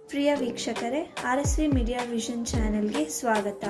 ಪ್ರಿಯ ವೀಕ್ಷಕರೇ R S V media vision ಚಾನೆಲ್ಗೆ ಸ್ವಾಗತ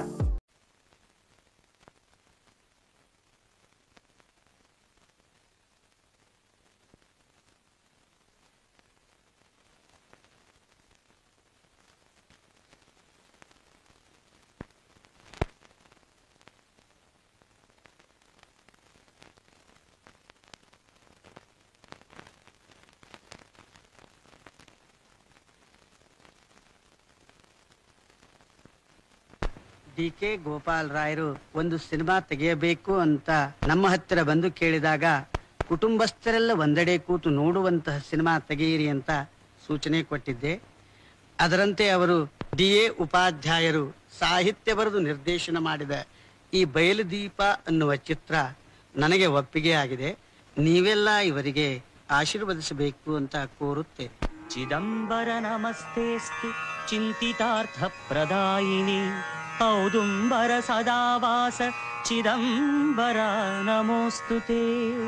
ಡಿ ಕೆ ಗೋಪಾಲ್ ರಾಯರು ಒಂದು ಸಿನಿಮಾ ತೆಗೆಯಬೇಕು ಅಂತ ನಮ್ಮ ಹತ್ತಿರ ಬಂದು ಕೇಳಿದಾಗ ಕುಟುಂಬಸ್ಥರೆಲ್ಲ ಒಂದೆಡೆ ಕೂತು ನೋಡುವಂತಹ ಸಿನಿಮಾ ತೆಗೆಯಿರಿ ಅಂತ ಸೂಚನೆ ಕೊಟ್ಟಿದ್ದೆ ಅದರಂತೆ ಅವರು ಡಿ ಎ ಉಪಾಧ್ಯಾಯರು ಸಾಹಿತ್ಯ ಬರೆದು ನಿರ್ದೇಶನ ಮಾಡಿದ ಈ ಬಯಲುದೀಪ ಅನ್ನುವ ಚಿತ್ರ ನನಗೆ ಒಪ್ಪಿಗೆ ಆಗಿದೆ ನೀವೆಲ್ಲ ಇವರಿಗೆ ಆಶೀರ್ವದಿಸಬೇಕು ಅಂತ ಕೋರುತ್ತೇನೆ ಚಿದಂಬರ ನಮಸ್ತೆಸ್ತು ಚಿಂತಿತಾರ್ಥ ಪ್ರದಾಯಿನಿ ಔದುಂಬರ ಸದಾವಾಸ ಚಿದಂಬರ ನಮೋಸ್ತುತೆ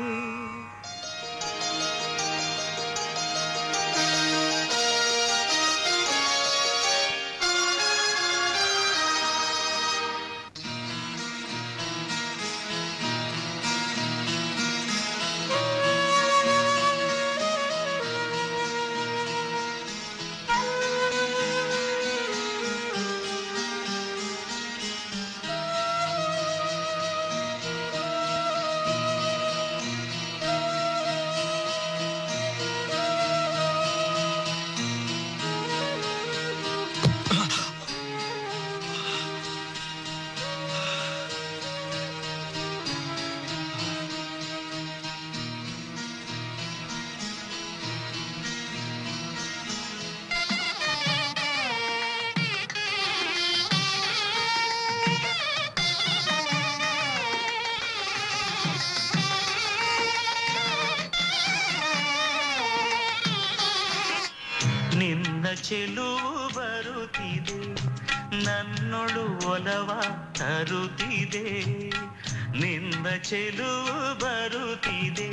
ನಿನ್ನ ಚೆಲುವು ಬರುತ್ತಿದೆ ನನ್ನೊಳು ಒಲವ ತರುತ್ತಿದೆ ನಿನ್ನ ಚೆಲುವು ಬರುತ್ತಿದೆ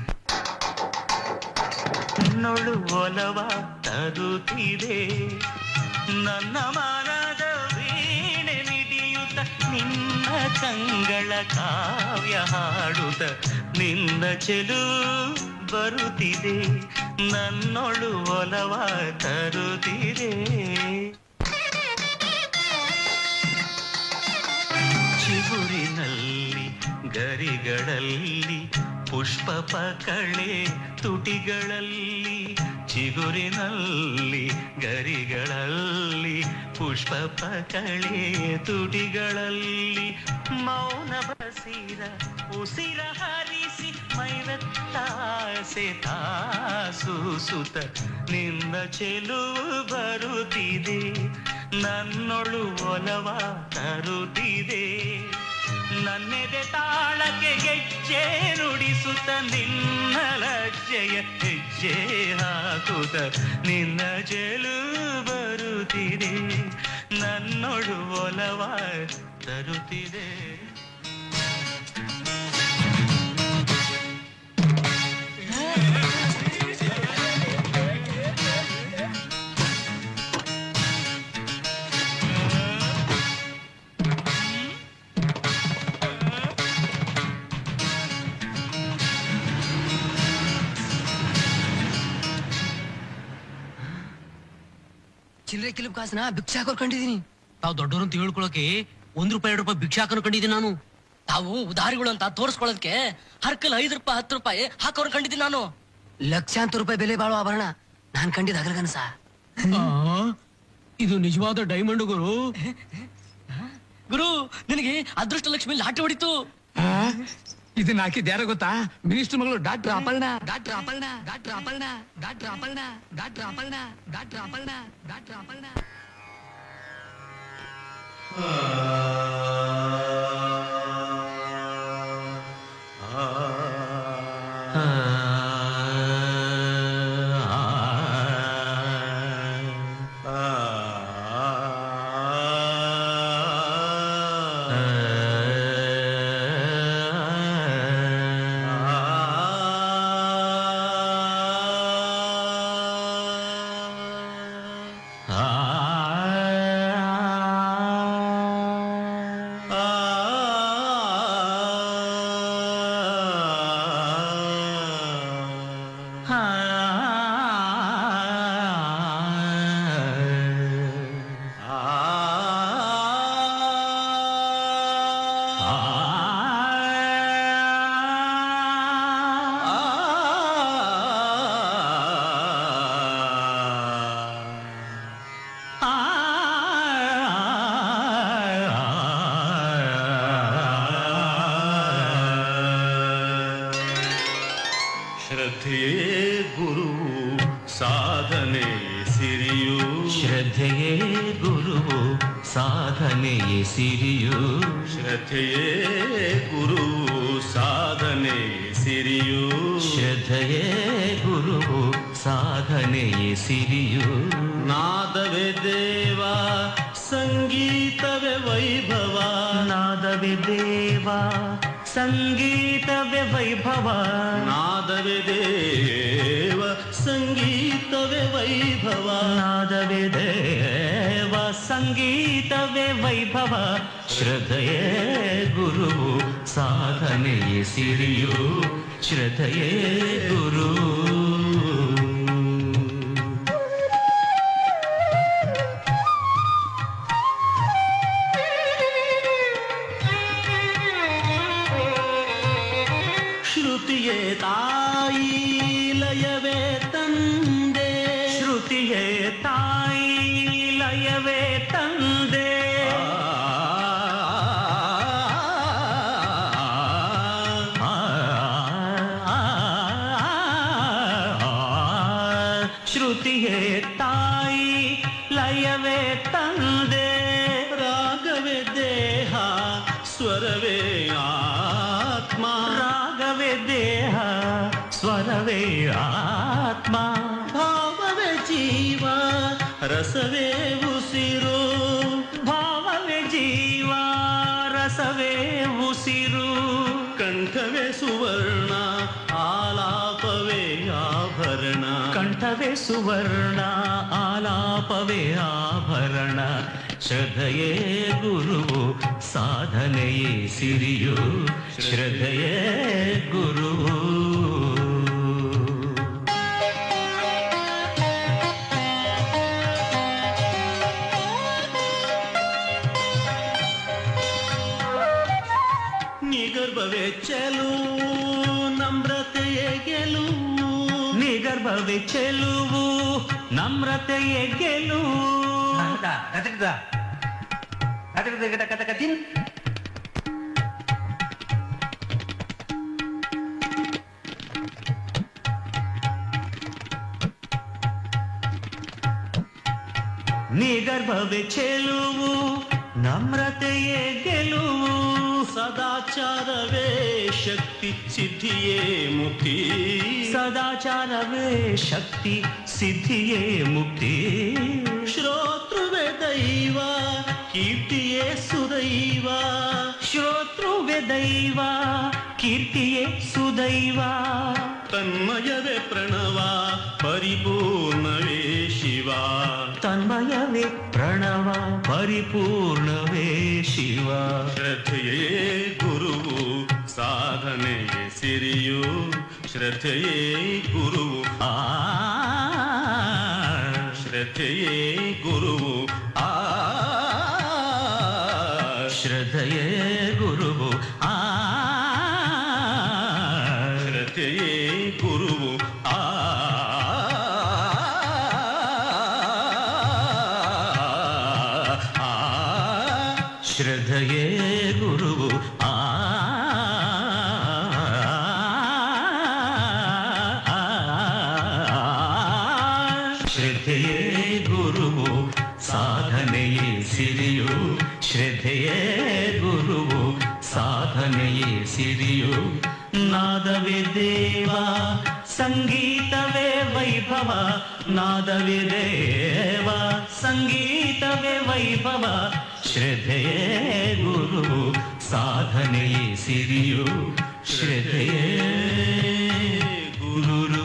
ನನ್ನೊಳು ಒಲವ ತರುತ್ತಿದೆ ನನ್ನ ಮನದ ವೀಣೆ ಮಿಡಿಯುತ್ತ ನಿನ್ನ ಕಂಗಳ ಕಾವ್ಯ ಹಾಡುತ್ತ ನಿನ್ನ ಚೆಲು ಬರುತ್ತಿದೆ ನನ್ನೊಳು ಒಲವ ತರುತ್ತಿದೆ ಚಿಗುರಿನಲ್ಲಿ ಗರಿಗಳಲ್ಲಿ ಪುಷ್ಪ ಪಕಳೆ ತುಟಿಗಳಲ್ಲಿ ಚಿಗುರಿನಲ್ಲಿ ಗರಿಗಳಲ್ಲಿ ಪುಷ್ಪ ಪಕಳೆ ತುಟಿಗಳಲ್ಲಿ ಮೌನ ಬಸಿರ ಉಸಿರ ಹರಿಸಿ ಮೈವೆತ್ತಾಸೆ ತಾಸೂಸುತ್ತ ನಿನ್ನ ಚೆಲುವು ಬರುತ್ತಿದೆ ನನ್ನೊಳು ಒಲವ ತರುತ್ತಿದೆ ನನ್ನೆದೆ ತಾಳಕ್ಕೆ ಗೆಜ್ಜೆ ನುಡಿಸುತ್ತ ನಿನ್ನ ಲಜ್ಜೆಯ ಹೆಜ್ಜೆ ಹಾಕುತ್ತ ನಿನ್ನ ಚೆಲು ಬರುತ್ತಿದೆ ನನ್ನೊಳು ಒಲವ ತರುತ್ತಿದೆ ಚಿಲ್ಲರೆ ಕಿಲುಪ್ ಕಾಸನ ಭಿಕ್ಷಾ ಹಾಕೊಂಡಿದೀನಿ ತಾವು ದೊಡ್ಡವರು ಅಂತ ಹೇಳ್ಕೊಳಕ್ಕೆ ಒಂದ್ ರೂಪಾಯಿ ಎರಡು ರೂಪಾಯಿ ಭಿಕ್ಷೆ ಹಾಕೋನ್ ಕಂಡಿದ್ದೀನಿ ನಾನು ತಾವು ಉದಾರಿಗಳು ಅಂತ ತೋರಿಸ್ಕೊಳ್ಳೋದಕ್ಕೆ ಹರ್ಕಲ್ ಐದು ರೂಪಾಯಿ ಹತ್ತು ರೂಪಾಯಿ ಹಾಕೋರ್ ಕಂಡಿದ್ದೀನಿ ನಾನು ಲಕ್ಷಾಂತರ ರೂಪಾಯಿ ಬೆಲೆ ಬಾಳೋ ಆಭರಣ ನಾನ್ ಕಂಡಿದ್ದ ಹಗಲಗನಸ ಇದು ನಿಜವಾದ ಡೈಮಂಡ್ ಗುರು ಗುರು ನಿನಗೆ ಅದೃಷ್ಟ ಲಕ್ಷ್ಮಿ ಲಾಟರಿ ಹೊಡಿತು ಇದನ್ನ ಹಾಕಿದ್ ಯಾರೋ ಗೊತ್ತಾ ಮಿನಿಸ್ಟರ್ ಮಗಳು doctor Aparna doctor Aparna doctor Aparna doctor Aparna doctor Aparna doctor Aparna doctor Aparna ಆ ಶ್ರದ್ಧೆಯೇ ಗುರುವು ಸಾಧನೆ ಸಿರಿಯು ಶ್ರದ್ಧೆಯೇ ಗುರುವು ಸಾಧನೆಯೇ ಸಿರಿಯು ಶ್ರದ್ಧೆಯೇ ಗುರುವು ಸಾಧನೆ ಸಿರಿಯು ಶ್ರದ್ಧೆಯೇ ಗುರುವು ಸಾಧನೆಯೇ ಸಿರಿಯು ನಾದವೇ ದೇವ ಸಂಗೀತವೇ ವೈಭವ ನಾದವೇ ದೇವ ಸಂಗೀತವೇ ವೈಭವ ನಾದವೇ ದೇವ ಸಂಗೀತವೇ ವೈಭವ ನಾದವೇ ದೇವ ಸಂಗೀತವೇ ವೈಭವ ಶ್ರದ್ಧೆಯೇ ಗುರುವು ಸಾಧನೆಯೇ ಸಿರಿಯು ಶ್ರದ್ಧೆಯೇ ಗುರು ಶ್ರುತಿಯೇ ತಾಯಿ ಲಯವೇ ತಂದೆ ಶ್ರುತಿಯೇ ತಾಯಿ ಲಯವೇ ತಂದೆ ಆ, ಆ, ಆ, ಶ್ರುತಿಯೇ ತಾಯಿ ಲಯವೇ ತಂದೆ ರಾಗವೇ ದೇಹ ಸ್ವರವೇ ಆತ್ಮ ರಾಗವೇ ದೇಹ ಸ್ವರವೇ ಆತ್ಮ ಭಾವವೇ ಜೀವ ರಸವೇ ಉಸಿರು ಭಾವವೇ ಜೀವ ರಸವೇ ಉಸಿರು ಕಂಠವೇ ಸುವರ್ಣ ಆಲಾಪವೇ ಆಭರಣ ಕಂಠವೇ ಸುವರ್ಣ ಆಲಾಪವೇ ಆಭರಣ ಶ್ರದ್ಧೆಯೇ ಗುರುವು ಸಾಧನೆಯೇ ಸಿರಿಯು ಶ್ರದ್ಧೆಯೇ ಗುರುವು ನಿಗರ್ಭವೇ ಚೆಲುವು ನಮ್ರತೆಯೇ ಗೆಲುವು ನಿಗರ್ಭವೇ ಚೆಲುವು ನಮ್ರತೆಯೇ ಗೆಲುವು ನಿಗರ್ಭವೇ ಚೆಲುವು ನಮ್ರತೆಯೇ ಗೆಲುವು ಸದಾಚಾರವೇ ಶಕ್ತಿ ಸಿದ್ಧಿಯೇ ಮುಕ್ತಿ ಸದಾಚಾರವೇ ಶಕ್ತಿ ಸಿದ್ಧಿಯೇ ಮುಕ್ತಿ ಶ್ರೋತೃವೇ ದೈವ ಕೀರ್ತಿಯೇ ಸುದೈವ ಶ್ರೋತೃವೆ ದೈವ ಕೀರ್ತಿಯೇ ಸುದೈವ ತನ್ಮಯವೇ ಪ್ರಣವ ಪರಿಪೂರ್ಣವೇ ಶಿವ ತನ್ಮಯವೇ ಪ್ರಣವ ಪರಿಪೂರ್ಣವೇ ಶಿವ ಶ್ರದ್ಧೆಯೇ ಗುರುವು ಸಾಧನೆಯೇ ಸಿರಿಯು ಶ್ರದ್ಧೆಯೇ ಗುರುವು ಆ ಶ್ರದ್ಧೆಯೇ ಗುರುವು ಆ ಶ್ರದ್ಧೆಯೇ ಗುರುವು ಆ ಶ್ರದ್ಧೆಯೇ ಗುರುವು ಆ ಆ ಶ್ರದ್ಧೆಯೇ ಗುರುವು ಆ ಶ್ರದ್ಧೆಯೇ ಗುರುವು ಸಾಧನೆಯೇ ಸಿರಿಯು ಶ್ರದ್ಧೆಯೇ ಗುರುವು ಸಾಧನೆಯೇ ಸಿರಿಯು ನಾದವೇ ದೇವ ಸಂಗೀತವೇ ವೈಭವ ನಾದವೇ ದೇವ ಸಂಗೀತವೇ ವೈಭವ ಶ್ರದ್ಧೆಯೇ ಗುರು ಸಾಧನೆಯೇ ಸಿರಿಯು ಶ್ರದ್ಧೆಯೇ ಗುರು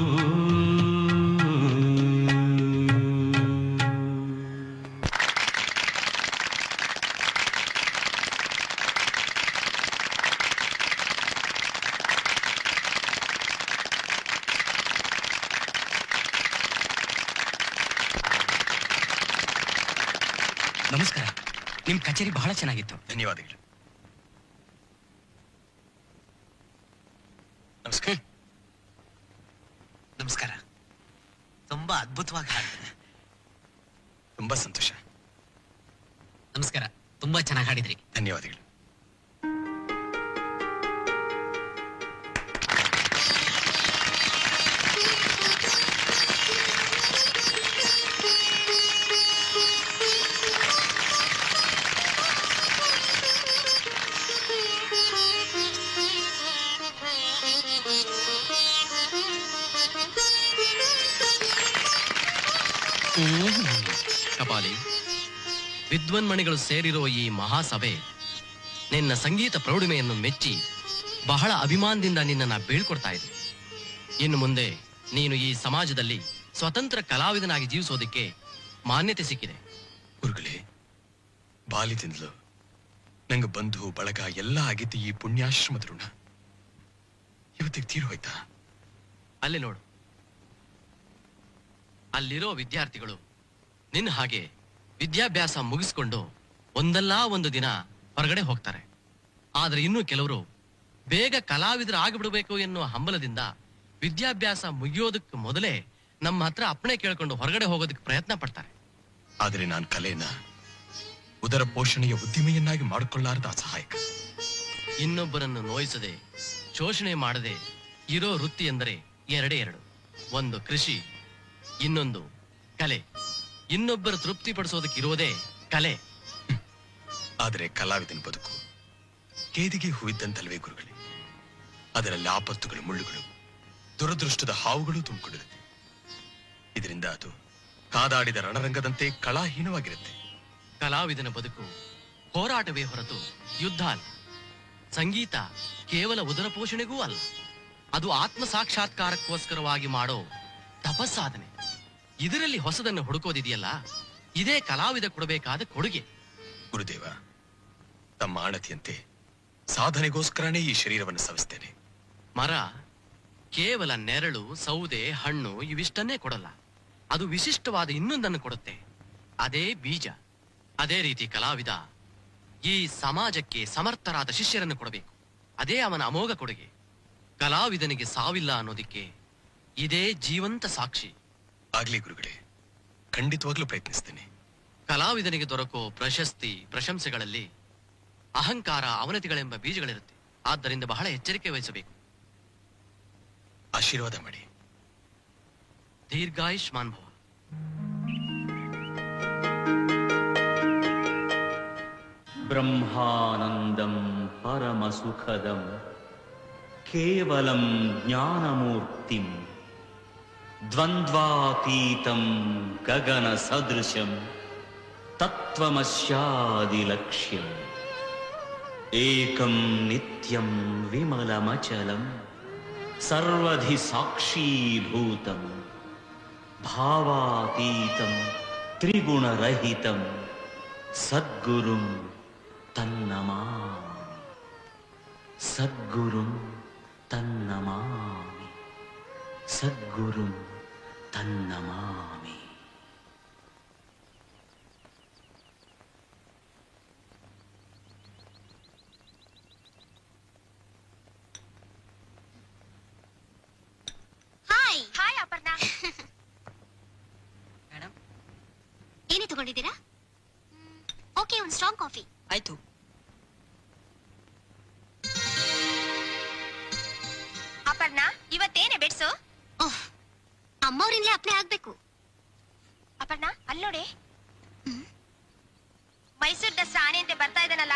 ನಮಸ್ಕಾರ ನಿಮ್ ಕಚೇರಿ ಬಹಳ ಚೆನ್ನಾಗಿತ್ತು ಧನ್ಯವಾದಗಳು ನಮಸ್ಕಾರ ನಮಸ್ಕಾರ ತುಂಬಾ ಅದ್ಭುತವಾಗಿ ಹಾಡಿದ್ರಿ ತುಂಬಾ ಸಂತೋಷ ನಮಸ್ಕಾರ ತುಂಬಾ ಚೆನ್ನಾಗಿ ಹಾಡಿದ್ರಿ ಧನ್ಯವಾದಗಳು ಕಪಾಲಿ ವಿದ್ವನ್ಮಣಿಗಳು ಸೇರಿರೋ ಈ ಮಹಾಸಭೆ ನಿನ್ನ ಸಂಗೀತ ಪ್ರೌಢಿಮೆಯನ್ನು ಮೆಚ್ಚಿ ಬಹಳ ಅಭಿಮಾನದಿಂದ ನಿನ್ನನ್ನು ಬೀಳ್ಕೊಡ್ತಾ ಇದೆ ಇನ್ನು ಮುಂದೆ ನೀನು ಈ ಸಮಾಜದಲ್ಲಿ ಸ್ವತಂತ್ರ ಕಲಾವಿದನಾಗಿ ಜೀವಿಸೋದಕ್ಕೆ ಮಾನ್ಯತೆ ಸಿಕ್ಕಿದೆ ಗುರುಗಳೇ ಬಾಲ್ಯದಿಂದಲೂ ನಂಗೆ ಬಂಧು ಬಳಗ ಎಲ್ಲ ಆಗಿದ್ದು ಈ ಪುಣ್ಯಾಶ್ರಮದ ಋಣ ಇವತ್ತಿಗೆ ತೀರು ಹೋಯ್ತಾ ಅಲ್ಲಿ ನೋಡು ಅಲ್ಲಿರೋ ವಿದ್ಯಾರ್ಥಿಗಳು ನಿನ್ನ ಹಾಗೆ ವಿದ್ಯಾಭ್ಯಾಸ ಮುಗಿಸ್ಕೊಂಡು ಒಂದಲ್ಲ ಒಂದು ದಿನ ಹೊರಗಡೆ ಹೋಗ್ತಾರೆ ಆದ್ರೆ ಇನ್ನು ಕೆಲವರು ಬೇಗ ಕಲಾವಿದರಾಗಿಬಿಡಬೇಕು ಎನ್ನುವ ಹಂಬಲದಿಂದ ವಿದ್ಯಾಭ್ಯಾಸ ಮುಗಿಯೋದಕ್ಕೆ ಮೊದಲೇ ನಮ್ಮ ಹತ್ರ ಅಪ್ಪಣೆ ಕೇಳ್ಕೊಂಡು ಹೊರಗಡೆ ಹೋಗೋದಕ್ಕೆ ಪ್ರಯತ್ನ ಪಡ್ತಾರೆ ಆದರೆ ನಾನು ಕಲೆನ ಉದರ ಪೋಷಣೆಯ ಉದ್ದಿಮೆಯನ್ನಾಗಿ ಮಾಡಿಕೊಳ್ಳಾರದ ಅಸಹಾಯಕ ಇನ್ನೊಬ್ಬರನ್ನು ನೋಯಿಸದೆ ಶೋಷಣೆ ಮಾಡದೆ ಇರೋ ವೃತ್ತಿ ಎಂದರೆ ಎರಡೇ ಎರಡು ಒಂದು ಕೃಷಿ ಇನ್ನೊಂದು ಕಲೆ ಇನ್ನೊಬ್ಬರ ತೃಪ್ತಿಪಡಿಸೋದಕ್ಕೆ ಇರೋದೇ ಕಲೆ ಆದರೆ ಕಲಾವಿದನ ಬದುಕು ಕೇದಿಗೆ ಹೂವಿದ್ದಂತಲ್ವೇ ಗುರುಗಳೇ ಅದರಲ್ಲಿ ಆಪತ್ತುಗಳು ಮುಳ್ಳುಗಳು ದುರದೃಷ್ಟದ ಹಾವುಗಳು ತುಂಬಿಕೊಂಡಿರುತ್ತೆ ಇದರಿಂದ ಅದು ಕಾದಾಡಿದ ರಣರಂಗದಂತೆ ಕಲಾಹೀನವಾಗಿರುತ್ತೆ ಕಲಾವಿದನ ಬದುಕು ಹೋರಾಟವೇ ಹೊರತು ಯುದ್ಧ ಅಲ್ಲ ಸಂಗೀತ ಕೇವಲ ಉದರ ಪೋಷಣೆಗೂ ಅಲ್ಲ ಅದು ಆತ್ಮ ಸಾಕ್ಷಾತ್ಕಾರಕ್ಕೋಸ್ಕರವಾಗಿ ಮಾಡೋ ತಪಸ್ಸಾಧನೆ ಇದರಲ್ಲಿ ಹೊಸದನ್ನು ಹುಡುಕೋದಿದೆಯಲ್ಲ ಇದೇ ಕಲಾವಿದ ಕೊಡಬೇಕಾದ ಕೊಡುಗೆ ಗುರುದೇವ ತಮ್ಮ ಆಣತಿಯಂತೆ ಸಾಧನೆಗೋಸ್ಕರನೇ ಈ ಶರೀರವನ್ನು ಸವಿಸ್ತೇನೆ ಮರ ಕೇವಲ ನೆರಳು ಸೌದೆ ಹಣ್ಣು ಇವಿಷ್ಟನ್ನೇ ಕೊಡಲ್ಲ ಅದು ವಿಶಿಷ್ಟವಾದ ಇನ್ನೊಂದನ್ನು ಕೊಡುತ್ತೆ ಅದೇ ಬೀಜ ಅದೇ ರೀತಿ ಕಲಾವಿದ ಈ ಸಮಾಜಕ್ಕೆ ಸಮರ್ಥರಾದ ಶಿಷ್ಯರನ್ನು ಕೊಡಬೇಕು ಅದೇ ಅವನ ಅಮೋಘ ಕೊಡುಗೆ ಕಲಾವಿದನಿಗೆ ಸಾವಿಲ್ಲ ಅನ್ನೋದಿಕ್ಕೆ ಇದೇ ಜೀವಂತ ಸಾಕ್ಷಿ ಆಗ್ಲಿ ಗುರುಗಳೇ ಖಂಡಿತವಾಗ್ಲೂ ಪ್ರಯತ್ನಿಸ್ತೇನೆ ಕಲಾವಿದನಿಗೆ ದೊರಕೋ ಪ್ರಶಸ್ತಿ ಪ್ರಶಂಸೆಗಳಲ್ಲಿ ಅಹಂಕಾರ ಅವನತಿಗಳೆಂಬ ಬೀಜಗಳಿರುತ್ತೆ ಆದ್ದರಿಂದ ಬಹಳ ಎಚ್ಚರಿಕೆ ವಹಿಸಬೇಕು ಆಶೀರ್ವಾದ ಮಾಡಿ ದೀರ್ಘಾಯುಷ್ಮಾನ್ ಭವ ब्रह्मानन्दं परमसुखदं केवलं ज्ञानमूर्तिं द्वन्द्वातीतं गगनसदृशं तत्त्वमस्यादिलक्ष्यम् एकं नित्यं विमलमचलं सर्वधि साक्षीभूतं भावातीतं त्रिगुणरहितं सद्गुरुं तन्नमामि सद्गुरुं तन्नमामि सद्गुरुं तन्नमामि ಹಾಯ್ ಹಾಯ್ ಅಪರ್ಣಾ ಏನೇ ತಗೊಂಡಿದ್ದೀರಾ ಓಕೆ ಒಂದು ಸ್ಟ್ರಾಂಗ್ ಕಾಫಿ ಆಯ್ತು ಅಪರ್ಣಾ ಇವತ್ತೇನೆ ಬೆಡ್ಸು ಓಹ್ ಅಮ್ಮವ್ರಿಂದಲೇ ಅಪ್ಲೈ ಆಗ್ಬೇಕು ಅಪರ್ಣಾ ಅಲ್ಲಿ ನೋಡಿ ಮೈಸೂರ್ ದಸರಾ ಆನೆ ಅಂತೆ ಬರ್ತಾ ಇದ್ದಾನಲ್ಲ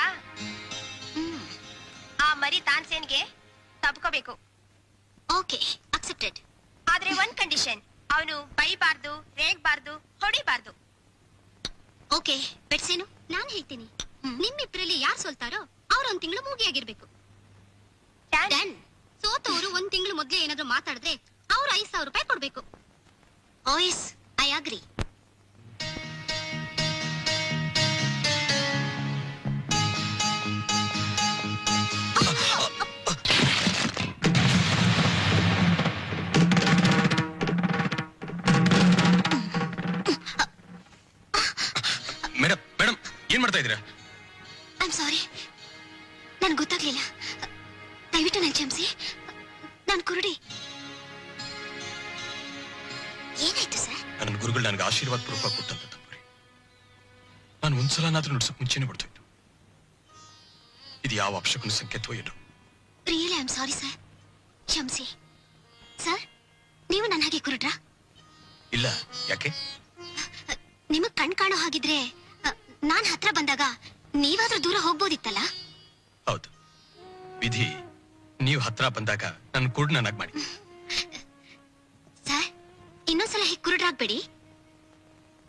ಆ ಮರಿ ತಾನ್ಸೇನ್ಗೆ ತಬ್ಕೋಬೇಕು ಓಕೆ ಅಕ್ಸೆಪ್ಟೆಡ್ ಆದ್ರೆ ಒಂದ್ ಕಂಡೀಷನ್ ಅವನು ಬೈಬಾರ್ದು ರೇಗ್ಬಾರ್ದು ಹೊಡಿಬಾರ್ದು ಓಕೆ ಬೆಡ್ಸೇನು ನಾನು ಹೇಳ್ತೀನಿ ನಿಮ್ಮಿಬ್ರಲ್ಲಿ ಯಾರು ಸೋಲ್ತಾರೋ ಅವ್ರು ಒಂದ್ ತಿಂಗಳು ಮೂಗಿಯಾಗಿರ್ಬೇಕು ಡನ್ ಸೋತವರು ಒಂದ್ ತಿಂಗಳು ಮೊದ್ಲೇ ಏನಾದ್ರೂ ಮಾತಾಡಿದ್ರೆ ಅವ್ರು ಐದ್ ಸಾವಿರ ರೂಪಾಯಿ ಕೊಡ್ಬೇಕು oh yes I agree madam madam ಏನ್ ಮಾಡ್ತಾ ಇದ್ದೀರಾ ಐ ಸಾರಿ ನನ್ಗೆ ಗೊತ್ತಾಗ್ಲಿಲ್ಲ ದಯವಿಟ್ಟು ನನ್ ಕ್ಷಮಿಸಿ ನಾನು ಕುರುಡಿ ಏನಾಯ್ತು ಸರ್ ನನ್ನ ಗುರುಗಳು ನನಗೆ ಆಶೀರ್ವಾದ ಪೂರ್ವಕ ಕೊಟ್ಟಂತ ತಪ್ಪುರಿ ನಾನು ಒಂದ್ಸಲನಾದ್ರೂ ನುಡ್ಸಕ್ ಮುಂಚೆನೆ ಬಿಡ್ತೋಯ್ತು ಇದು ಯಾವ ಅಪಶಕುನ ಸಂಕೇತವೋ ಏನೋ really I am sorry sir ಕ್ಷಮಿಸಿ ಸರ್ ನೀವು ನನ್ನ ಹಾಗೆ ಕುರುಡ್ರಾ ಇಲ್ಲ ಯಾಕೆ ನಿಮಗ್ ಕಣ್ ಕಾಣೋ ಹಾಗಿದ್ರೆ ಅ, ನಾನ್ ಹತ್ರ ಬಂದಾಗ ನೀವಾದ್ರೂ ದೂರ ಹೋಗ್ಬೋದಿತ್ತಲ್ಲ ಹೌದು ವಿಧಿ ನೀವು ಹತ್ರ ಬಂದಾಗ ನನ್ನ ಕುರುಡ್ನನ್ನಾಗಿ ಮಾಡಿ ಸರ್ ಇನ್ನೊಂದ್ಸಲ ಹೀಗೆ ಕುರುಡ್ರಾಗ್ಬೇಡಿ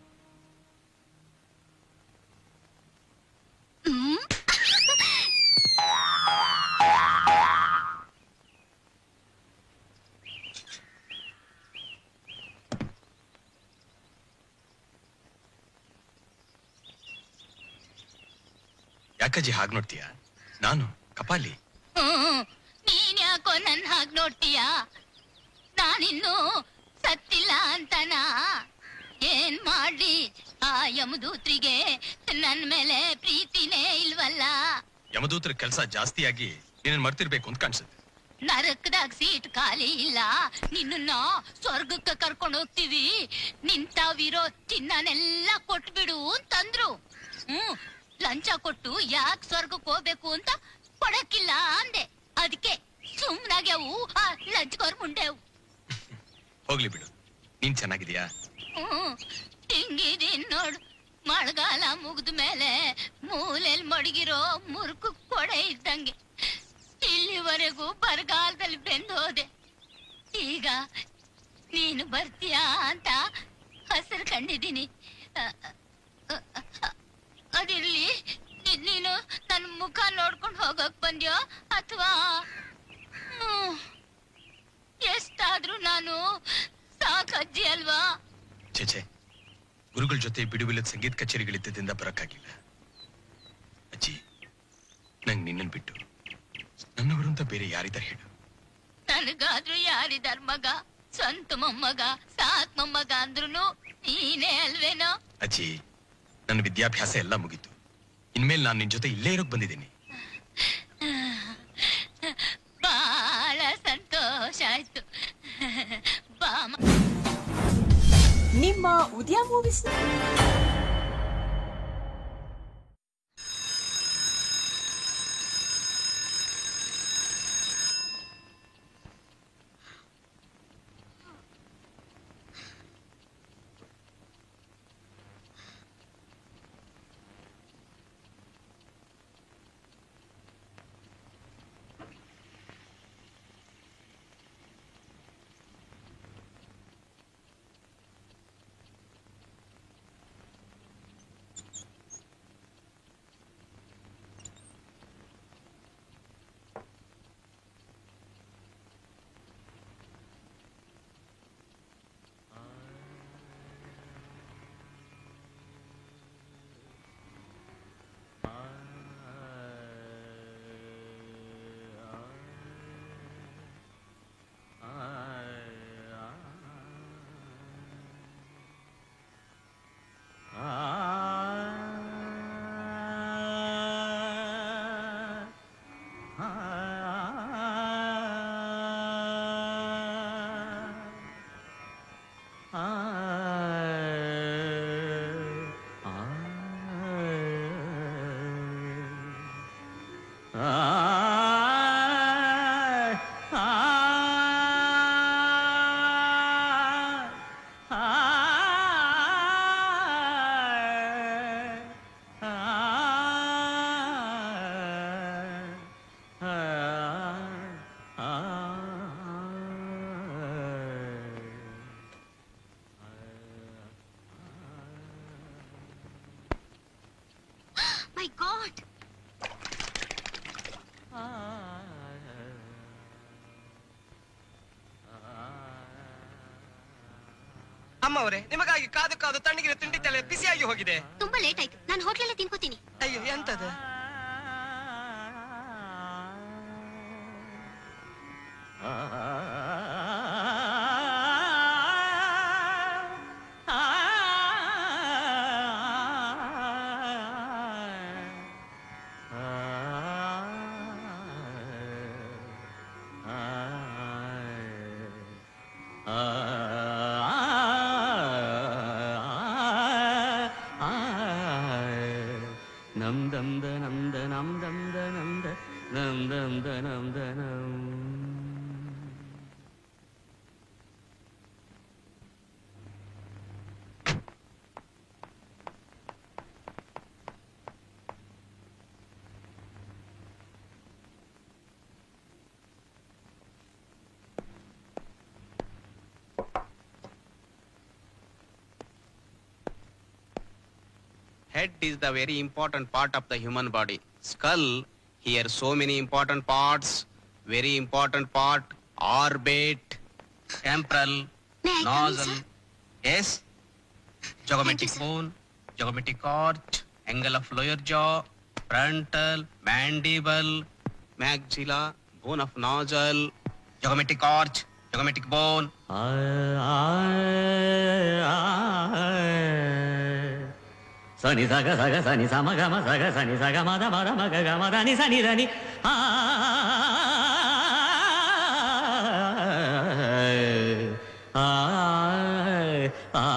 ಯಾಕಜ್ಜಿ ಹಾಗೆ ನೋಡ್ತೀಯ ನಾನು ಕಪಾಲಿ ಹ್ಮ್, ನೀನ್ ಯಾಕೋ ನನ್ ಹಾಗ್ ನೋಡ್ತೀಯ ನಾನಿನ್ನು ಸತ್ತಿಲ್ಲ ಅಂತನಾ ಏನ್ ಮಾಡ್ಲಿ ಆ ಯಮದೂತ್ರಿಗೆ ನನ್ ಮೇಲೆ ಪ್ರೀತಿನೇ ಇಲ್ವಲ್ಲ ಯಮದೂತರ ಕೆಲಸ ಜಾಸ್ತಿಯಾಗಿ ನೀನನ್ ಮರ್ತಿರ್ಬೇಕು ಅಂತ ಕಾಣಿಸುತ್ತೆ ನರಕದಾಗ ಸೀಟ್ ಖಾಲಿ ಇಲ್ಲ ನಿನ್ನ ಸ್ವರ್ಗಕ್ಕೆ ಕರ್ಕೊಂಡು ಹೋಗ್ತೀವಿ ನಿಂತಾವಿರೋ ಚಿನ್ನನೆಲ್ಲ ಕೊಟ್ಬಿಡು ಅಂತಂದ್ರು ಹ್ಮ್ ಲಂಚ ಕೊಟ್ಟು ಯಾಕೆ ಸ್ವರ್ಗಕ್ಕೆ ಹೋಗ್ಬೇಕು ಅಂತ ಕೊಡಕ್ಕಿಲ್ಲ ಅಂದೆ ಅದಕ್ಕೆ ಸುಮ್ನಾಗ್ಯಾವು ಆ ಲಂಚ್ಕೋರ್ ಮುಂಡೆವು ಹೋಗ್ಲಿ ಬಿಡು ನೀನ್ ಚೆನ್ನಾಗಿದ್ಯಾ ಹ್ಮ್ ಹಿಂಗಿದೀನ್ ನೋಡು ಮಳೆಗಾಲ ಮುಗ್ದ ಮೇಲೆ ಮೂಲೆಲ್ ಮಡಗಿರೋ ಮುರುಕು ಕೊಡೆ ಇದ್ದಂಗೆ ಇಲ್ಲಿವರೆಗೂ ಬರಗಾಲದಲ್ಲಿ ಬೆಂದು ಹೋದೆ ಈಗ ನೀನು ಬರ್ತೀಯಾ ಅಂತ ಹಸಿರು ಕಂಡಿದ್ದೀನಿ ಅ- ಅ- ಅ- ಅದಿರ್ಲಿ ನೀ- ನೀನು ನನ್ನ ಮುಖ ನೋಡ್ಕೊಂಡು ಹೋಗಕ್ ಬಂದ್ಯೋ ಅಥವಾ ಎಷ್ಟಾದ್ರೂ ನಾನು ಸಾಕಜ್ಜಿ ಅಲ್ವಾ ಛೇ ಗುರುಗಳ ಜೊತೆ ಬಿಡುವಿಲ್ಲದ ಸಂಗೀತ ಕಚೇರಿಗಳಿದ್ದರಿಂದ ಬರಕ್ಕಾಗಿಲ್ಲ ಅಜ್ಜಿ ನಂಗ್ ನಿನ್ನನ್ ಬಿಟ್ಟು ನನ್ನವರು ಅಂತ ಬೇರೆ ಯಾರಿದ್ದಾರೆ ಹೇಳು ನನಗಾದ್ರೂ ಯಾರಿದಾರ್ ಮಗ ಸ್ವಂತ ಮೊಮ್ಮಗ ಸಾಕ್ ಮೊಮ್ಮಗ ಅಂದ್ರೂ ನೀನೇ ಅಲ್ವೇನೋ ಅಜ್ಜಿ ನನ್ನ ವಿದ್ಯಾಭ್ಯಾಸ ಎಲ್ಲ ಮುಗೀತು ಇನ್ಮೇಲೆ ನಾನು ನಿನ್ ಜೊತೆ ಇಲ್ಲೇ ಇರೋಕ್ ಬಂದಿದ್ದೀನಿ ಬಹಳ ಸಂತೋಷ ಆಯ್ತು ಬಾಮ ನಿಮ್ಮ ಉದಯ ಮೂವೀಸ್ ಮೈ ಗಾಡ್ ಅಮ್ಮವರೇ ನಿಮಗಾಗಿ ಕಾದು ಕಾದು ತಣ್ಣಗಿನ ತಿಂಡಿ ತಲೆ ಬಿಸಿಯಾಗಿ ಹೋಗಿದೆ ತುಂಬಾ ಲೇಟ್ ಆಯ್ತು ನಾನು ಹೋಟ್ಲಲ್ಲೇ ತಿನ್ಕೋತೀನಿ ಅಯ್ಯೋ ಎಂತದು ನಮ್ ದಮ್ದ ನಮ್ದ ನಮ್ ದಮ್ದ ನಮ್ದ ನಮ್ ದಮ್ದ ನಮ್ದ ನಮ್ Head is the very important part of the human body. Skull, here so many important parts. Very important part, orbit, temporal, May I come in, nozzle. sir? Yes. Geometric bone, geometric arch, angle of lower jaw, frontal, mandible, maxilla, bone of nozzle, zygomatic arch, zygomatic bone. ಸನಿ ಸಗ ಸಗ ಸನಿ ಸಮ ಗಮ ಸಗ ಸನಿ ಸಗ ಮದ ಮದ ಮಗ ಗಮ ಧನಿ ಸನಿ ಧನಿ ಆ ಆ ಆ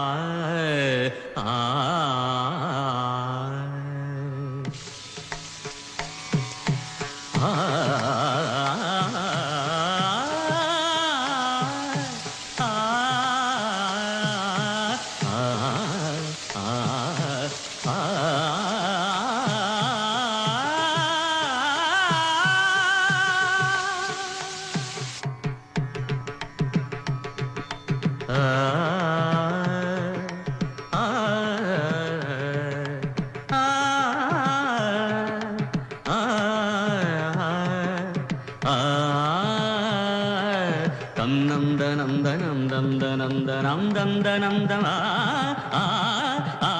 ತಂ ನಂದ ನಂದ ನಂದಂದ ನಂದ ನಂದಂದ ನಂದ ಆ ಆ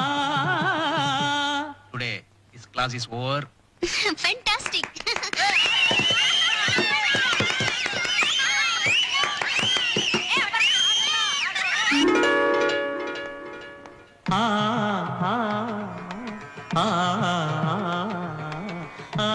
Today, this class is over. Fantastic. ಆ ಆ ಆ ಆ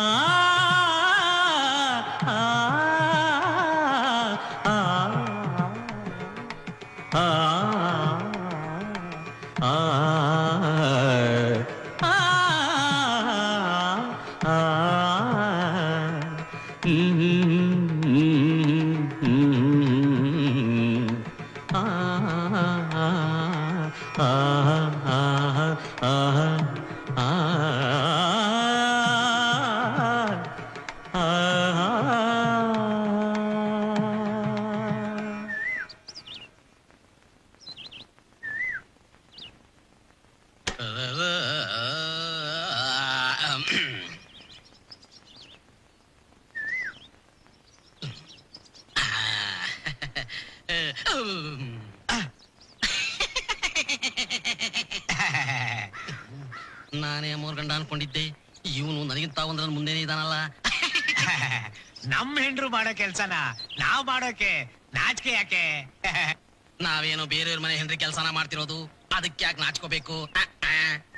ನಾನೇ ಮೂರ್ ಗಂಡ ಅನ್ಕೊಂಡಿದ್ದೆ ಇವನು ನನಗಿಂತ ಒಂದ್ರ ಮುಂದೆನೇ ಇದಾನಲ್ಲ ನಮ್ ಹೆಂಡ್ರು ಮಾಡೋ ಕೆಲ್ಸನ ನಾವ್ ಮಾಡೋಕೆ ನಾಚಿಕೆ ಯಾಕೆ ನಾವೇನೋ ಬೇರೆಯವ್ರ ಮನೆ ಹೆಂಡ್ರಿ ಕೆಲಸನ ಮಾಡ್ತಿರೋದು ಅದಕ್ಕೆ ಯಾಕೆ ನಾಚ್ಕೋಬೇಕು ಆ, ಆ.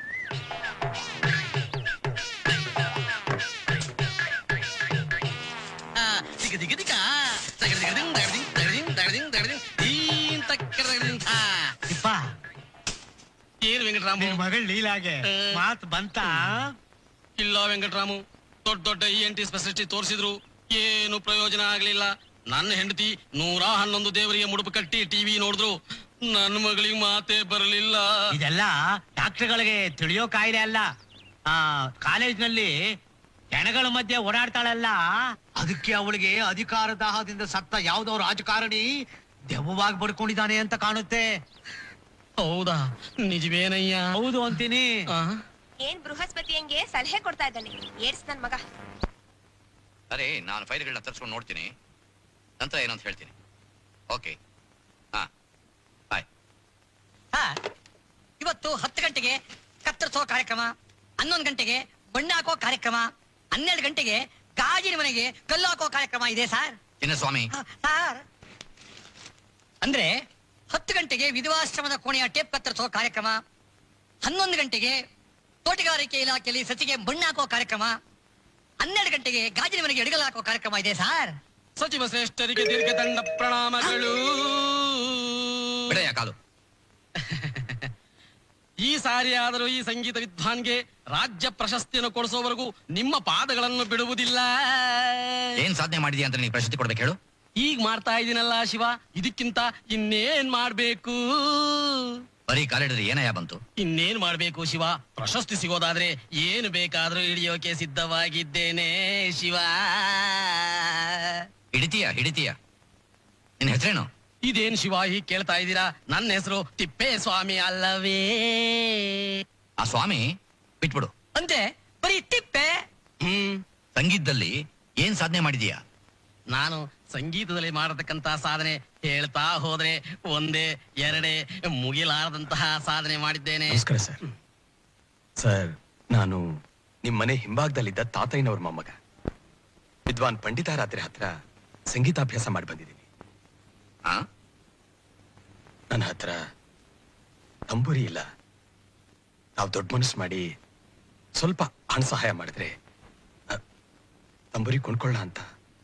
ಆ, ದಿಗ ದಿಗ ದಿಗ, ದಗಡ ದಿಗ ದಿಂಗ್, ದಗಡ ದಿಂಗ್, ದಗಡ ದಿಂಗ್, ದಗಡ ದಿಂಗ್, ದಗಡ ದಿಂಗ್, ದೀನ್ ತಕ್ಕಡ ದಗಡ ದಿಂಗ್. ಆ, ಇಪ್ಪ ಏನ್ ವೆಂಕಟರಾಮು ನಿನ್ ಮಗಳ್ ಲೀಲಾಗೆ ಮಾತ್ ಬಂತ ಇಲ್ಲ ವೆಂಕಟರಾಮು ದೊಡ್ಡ ದೊಡ್ಡ ಇ ಎನ್ ಟಿ ಸ್ಪೆಷಲಿಸ್ಟ್ ತೋರಿಸಿದ್ರು ಏನು ಪ್ರಯೋಜನ ಆಗ್ಲಿಲ್ಲ ನನ್ನ ಹೆಂಡತಿ ನೂರ ಹನ್ನೊಂದು ದೇವರಿಗೆ ಮುಡುಪು ಕಟ್ಟಿ ಟಿವಿ ನೋಡಿದ್ರು ನನ್ನ ಮಗಳಿಗೆ ಮಾತೇ ಬರಲಿಲ್ಲ ಇದೆಲ್ಲ ಡಾಕ್ಟರ್ಗಳಿಗೆ ತಿಳಿಯೋ ಕಾಯಿಲೆ ಅಲ್ಲ ಆ ಕಾಲೇಜ್ನಲ್ಲಿ ಜನಗಳ ಮಧ್ಯೆ ಓಡಾಡ್ತಾಳಲ್ಲ ಅದಕ್ಕೆ ಅವಳಿಗೆ ಅಧಿಕಾರ ದಾಹದಿಂದ ಸತ್ತ ಯಾವ್ದೋ ರಾಜಕಾರಣಿ ದೆವ್ವವಾಗಿ ಬಡ್ಕೊಂಡಿದ್ದಾನೆ ಅಂತ ಕಾಣುತ್ತೆ ಹೌದಾ ನಿಜವೇನಯ್ಯ ಹೌದು ಅಂತೀನಿ ಏನ್ ಬೃಹಸ್ಪತಿ ಹಂಗೆ ಸಲಹೆ ಕೊಡ್ತಾ ಇದ್ದಾನೆ ಏಡ್ಸ್ ನನ್ ಮಗ ಅರೆ ನಾನು ಫೈಲ್ಗಳನ್ನ ತರಿಸ್ಕೊಂಡು ನೋಡ್ತೀನಿ ನಂತರ ಏನಂತ ಹೇಳ್ತೀನಿ ಓಕೆ ಹಾ ಬಾಯ್ ಇವತ್ತು ಹತ್ತು ಗಂಟೆಗೆ ಕತ್ತರಿಸೋ ಕಾರ್ಯಕ್ರಮ ಹನ್ನೊಂದು ಗಂಟೆಗೆ ಬಣ್ಣ ಹಾಕೋ ಕಾರ್ಯಕ್ರಮ ಹನ್ನೆರಡು ಗಂಟೆಗೆ ಗಾಜಿನ ಮನೆಗೆ ಕಲ್ಲು ಹಾಕೋ ಕಾರ್ಯಕ್ರಮ ಇದೆ ಸರ್ ಚಿನ್ನಸ್ವಾಮಿ ಸರ್ ಅಂದ್ರೆ ಹತ್ತು ಗಂಟೆಗೆ ವಿಧವಾಶ್ರಮದ ಕೋಣೆಯ ಟೇಪ್ ಕತ್ತರಿಸೋ ಕಾರ್ಯಕ್ರಮ ಹನ್ನೊಂದು ಗಂಟೆಗೆ ತೋಟಗಾರಿಕೆ ಇಲಾಖೆಯಲ್ಲಿ ಸಸಿಗೆ ಬಣ್ಣ ಹಾಕೋ ಕಾರ್ಯಕ್ರಮ ಹನ್ನೆರಡು ಗಂಟೆಗೆ ಗಾಜಿನ ಮನೆಗೆ ಅಡಿಗಲ್ ಹಾಕೋ ಕಾರ್ಯಕ್ರಮ ಇದೆ ಸರ್ ಸಚಿವ ಶ್ರೇಷ್ಠರಿಗೆ ದೀರ್ಘದಂಡ ಪ್ರಣಾಮಗಳು ಬಿಡಯ್ಯ ಕಾಲು ಈ ಸಾರಿ ಆದರೂ ಈ ಸಂಗೀತ ವಿದ್ವಾನ್ಗೆ ರಾಜ್ಯ ಪ್ರಶಸ್ತಿಯನ್ನು ಕೊಡಿಸೋವರೆಗೂ ನಿಮ್ಮ ಪಾದಗಳನ್ನು ಬಿಡುವುದಿಲ್ಲ ಏನ್ ಸಾಧನೆ ಮಾಡಿದ್ಯಾ ಅಂತ ನೀನು ಪ್ರಶಸ್ತಿ ಕೊಡ್ಬೇಕು ಹೇಳು ಈಗ ಮಾಡ್ತಾ ಇದೀನಲ್ಲ ಶಿವ ಇದಕ್ಕಿಂತ ಇನ್ನೇನ್ ಮಾಡ್ಬೇಕು ಬರೀ ಕಾಲಿಡಿದ್ರೆ ಏನಯ್ಯ ಬಂತು ಇನ್ನೇನ್ ಮಾಡ್ಬೇಕು ಶಿವ ಪ್ರಶಸ್ತಿ ಸಿಗೋದಾದ್ರೆ ಏನು ಬೇಕಾದ್ರೂ ಹಿಡಿಯೋಕೆ ಸಿದ್ಧವಾಗಿದ್ದೇನೆ ಶಿವ ಹಿಡಿತೀಯ ಹಿಡಿತೀಯ ನಿನ್ನ ಹೆಸರೇನು ಇದೇನ್ ಶಿವ ಹೀಗ್ ಕೇಳ್ತಾ ಇದ್ದೀರಾ ನನ್ನ ಹೆಸರು ತಿಪ್ಪೇಸ್ವಾಮಿ ಅಲ್ಲವೇ ಆ ಸ್ವಾಮಿ ಬಿಟ್ಬಿಡು ಅಂದ್ರೆ ಬರೀ ತಿಪ್ಪೆ ಹ್ಮ್ ಸಂಗೀತದಲ್ಲಿ ಏನ್ ಸಾಧನೆ ಮಾಡಿದೀಯಾ ನಾನು ಸಂಗೀತದಲ್ಲಿ ಮಾಡತಕ್ಕಂತಹ ಸಾಧನೆ ಹೇಳ್ತಾ ಹೋದ್ರೆ ಒಂದೇ ಎರಡೇ ಮುಗಿಲಾರದಂತಹ ಸಾಧನೆ ಮಾಡಿದ್ದೇನೆ ನಮಸ್ಕಾರ ಸರ್ ಸರ್ ನಾನು ನಿಮ್ ಮನೆ ಹಿಂಭಾಗದಲ್ಲಿದ್ದ ತಾತಯ್ಯನವ್ರ ಮೊಮ್ಮಗ ವಿದ್ವಾನ್ ಪಂಡಿತಾರಾತ್ರಿ ಹತ್ರ ಸಂಗೀತಾಭ್ಯಾಸ ಮಾಡಿ ಬಂದಿದ್ದೀನಿ ನನ್ನ ಹತ್ರ ತಂಬೂರಿ ಇಲ್ಲ ನಾವು ದೊಡ್ಡ ಮನಸ್ಸು ಮಾಡಿ ಸ್ವಲ್ಪ ಹಣ ಸಹಾಯ ಮಾಡಿದ್ರೆ ಅ, ತಂಬೂರಿ ಕೊಂಡ್ಕೊಳ್ಳ ಅಂತ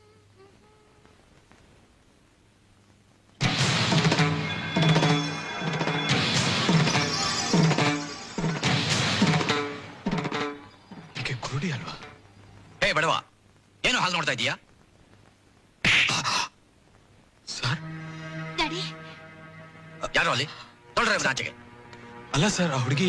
ಈಕೆ ಕುರುಡಿ ಅಲ್ವಾ ಹೇ ಬಡವ ಏನು ಹಾಗೆ ನೋಡ್ತಾ ಇದೀಯಾ ಸರ್ ಡ್ಯಾಡಿ ಯಾರು ಅಲ್ಲಿ ತೊಳ್ರೆ ಆಚೆಗೆ ಅಲ್ಲ ಸರ್ ಆ ಹುಡುಗಿ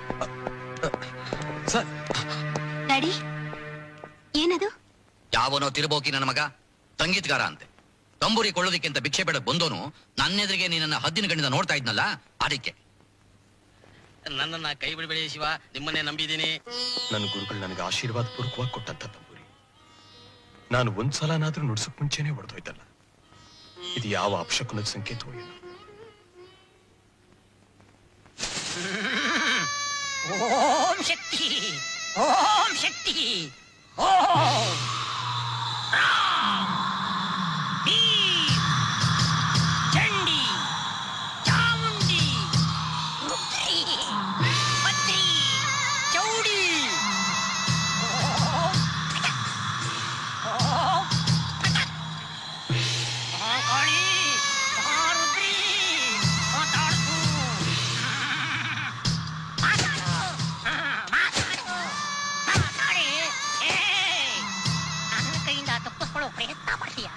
ಸರ್ ಡ್ಯಾಡಿ ಏನದು ಯಾವನೋ ತಿರುಬೋಕಿ ನನ್ನ ಮಗ ಸಂಗೀತಗಾರ ಅಂತೆ ತಂಬೂರಿ ಕೊಳ್ಳೋದಿಕ್ಕೆ ಅಂತ ಭಿಕ್ಷೆ ಬೇಡಕ್ ಬಂದೋನು ನನ್ನೆದುರಿಗೆ ನೀನನ್ನ ಹದ್ದಿನ ಗಂಡಿಂದ ನೋಡ್ತಾ ಇದ್ನಲ್ಲ ಅದಕ್ಕೆ ನನ್ನನ್ನ ಕೈ ಬಿಡಬೇಡಿ ಶಿವ ನಿಮ್ಮನ್ನೇ ನಂಬಿದ್ದೀನಿ ನನ್ನ ಗುರುಗಳು ನನಗೆ ಆಶೀರ್ವಾದ ಪೂರ್ವಕವಾಗಿ ಕೊಟ್ಟಂತ ತಂಬೂರಿ ನಾನು ಒಂದ್ಸಲನಾದ್ರೂ ನುಡ್ಸಕ್ ಮುಂಚೆನೆ ಹೊಡೆದೋಯ್ತಲ್ಲ ಇದು ಯಾವ ಅಪಶಕುನದ ಸಂಕೇತವೋ ಏನೋ ಓಂ ಶಕ್ತಿ ಓಂ ಶಕ್ತಿ ಓಂ ರಾಮ್ ಭೀಮ್ ಚಂಡಿ ಚಾಮುಂಡಿ ರುದ್ರಿ ಭದ್ರಿ ಚೌಡಿ ಓಂ ಓಂ ಮಹಾಕಾಳಿ ಮಹಾರುದ್ರಿ ಮಾತಾಡ್ತು ಮಾತಾಡು ಮಾತಾಡು ಮಾತಾಡಿ ಏಯ್! ನನ್ನ ಕೈಯಿಂದ ತಪ್ಪಿಸ್ಕೊಳ್ಳೋ ಪ್ರಯತ್ನ ಪಡ್ತೀಯಾ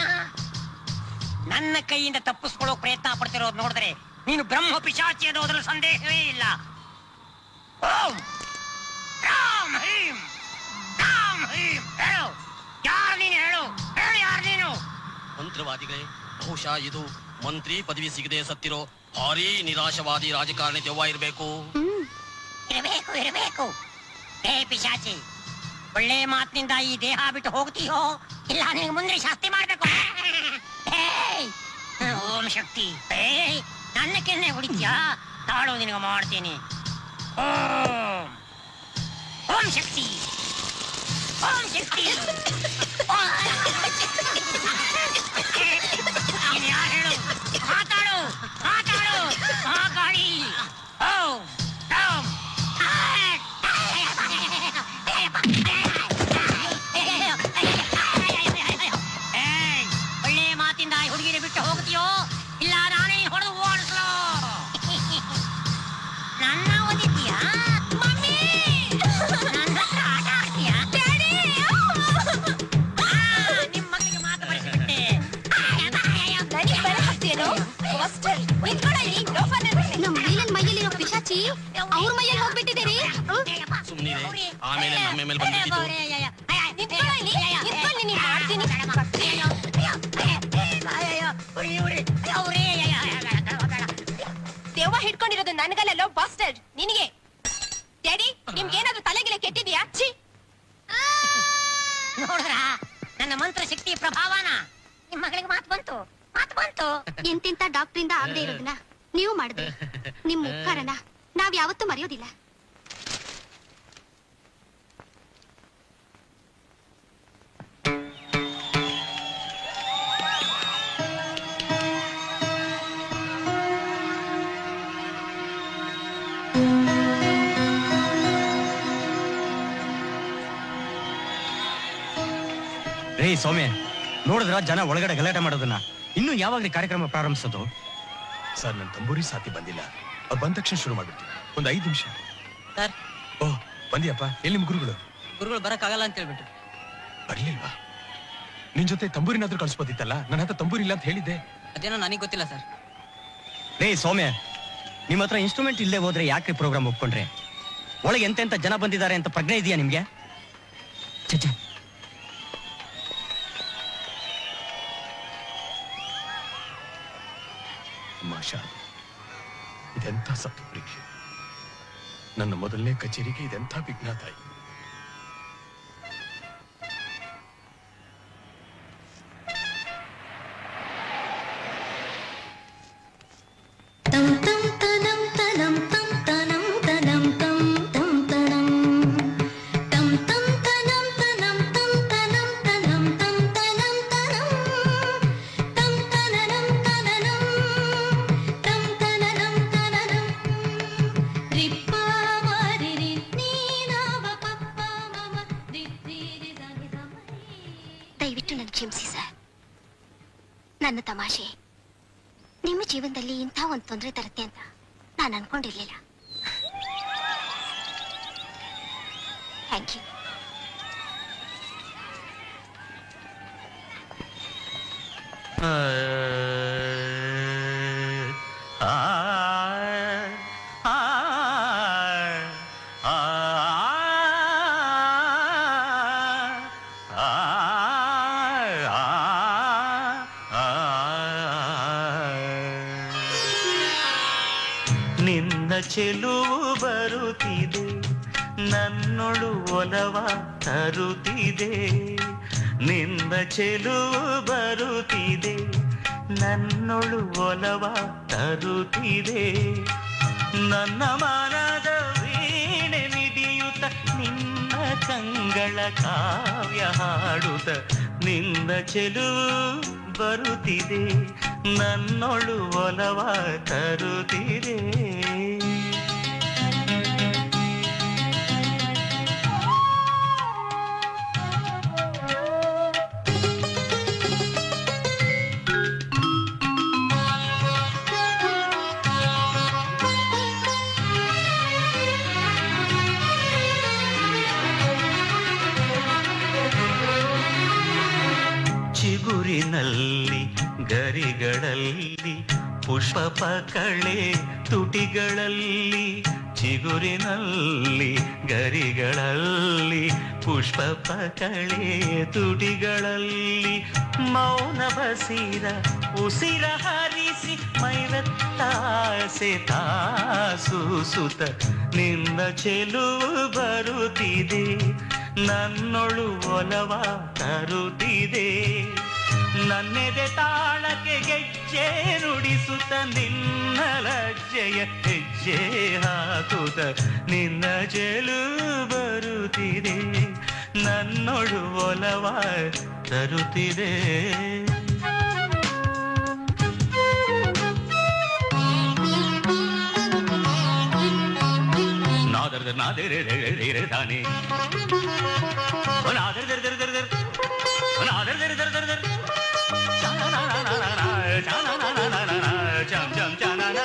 ನನ್ನ ಕೈಯಿಂದ ತಪ್ಪಿಸ್ಕೊಳ್ಳೋ ಪ್ರಯತ್ನ ಪಡ್ತಿರೋದು ನೋಡಿದ್ರೆ ನೀನು ಬ್ರಹ್ಮ ಪಿಶಾಚಿ ಅನ್ನೋದ್ರಲ್ಲಿ ಸಂದೇಹವೇ ಇಲ್ಲ ಓಂ ರಾಮ್ ಹೀಂ ರಾಮ್ ಹೀಂ ಹೇಳು ಯಾರು ನೀನು ಹೇಳು ಹೇಳು ಯಾರು ನೀನು ಮಂತ್ರವಾದಿಗಳೇ ಬಹುಶಃ ಇದು ಮಂತ್ರಿ ಪದವಿ ಸಿಗದೆ ಸತ್ತಿರೋ ಭಾರೀ ನಿರಾಶವಾದಿ ರಾಜಕಾರಣಿ ದೆವ್ವ ಇರಬೇಕು ಇರಬೇಕು ಇರಬೇಕು ಏ ಪಿಶಾಚಿ ಒಳ್ಳೆ ಮಾತಿನಿಂದ ಈ ದೇಹ ಬಿಟ್ಟು ಹೋಗ್ತೀಯೋ ಇಲ್ಲ ನಿನಗೆ ಮುಂದೆ ಶಾಸ್ತಿ ಮಾಡ್ಬೇಕು ಏಯ್! ಓಂ ಶಕ್ತಿ ಏಯ್ ನನ್ನ ಕೆನ್ನೆ ಹೊಡಿತ್ಯಾ ತಾಳು ನಿನಗೆ ಮಾಡ್ತೀನಿ ಓಂ ಓಂ ಶಕ್ತಿ ಓಂ ಶಕ್ತಿ ನೀನು ಯಾರು ಹೇಳು ಮಾತಾಡು ಮಾತಾಡು ಮಹಾಕಾಳಿ ಓಂ ಓಂ ಏಯ್, ಒಳ್ಳೆ ಮಾತಿಂದ ಈ ಹುಡುಗಿನ ಬಿಟ್ಟು ಹೋಗ್ತೀಯೋ ಇಲ್ಲ ನಾನೇ ಹೊಡೆದು ಓಡಿಸ್ಲೋ ನನ್ನ ಓದಿದ್ಯಾ ಮಮ್ಮಿ ನನ್ನ ಹತ್ರ ಆಟ ಆಡ್ತೀಯಾ ಆ, ನಿಮ್ ಮಗಳಿಗೆ ಮಾತು ಬರೆಸಿಬಿಟ್ಟೆ ನಮ್ ಮೇಲಿನ ಮೈಯಲ್ಲಿರೋ ಪಿಶಾಚಿ ಅವ್ರ ಮೈಯಲ್ಲಿ ಹೋಗ್ಬಿಟ್ಟಿದ್ದೀರಿ ಸುಮ್ಮನಿದೆ ಆಮೇಲೆ ನಮ್ಮ ಮೇಲೆ ಬಂದ್ಬಿಟ್ಟಿದ್ದು ದೆವ್ವ ಹಿಡ್ಕೊಂಡಿರೋದು ನನ್ಗಲ್ಲೋ ಬಾಸ್ಟರ್ ನಿನಗೆ ಡ್ಯಾಡಿ ನಿಮ್ಗೇನಾದ್ರೂ ತಲೆಗಿಲೆ ಕೆಟ್ಟಿದ್ಯಾ ಛೀ ನೋಡ್ರ ನನ್ನ ಮಂತ್ರ ಶಕ್ತಿ ಪ್ರಭಾವನ ನಿಮ್ ಮಗಳಿಗೆ ಮಾತು ಬಂತು ಮಾತು ಬಂತು ಎಂತೆಂತ ಡಾಕ್ಟ್ರಿಂದ ಆಗದೆ ಇರೋದನ್ನ ನೀವು ಮಾಡಿದ್ರಿ ನಿಮ್ ಉಪಕಾರನ ನಾವ್ ಯಾವತ್ತೂ ಮರೆಯೋದಿಲ್ಲ ರೇ ಸೌಮ್ಯ ನೋಡಿದ್ರ ಜನ ಒಳಗಡೆ ಗಲಾಟೆ ಮಾಡೋದನ್ನ ಇನ್ನು ಯಾವಾಗ ಕಾರ್ಯಕ್ರಮ ಪ್ರಾರಂಭಿಸೋದು ಸರ್ ನನ್ನ ತಂಬೂರಿ ಸಾತಿ ಬಂದಿಲ್ಲ ಅವ್ರು ಬಂದ ತಕ್ಷಣ ಶುರು ಮಾಡ್ಬಿಡ್ತೀನಿ ಒಂದು ಐದು ನಿಮಿಷ ಸರ್ ಓ ಬಂದಿಯಪ್ಪ ಎಲ್ಲಿ ನಿಮ್ ಗುರುಗಳು ಗುರುಗಳು ಬರಕ್ಕಾಗಲ್ಲ ಅಂತ ಹೇಳ್ಬಿಟ್ರು ಬರ್ಲಿಲ್ವಾ ನಿನ್ ಜೊತೆ ತಂಬೂರಿನಾದ್ರೂ ಕಳ್ಸ್ಬೋದಿತ್ತಲ್ಲ ನನ್ನ ಹತ್ರ ತಂಬೂರಿ ಇಲ್ಲ ಅಂತ ಹೇಳಿದ್ದೆ ಅದೇನೋ ನನಗೆ ಗೊತ್ತಿಲ್ಲ ಸರ್ ರೇ ಸೌಮ್ಯ ನಿಮ್ಮ ಹತ್ರ ಇನ್ಸ್ಟ್ರೂಮೆಂಟ್ ಇಲ್ಲದೆ ಹೋದ್ರೆ ಯಾಕೆ ಪ್ರೋಗ್ರಾಮ್ ಒಪ್ಕೊಂಡ್ರೆ ಒಳಗೆ ಎಂತೆಂತ ಜನ ಬಂದಿದ್ದಾರೆ ಅಂತ ಪ್ರಜ್ಞೆ ಇದೆಯಾ ನಿಮ್ಗೆ ಛೆ, ಛೆ. ಮಾಷಾ ಇದೆಂಥ ಸತ್ತು ಪರೀಕ್ಷೆ ನನ್ನ ಮೊದಲನೇ ಕಚೇರಿಗೆ ಇದೆಂಥ ವಿಘ್ನ ತಾಯಿ ತಂ ನನ್ನ ತಮಾಷೆ ನಿಮ್ಮ ಜೀವನದಲ್ಲಿ ಇಂಥ ಒಂದು ತೊಂದರೆ ತರುತ್ತೆ ಅಂತ ನಾನು ಅನ್ಕೊಂಡಿರ್ಲಿಲ್ಲ ಥ್ಯಾಂಕ್ ಯು ನಿನ್ನ ಚೆಲುವು ಬರುತ್ತಿದೆ ನನ್ನೊಳು ಒಲವ ತರುತ್ತಿದೆ ನಿನ್ನ ಚೆಲುವು ಬರುತ್ತಿದೆ ನನ್ನೊಳು ಒಲವ ತರುತ್ತಿದೆ ನನ್ನ ಮನದ ವೀಣೆ ಮಿಡಿಯುತ್ತ ನಿನ್ನ ಕಂಗಳ ಕಾವ್ಯ ಹಾಡುತ್ತ ನಿನ್ನ ಚೆಲುವು ಬರುತ್ತಿದೆ ನನ್ನೊಳು ಒಲವ ತರುತ್ತಿದೆ ಚಿಗುರಿನಲ್ಲಿ ಗರಿಗಳಲ್ಲಿ ಪುಷ್ಪ ಪಕಳೆ ತುಟಿಗಳಲ್ಲಿ ಚಿಗುರಿನಲ್ಲಿ ಗರಿಗಳಲ್ಲಿ ಪುಷ್ಪ ಪಕಳೆ ತುಟಿಗಳಲ್ಲಿ ಮೌನ ಬಸಿರ ಉಸಿರ ಹರಿಸಿ ಮೈವತ್ತಾಸೆ ತಾಸೂಸುತ್ತ ನಿನ್ನ ಚೆಲುವು ಬರುತ್ತಿದೆ ನನ್ನೊಳು ಒಲವ ತರುತ್ತಿದೆ ನನ್ನೆದೆ ತಾಳಕ್ಕೆ ಗೆಜ್ಜೆ ನುಡಿಸುತ್ತ ನಿನ್ನ ಲಜ್ಜೆಯ ಹೆಜ್ಜೆ ಹಾಕುತ್ತ ನಿನ್ನ ಚೆಲು ಬರುತ್ತಿದೆ ನನ್ನೊಳು ಒಲವ ತರುತ್ತಿದೆ ನಾದರದ ನಾದರೆ ತಾನೆ ನಾದರ ದರ ದರ ದರ ದರ ನಾದರ ದರ ದರ ದರ ದರ ಚಂ ಚಂ ಚಾನ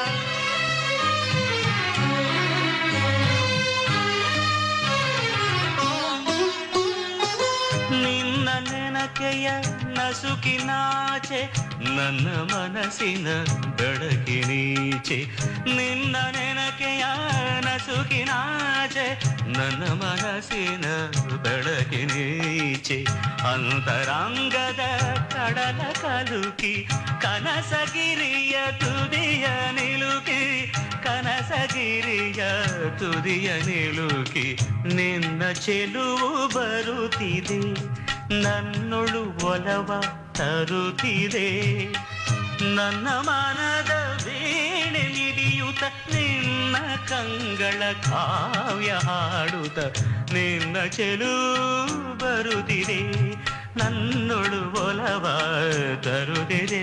ನಿನ್ನ ನೆನಕೆಯ ನಸುಕಿನಾಚೆ ನನ್ನ ಮನಸ್ಸಿನ ಬೆಳಕಿನೀಚೆ ನಿನ್ನ ನೆನಕೆಯ ನಸುಕಿನಾಚೆ ನನ್ನ ಮನಸ್ಸಿನ ಬೆಳಕಿನೀಚೆ ಅಂತರಂಗದ ಕಡಲ ಕಲುಕಿ ಕನಸಗಿರಿಯ ತುದಿಯ ನಿಲುಕಿ ಕನಸಗಿರಿಯ ತುದಿಯ ನಿಲುಕಿ ನಿನ್ನ ಚೆಲುವು ಬರುತ್ತಿದೆ ನನ್ನೊಳು ಒಲವ ತರುತ್ತಿದೆ ನನ್ನ ಮನದ ವೀಣೆ ಮಿಡಿಯುತ್ತ ನಿನ್ನ ಕಂಗಳ ಕಾವ್ಯ ಹಾಡುತ್ತ ನಿನ್ನ ಚೆಲು ಬರುತ್ತಿದೆ ನನ್ನೊಳು ಒಲವ ತರುತ್ತಿದೆ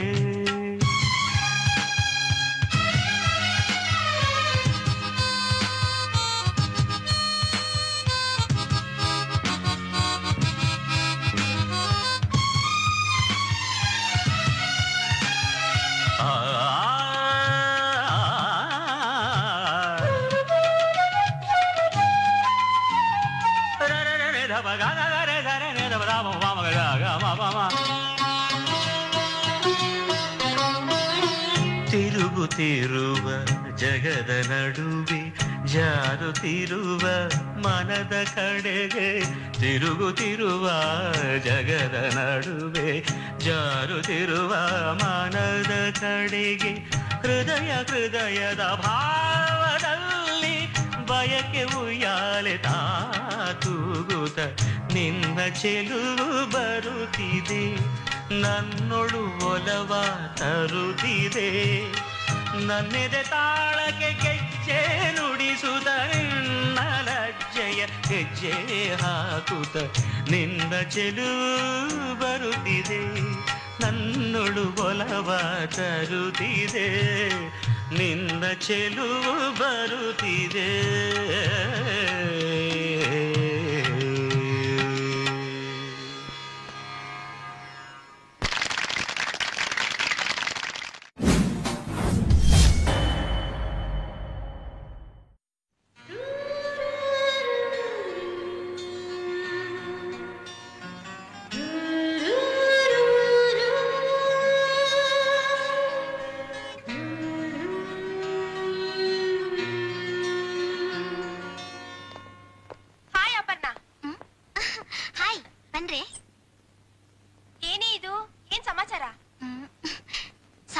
ತಿರುಗುತ್ತಿರುವ ಜಗದ ನಡುವೆ ಜಾರುತ್ತಿರುವ ಮನದ ಕಡೆಗೆ ತಿರುಗುತ್ತಿರುವ ಜಗದ ನಡುವೆ ಜಾರುತ್ತಿರುವ ಮನದ ಕಡೆಗೆ ಹೃದಯ ಹೃದಯದ ಭಾವದಲ್ಲಿ ಬಯಕೆ ಉಯ್ಯಾಲೆ ತೂಗುತ್ತ ನಿನ್ನ ಚೆಲುವು ಬರುತ್ತಿದೆ ನನ್ನೊಳು ಒಲವ ತರುತ್ತಿದೆ ನನ್ನೆದೆ ತಾಳಕ್ಕೆ ಗೆಜ್ಜೆ ನುಡಿಸುತ್ತ ನಿನ್ನ ಲಜ್ಜೆಯ ಹೆಜ್ಜೆ ಹಾಕುತ್ತ ನಿನ್ನ ಚೆಲುವು ಬರುತ್ತಿದೆ ನನ್ನೊಳು ಒಲವ ತರುತ್ತಿದೆ ನಿನ್ನ ಚೆಲುವು ಬರುತ್ತಿದೆ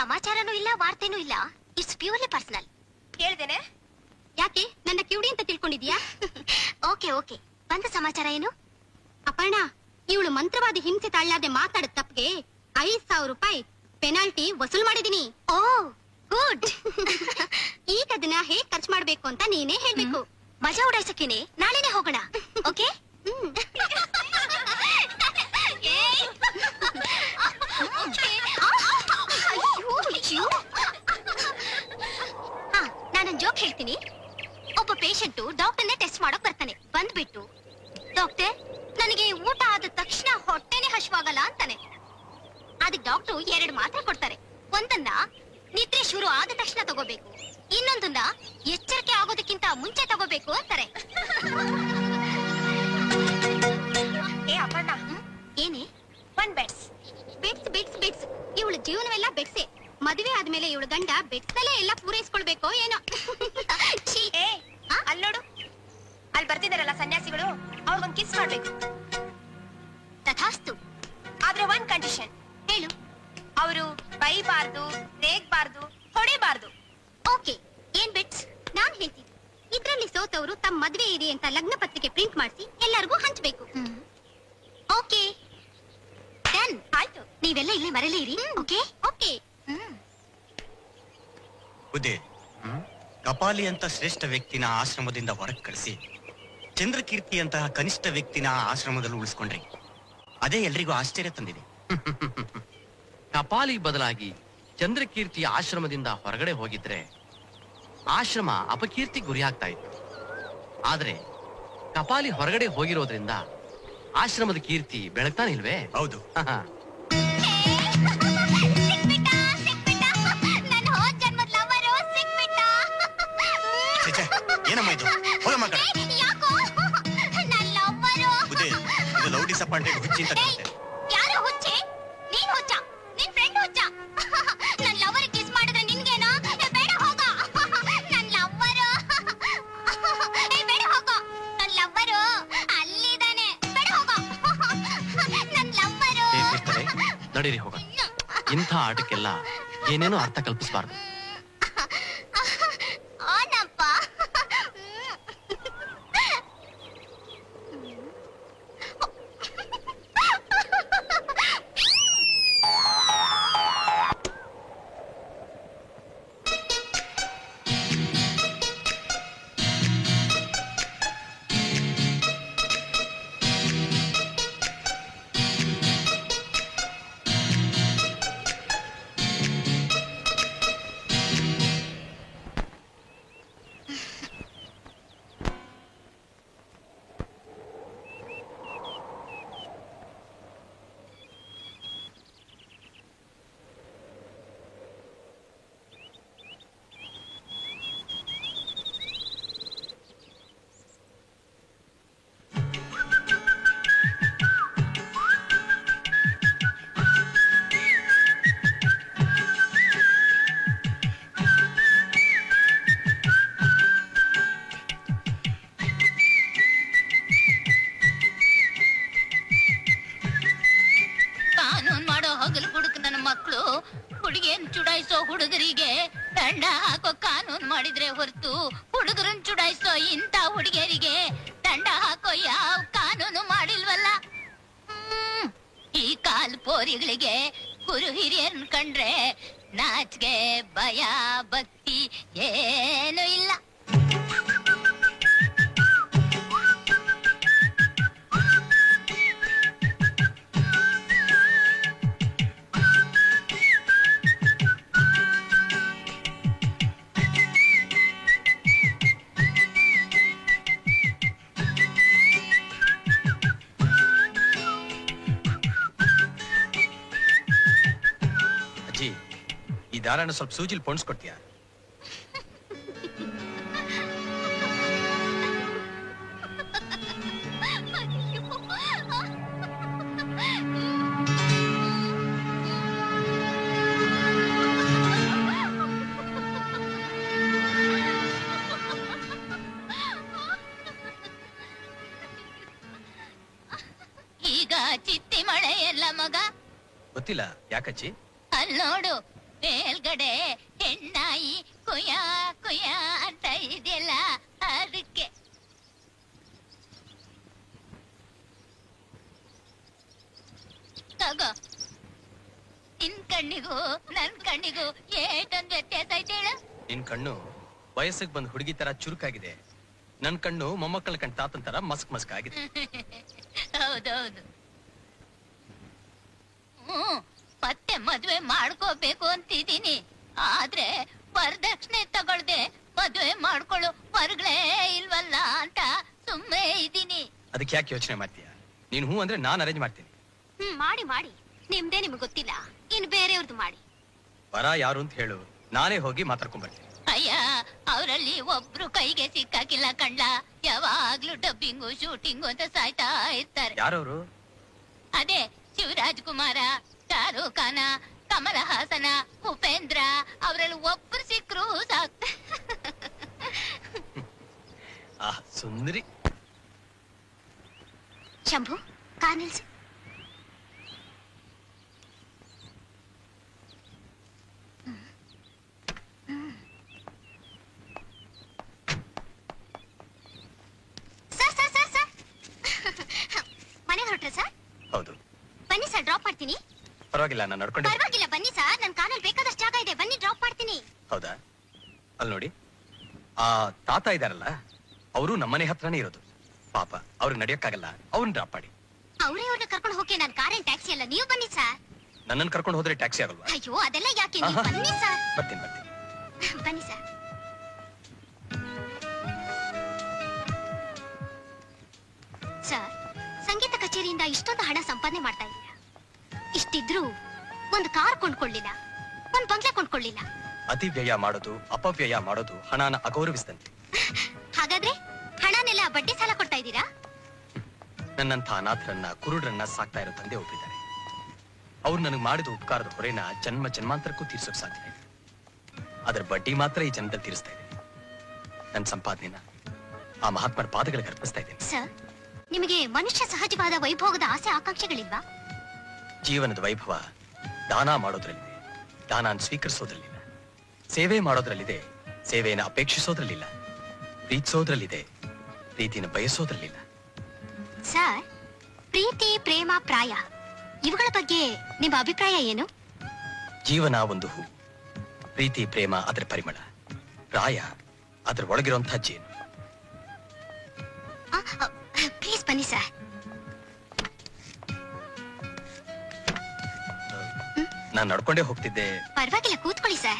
ಸಮಾಚಾರನೂ ಇಲ್ಲ ವಾರ್ತೆನೂ ಇಲ್ಲ ಇಟ್ಸ್ ಪ್ಯೂರ್ಲಿ ಪರ್ಸನಲ್ ಹೇಳ್ದೇನೆ ಯಾಕೆ ನನ್ನ ಕಿವುಡಿ ಅಂತ ತಿಳ್ಕೊಂಡಿದ್ಯಾ ಓಕೆ ಓಕೆ ಬಂದ ಸಮಾಚಾರ ಏನು ಅಪರ್ಣ ಇವಳು ಮಂತ್ರವಾದಿ ಹಿಂಸೆ ತಾಳ್ಲಾದೆ ಮಾತಾಡ ತಪ್ಪಿಗೆ ಐದ್ ಸಾವಿರ ರೂಪಾಯಿ ಪೆನಾಲ್ಟಿ ವಸೂಲ್ ಮಾಡಿದೀನಿ ಓ ಗುಡ್ ಈಗ ಅದನ್ನ ಹೇಗ್ ಖರ್ಚು ಮಾಡ್ಬೇಕು ಅಂತ ನೀನೇ ಹೇಳ್ಬೇಕು ಮಜಾ ಉಡಾಯಿಸಕ್ಕೇನೆ ನಾಳೆನೆ ಹೋಗೋಣ ಓಕೆ ನಾನೊಂದ್ ಜೋಕ್ ಹೇಳ್ತೀನಿ ಒಬ್ಬ ಪೇಷಂಟ್ ಡಾಕ್ಟರ್ನೇ ಟೆಸ್ಟ್ ಮಾಡಕ್ ಬರ್ತಾನೆ ಬಂದ್ಬಿಟ್ಟು ಡಾಕ್ಟರ್ ನನಗೆ ಊಟ ಆದ ತಕ್ಷಣ ಹೊಟ್ಟೆನೆ ಹಶ್ವಾಗಲ್ಲ ಅಂತಾನೆ ಅದಕ್ಕೆ ಡಾಕ್ಟರ್ ಎರಡು ಮಾತ್ರೆ ಕೊಡ್ತಾರೆ ಒಂದನ್ನ ನಿದ್ರೆ ಶುರು ಆದ ತಕ್ಷಣ ತಗೋಬೇಕು ಇನ್ನೊಂದನ್ನ ಎಚ್ಚರಿಕೆ ಆಗೋದಕ್ಕಿಂತ ಮುಂಚೆ ತಗೋಬೇಕು ಅಂತಾರೆ ಏ ಅಪರ್ಣ ಏನೇ one beds beds beds beds ಇವಳು ಜೀವನವೆಲ್ಲ ಬೆಡ್ಸೆ ಮದುವೆ ಆದ್ಮೇಲೆ ಇವಳು ಗಂಡ ಬೆಡ್ಸಲ್ಲೇ ಎಲ್ಲ ಪೂರೈಸ್ಕೊಳ್ಬೇಕೋ ಏನೋ ಛೀ. ಅಲ್ಲ್ ನೋಡು ಅಲ್ಲಿ ಬರ್ತಿದಾರಲ್ಲ ಸನ್ಯಾಸಿಗಳು ಅವ್ರಿಗೊಂದು ಕಿಸ್ ಮಾಡ್ಬೇಕು ತಥಾಸ್ತು ಆದ್ರೆ ಒಂದ್ ಕಂಡೀಷನ್ ಹೇಳು ಅವರು ಬೈಬಾರ್ದು ರೇಗ್ಬಾರ್ದು ಹೊಡಿಬಾರ್ದು ಓಕೆ ಏನ್ ಬಿಟ್ಸ್ ನಾನ್ ಹೇಳ್ತೀನಿ ಇದ್ರಲ್ಲಿ ಸೋತವರು ತಮ್ಮ ಮದ್ವೆ ಇದೆ ಅಂತ ಲಗ್ನ ಪತ್ರಿಕೆ ಪ್ರಿಂಟ್ ಮಾಡಿಸಿ ಎಲ್ಲರಿಗೂ ಹಂಚ್ಬೇಕು ಓಕೆ ಡನ್ ಆಯ್ತು ನೀವೆಲ್ಲ ಇಲ್ಲಿ ಮರಲೇ ಇರಿ ಓಕೆ ಓಕೆ ಬುದ್ಧಿ ಕಪಾಲಿ ಅಂತ ಶ್ರೇಷ್ಠ ವ್ಯಕ್ತಿನ ಆಶ್ರಮದಿಂದ ಹೊರಗೆ ಕಳಿಸಿ ಚಂದ್ರಕೀರ್ತಿ ಅಂತಹ ಕನಿಷ್ಠ ವ್ಯಕ್ತಿನ ಆಶ್ರಮದಲ್ಲಿ ಉಳಿಸ್ಕೊಂಡ್ರಿ ಅದೇ ಎಲ್ರಿಗೂ ಆಶ್ಚರ್ಯ ತಂದಿದೆ ಕಪಾಲಿ ಬದಲಾಗಿ ಚಂದ್ರಕೀರ್ತಿ ಆಶ್ರಮದಿಂದ ಹೊರಗಡೆ ಹೋಗಿದ್ರೆ ಆಶ್ರಮ ಅಪಕೀರ್ತಿ ಗುರಿಯಾಗ್ತಾ ಇತ್ತು ಆದ್ರೆ ಕಪಾಲಿ ಹೊರಗಡೆ ಹೋಗಿರೋದ್ರಿಂದ ಆಶ್ರಮದ ಕೀರ್ತಿ ಬೆಳಗ್ತಾನೆ ಇಲ್ವೇ ಹೌದು ನನ್ನ ಹೋದ್ ಜನ್ಮದ ಲವರು ಸಿಕ್ಬಿಟ್ಟ ಛೆ, ಏನಮ್ಮ ಇದು ಹೋಗಮ್ಮ ಕಡೆ ಯಾಕೋ ನನ್ನ ಲವರು ಬುದ್ಧಿ ಇದು ಲವ್ ಡಿಸಪಾಯಿಂಟೆಡ್ ಹುಚ್ಚಿ ಅಂತ ಕರೀತಾರೆ ಯಾರು ಹುಚ್ಚೆ ನೀನ್ ಹುಚ್ಚ ನಿನ್ ಫ್ರೆಂಡ್ ಹುಚ್ಚ ನನ್ ಲವರ್ ಕಿಸ್ ಮಾಡಿದ್ರೆ ನಿನ್ಗೇನೋ ಏ, ಬೇಡ ಹೋಗ ನನ್ ಲವ್ವರು ಏ ಬೇಡ ಹೋಗೋ ನನ್ ಲವ್ವರು ಅಲ್ಲಿದಾನೆ ಬೇಡ ಹೋಗೋ ನನ್ ಲವ್ವರು ಏ, ಸಿಸ್ಟರೇ, ನಡೀರಿ ಹೋಗ ಇಂಥ ಆಟಕ್ಕೆಲ್ಲ ಏನೇನೋ ಅರ್ಥ ಕಲ್ಪಿಸಬಾರ್ದು ಆನಪ್ಪ ಕಾನೂನ್ ಮಾಡೋ ಹಗಲು ಹುಡುಕ ನನ್ನ ಮಕ್ಕಳು ಹುಡುಗಿಯನ್ ಚುಡಾಯಿಸೋ ಹುಡುಗರಿಗೆ ದಂಡ ಹಾಕೋ ಕಾನೂನ್ ಮಾಡಿದ್ರೆ ಹೊರತು ಹುಡುಗರನ್ ಚುಡಾಯಿಸೋ ಇಂಥ ಹುಡುಗಿಯರಿಗೆ ದಂಡ ಹಾಕೋ ಯಾವ ಕಾನೂನು ಮಾಡಿಲ್ವಲ್ಲ ಹ್ಮ್. ಈ ಕಾಲ್ ಪೋರಿಗಳಿಗೆ ಗುರು ಹಿರಿಯರನ್ ಕಂಡ್ರೆ ನಾಚಿಗೆ ಭಯ ಭಕ್ತಿ ಏನೂ ಇಲ್ಲ ಅಜ್ಜಿ ಈ ದಾರನ ಸ್ವಲ್ಪ ಸೂಜಿಲ್ ಪೊಣ್ಸ್ಕೊಡ್ತೀಯಾ ಈಗ ಚಿತ್ತಿ ಮಳೆ ಎಲ್ಲ ಮಗ ಗೊತ್ತಿಲ್ಲ ಯಾಕಜ್ಜಿ ಅಲ್ ನೋಡು ಮೇಲ್ಗಡೆ ಹೆಣ್ಣಾಯಿ ಕುಯ ಕುಯ ಅಂತ ಇದೆಯಲ್ಲ ಅದಕ್ಕೆ ತಗೋ ನಿನ್ ಕಣ್ಣಿಗೂ ನನ್ ಕಣ್ಣಿಗೂ ಏಟೊಂದು ವ್ಯತ್ಯಾಸ ಐತೆ ಹೇಳು ನಿನ್ ಕಣ್ಣು ವಯಸ್ಸಿಗೆ ಬಂದ್ ಹುಡುಗಿ ತರ ಚುರುಕಾಗಿದೆ ನನ್ ಕಣ್ಣು ಮೊಮ್ಮಕ್ಕಳ ಕಣ್ ತಾತನ್ ತರ ಮಸ್ಕ್ ಮಸ್ಕ್ ಆಗಿದೆ ಹೌದೌದು ಹ್ಮ್ ಮತ್ತೆ ಮದ್ವೆ ಮಾಡ್ಕೋಬೇಕು ಅಂತಿದೀನಿ ಆದ್ರೆ ವರದಕ್ಷಿಣೆ ತಗೊಳ್ದೆ ಮದ್ವೆ ಮಾಡ್ಕೊಳ್ಳೋ ವರ್ಗಳೇ ಇಲ್ವಲ್ಲ ಅಂತ ಸುಮ್ಮನೆ ಇದೀನಿ ಅದಕ್ಕೆ ಯಾಕೆ ಯೋಚನೆ ಮಾಡ್ತೀಯ ನೀನ್ ಹೂ ಅಂದ್ರೆ ನಾನ್ ಅರೇಂಜ್ ಮಾಡ್ತೀನಿ ಹ್ಮ್ ಮಾಡಿ ಮಾಡಿ ನಿಮ್ದೇ ನಿಮ್ಗೆ ಗೊತ್ತಿಲ್ಲ ಇನ್ ಬೇರೆಯವ್ರದ್ದು ಮಾಡಿ ವರ ಯಾರು ಅಂತ ಹೇಳು ನಾನೇ ಹೋಗಿ ಮಾತಾಡ್ಕೊಂಡ್ ಬರ್ತೀನಿ ಅಯ್ಯ ಅವರಲ್ಲಿ ಒಬ್ರು ಕೈಗೆ ಸಿಕ್ಕಾಕಿಲ್ಲ ಕಂಡ್ಲ ಯಾವಾಗ್ಲೂ ಡಬ್ಬಿಂಗು ಶೂಟಿಂಗು ಅಂತ ಸಾಯ್ತಾ ಇರ್ತಾರೆ ಯಾರವರು ಅದೇ ಶಿವರಾಜ್ ಕುಮಾರ ಶಾರುಖ್ ಖಾನ ಕಮಲ ಹಾಸನ ಉಪೇಂದ್ರ ಅವರಲ್ಲಿ ಒಬ್ರು ಸಿಕ್ರು ಸಾಕ್ ಆ ಸುಂದರಿ ಶಂಭು ಕಾರ್ ನಿಲ್ಸು ಸರ್ ಸರ್ ಸರ್ ಸರ್ ಮನೆಗೆ ಹೊರಟ್ರ ಸರ್ ಹೌದು ಬನ್ನಿ ಸರ್ ಡ್ರಾಪ್ ಮಾಡ್ತೀನಿ ಪರವಾಗಿಲ್ಲ ನಾನು ನಡ್ಕೊಂಡೆ ಪರವಾಗಿಲ್ಲ ಬನ್ನಿ ಸರ್ ನನ್ನ ಕಾರಲ್ಲಿ ಬೇಕಾದಷ್ಟು ಜಾಗ ಇದೆ ಬನ್ನಿ ಡ್ರಾಪ್ ಮಾಡ್ತೀನಿ ಹೌದಾ ಅಲ್ಲಿ ನೋಡಿ ಆ ತಾತ ಇದಾರಲ್ಲ ಅವರು ನಮ್ಮನೆ ಹತ್ರನೇ ಇರೋದು ಪಾಪ ಅವ್ರಿಗೆ ನಡೆಯಕ್ಕಾಗಲ್ಲ ಅವ್ರನ್ನ ಡ್ರಾಪ್ ಮಾಡಿ ಅವರೇ ಅವ್ರನ್ನ ಕರ್ಕೊಂಡು ಹೋಗಿ ನಾನು ಕಾರೇನ್ ಟ್ಯಾಕ್ಸಿ ಅಲ್ಲ ನೀವು ಬನ್ನಿ ಸರ್ ನನ್ನನ್ನು ಕರ್ಕೊಂಡು ಹೋದ್ರೆ ಟ್ಯಾಕ್ಸಿ ಆಗಲ್ವಾ ಅಯ್ಯೋ ಅದೆಲ್ಲ ಯಾಕೆ ನೀವು ಆಹಾ. ಬನ್ನಿ ಸರ್ ಬರ್ತೀನಿ ಬರ್ತೀನಿ ಬನ್ನಿ ಸರ್ ಸರ್ ಸಂಗೀತ ಕಚೇರಿಯಿಂದ ಇಷ್ಟೊಂದು ಹಣ ಸಂಪಾದನೆ ಮಾಡ್ತಾ ಇದ್ದೀರಾ ಇಷ್ಟಿದ್ರೂ ಒಂದು ಕಾರ್ ಕೊಂಡ್ಕೊಳ್ಳಿಲ್ಲ ಒಂದು ಬಂಗ್ಲೆ ಕೊಂಡ್ಕೊಳ್ಳಿಲ್ಲ ಅತಿ ವ್ಯಯ ಮಾಡೋದು ಅಪವ್ಯಯ ಮಾಡೋದು ಹಣನ ಅಗೌರವಿಸಿದಂತೆ ಹಾಗಾದ್ರೆ ಹಣನೆಲ್ಲ ಬಡ್ಡಿ ಸಾಲ ಕೊಡ್ತಾ ಇದ್ದೀರಾ ನನ್ನಂಥ ಅನಾಥರನ್ನ ಕುರುಡರನ್ನ ಸಾಕ್ತಾ ಇರೋ ತಂದೆ ಒಬ್ಬಿದ್ದಾರೆ ಅವ್ರು ನನಗೆ ಮಾಡಿದ ಉಪಕಾರದ ಹೊರೆನ ಜನ್ಮ ಜನ್ಮಾಂತರಕ್ಕೂ ತೀರ್ಸೋಕ್ ಸಾಧ್ಯ ಇದೆ ಅದರ ಬಡ್ಡಿ ಮಾತ್ರ ಈ ಜನ್ಮದಲ್ಲಿ ತೀರಿಸ್ತಾ ಇದೆ ನನ್ನ ಸಂಪಾದನೆನ ಆ ಮಹಾತ್ಮರ ಪಾದಗಳಿಗೆ ಅರ್ಪಿಸ್ತಾ ಇದ್ದೇನೆ ಸರ್ ನಿಮಗೆ ಮನುಷ್ಯ ಸಹಜವಾದ ವೈಭೋಗದ ಆಸೆ ಆಕಾಂಕ್ಷೆಗಳಿಲ್ವಾ ಜೀವನದ ವೈಭವ ದಾನ ಮಾಡೋದ್ರಲ್ಲಿದೆ ದಾನ ಸ್ವೀಕರಿಸೋದ್ರಲ್ಲಿಲ್ಲ ಸೇವೆ ಮಾಡೋದ್ರಲ್ಲಿದೆ ಸೇವೆಯನ್ನು ಅಪೇಕ್ಷಿಸೋದ್ರಲ್ಲಿಲ್ಲ ಪ್ರೀತಿಸೋದ್ರಲ್ಲಿದೆ ಪ್ರೀತಿನ ಬಯಸೋದ್ರಲ್ಲಿಲ್ಲ ಸರ್ ಪ್ರೀತಿ ಪ್ರೇಮ ಪ್ರಾಯ ಇವುಗಳ ಬಗ್ಗೆ ನಿಮ್ಮ ಅಭಿಪ್ರಾಯ ಏನು ಜೀವನ ಒಂದು ಹೂ ಪ್ರೀತಿ ಪ್ರೇಮ ಅದರ ಪರಿಮಳ ಪ್ರಾಯ ಅದರ ಒಳಗಿರುವಂತಹ ಜೇನು ಪ್ಲೀಸ್ ಬನ್ನಿ ಸರ್ ನಾನು ನಡ್ಕೊಂಡೇ ಹೋಗ್ತಿದ್ದೆ ಪರವಾಗಿಲ್ಲ ಕೂತ್ಕೊಳ್ಳಿ ಸರ್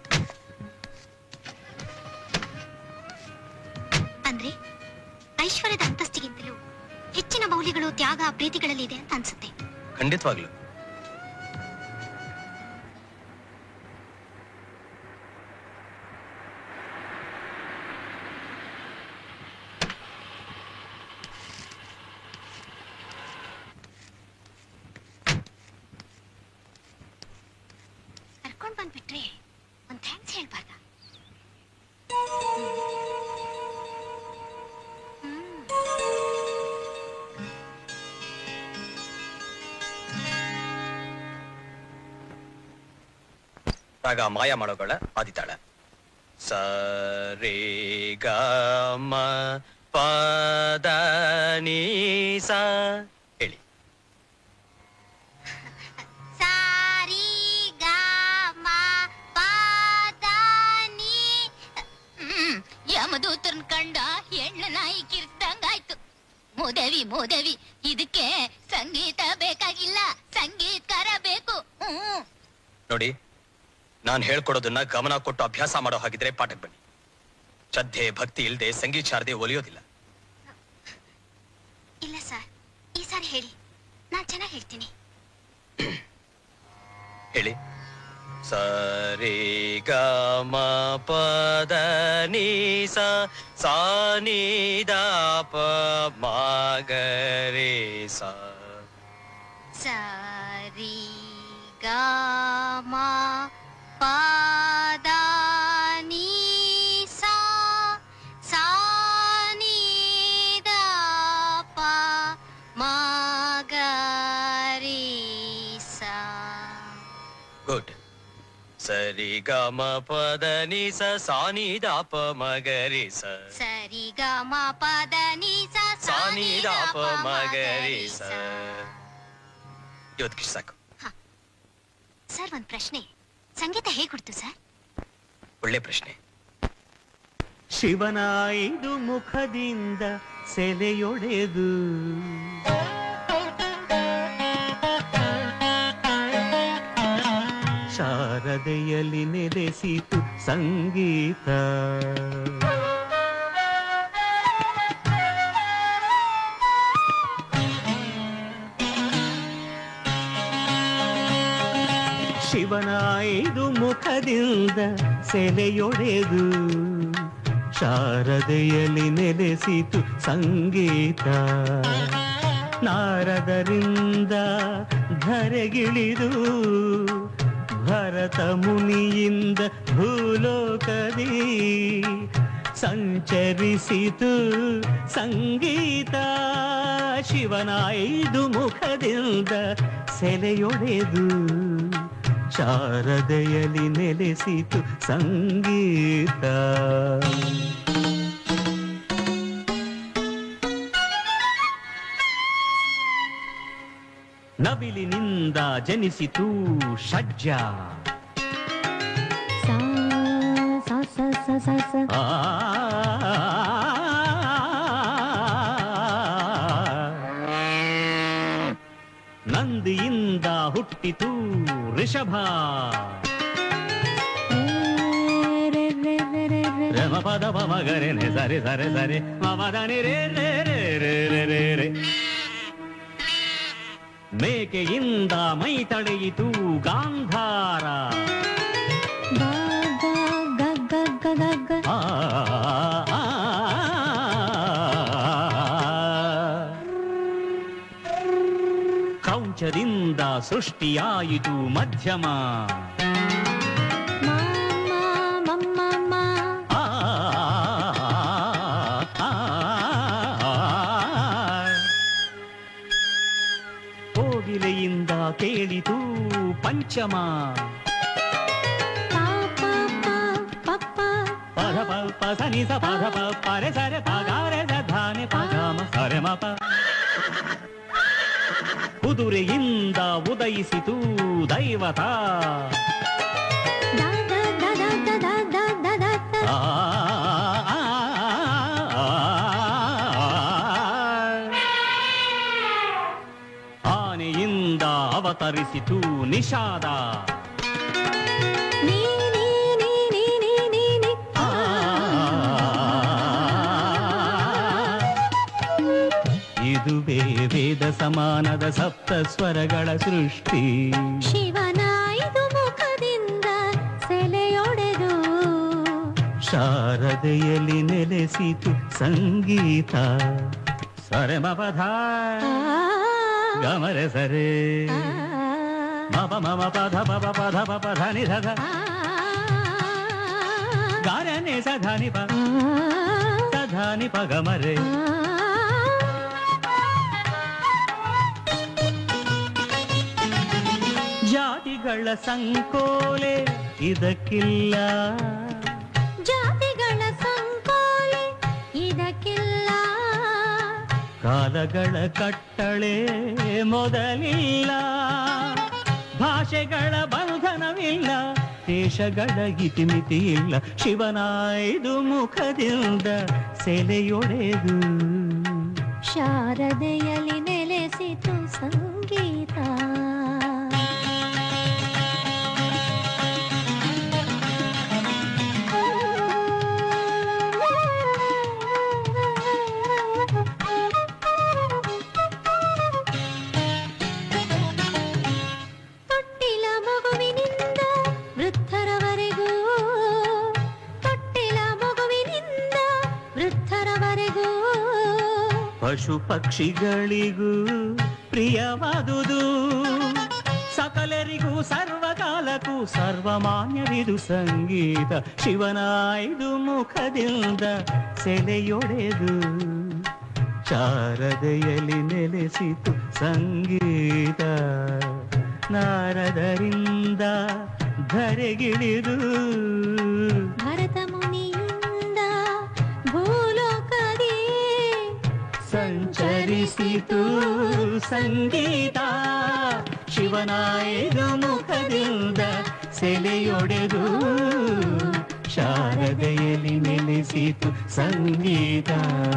ಅಂದ್ರೆ ಐಶ್ವರ್ಯದ ಅಂತಸ್ತಿಗಿಂತಲೂ ಹೆಚ್ಚಿನ ಮೌಲ್ಯಗಳು ತ್ಯಾಗ ಪ್ರೀತಿಗಳಲ್ಲಿ ಇದೆ ಅಂತ ಅನ್ಸುತ್ತೆ ಖಂಡಿತವಾಗ್ಲು ಕರ್ಕೊಂಡ್ ಬಂದ್ಬಿಟ್ರೆ ಒಂದ್ ಥ್ಯಾಂಕ್ಸ್ ಹೇಳ್ಬಾರ್ದ ರಾಗ ಮಾಯ ಮಾಡೋಗಳ ಆದಿತಾಳ ಸ ರೇ ಗ ಮ ಪ ದ ನೀ ಸ ಹೇಳಿ ಸಾರಿ ಗ ಮ ಪ ದ ನೀ ಹ್ಮ್ ಯಮದೂತರನ್ ಕಂಡ ಹೆಣ್ಣು ನಾಯಿ ಕಿರ್ದಂಗಾಯ್ತು ಮೋದೇವಿ ಮೋದೇವಿ ಇದಕ್ಕೆ ಸಂಗೀತ ಬೇಕಾಗಿಲ್ಲ ಸಂಗೀತಕಾರ ಬೇಕು ಹ್ಮ್ ನೋಡಿ ನಾನು ಹೇಳ್ಕೊಡೋದನ್ನ ಗಮನ ಕೊಟ್ಟು ಅಭ್ಯಾಸ ಮಾಡೋ ಹಾಗಿದ್ರೆ ಪಾಠಕ್ಕೆ ಬನ್ನಿ ಶ್ರದ್ಧೆ ಭಕ್ತಿ ಇಲ್ಲದೆ ಸಂಗೀತ ಶಾರದೆ ಒಲಿಯೋದಿಲ್ಲ ಇಲ್ಲ ಸರ್ ಈ ಸಾರಿ ಹೇಳಿ ನಾನ್ ಚೆನ್ನಾಗಿ ಹೇಳ್ತೀನಿ ಹೇಳಿ ಸ ರೇ ಗ ಮ ಪ ದ ನೀ ಸ ಸಾ ನೀ ದ ಪ ಮ ಗ ರೇ ಸ ಸಾರಿ ಗ ಮ ಪ ದ ನೀ ಸಾ ಸಾ ನೀ ದ ಪ ಮ ಗ ರೀ ಸಾ ಗುಡ್ ಸ ಸರಿ ಗ ಮ ಪದ ನಿ ಸ ಸಾ ನಿ ದ ಪ ಮ ಗ ರಿ ಸ ಸರಿ ಗ ಮ ಪದ ನಿ ಸ ಸಾ ನಿ ದ ಪ ಮ ಗ ರಿ ಸ ಇವತ್ತಿಗೆ ಸಾಕು ಸರ್ ಒಂದ್ ಪ್ರಶ್ನೆ ಸಂಗೀತ ಹೇಗ್ ಹುಡ್ತು ಸರ್ ಒಳ್ಳೆ ಪ್ರಶ್ನೆ ಶಿವನ ಐದು ಮುಖದಿಂದ ಸೆಲೆಯೊಡೆದು ಶಾರದೆಯಲ್ಲಿ ನೆಲೆಸಿತು ಸಂಗೀತ ಶಿವನ ಐದು ಮುಖದಿಂದ ಸೆಲೆಯೊಡೆದು ಶಾರದೆಯಲ್ಲಿ ನೆಲೆಸಿತು ಸಂಗೀತ ನಾರದರಿಂದ ಧರೆಗಿಳಿದು ಭರತ ಮುನಿಯಿಂದ ಭೂಲೋಕದಿ ಸಂಚರಿಸಿತು ಸಂಗೀತ ಶಿವನ ಐದು ಮುಖದಿಂದ ಸೆಲೆಯೊಡೆದು ಶಾರದೆಯಲ್ಲಿ ನೆಲೆಸಿತು ಸಂಗೀತ ನವಿಲಿನಿಂದ ಜನಿಸಿತು ಷಡ್ಜ ಆ ನಂದಿಯಿಂದ ಹುಟ್ಟಿತು ಋಷಭ ರಮ ಪದ ಮಗರೆ ನೆ ಸರಿ ಸರಿ ಸರಿ ಮಮದನಿ ರೇ ರೇ ರೇ ರೇ ರೇ ರೇ ರೇ ಮೇಕೆಯಿಂದ ಮೈ ತಡೆಯಿತು ಗಾಂಧಾರ ಆ, ಆ, ಕೌಂಚದಿಂದ ಸೃಷ್ಟಿಯಾಯಿತು ಮಧ್ಯಮ ಆ, ಆ, ಕೋಗಿಲೆಯಿಂದ ಕೇಳಿತು ಪಂಚಮ ಪದ ಪ ಪ ಸ ನಿ ಸ ಪದ ಪ ಪರೆ ಸರೆ ಪಗಾರೆ ಸ ಧಾನೆ ಪಗಾಮ ಸರೆ ಮ ಪ ಕುದುರೆಯಿಂದ ಉದಯಿಸಿತು ದೈವತ ಆ, ಆ, ಆ, ಆನೆಯಿಂದ ಅವತರಿಸಿತು ನಿಷಾದ ಇದುವೇ ವೇದ ಸಮಾನದ ಸಪ್ತ ಸ್ವರಗಳ ಸೃಷ್ಟಿ ಶಿವನ ಐದು ಮುಖದಿಂದ ಸೆಲೆಯೊಡೆದು ಶಾರದೆಯಲ್ಲಿ ನೆಲೆಸಿತು ಸಂಗೀತ ಸರೆ ಮಪಧ ಗಮರೆ ಸರೆ ಮಪ ಮಮ ಪಧ ಪಪ ಪಧ ಪಪ ಧನಿ ಧಧ ಗಾರನೆ ಸಧಾನಿ ಪ ಸಧಾನಿ ಪ ಗಮರೆ ಜಾತಿಗಳ ಸಂಕೋಲೆ ಇದಕ್ಕಿಲ್ಲ ಜಾತಿಗಳ ಸಂಕೋಲೆ ಇದಕ್ಕಿಲ್ಲ ಕಾಲಗಳ ಕಟ್ಟಳೆ ಮೊದಲಿಲ್ಲ ಭಾಷೆಗಳ ಬಂಧನವಿಲ್ಲ ದೇಶಗಳ ಇತಿಮಿತಿ ಇಲ್ಲ ಶಿವನಾಯ್ದು ಮುಖದಿಂದ ಸೆಲೆಯೊಡೆದು ಶಾರದೆಯಲ್ಲಿ ನೆಲೆಸಿತು ಸಂಗೀತ ತೊಟ್ಟಿಲ ಮಗುವಿನಿಂದ ವೃದ್ಧರವರೆಗೂ ತೊಟ್ಟಿಲ ಮಗುವಿನಿಂದ ವೃದ್ಧರವರೆಗೂ ಪಶು ಪಕ್ಷಿಗಳಿಗೂ ಪ್ರಿಯವಾದುದು ಸಕಲರಿಗೂ ಸರ್ವಕಾಲಕ್ಕೂ ಸರ್ವಮಾನ್ಯವಿದು ಸಂಗೀತ ಶಿವನಾಯ್ದು ಮುಖದಿಂದ ಸೆಲೆಯೊಡೆದು ಶಾರದೆಯಲ್ಲಿ ನೆಲೆಸಿತು ಸಂಗೀತ ನಾರದರಿಂದ ಧರೆಗಿಳಿದು ಭರತ ಮುನಿಯಿಂದ ಭೂಲೋಕದಿ ಸಂಚರಿಸಿತು ಸಂಗೀತ ಶಿವನಾಯಕ ಮುಖದಿಂದ ಸೆಲೆಯೊಡೆದು ಶಾರದೆಯಲ್ಲಿ ನೆಲೆಸಿತು ಸಂಗೀತ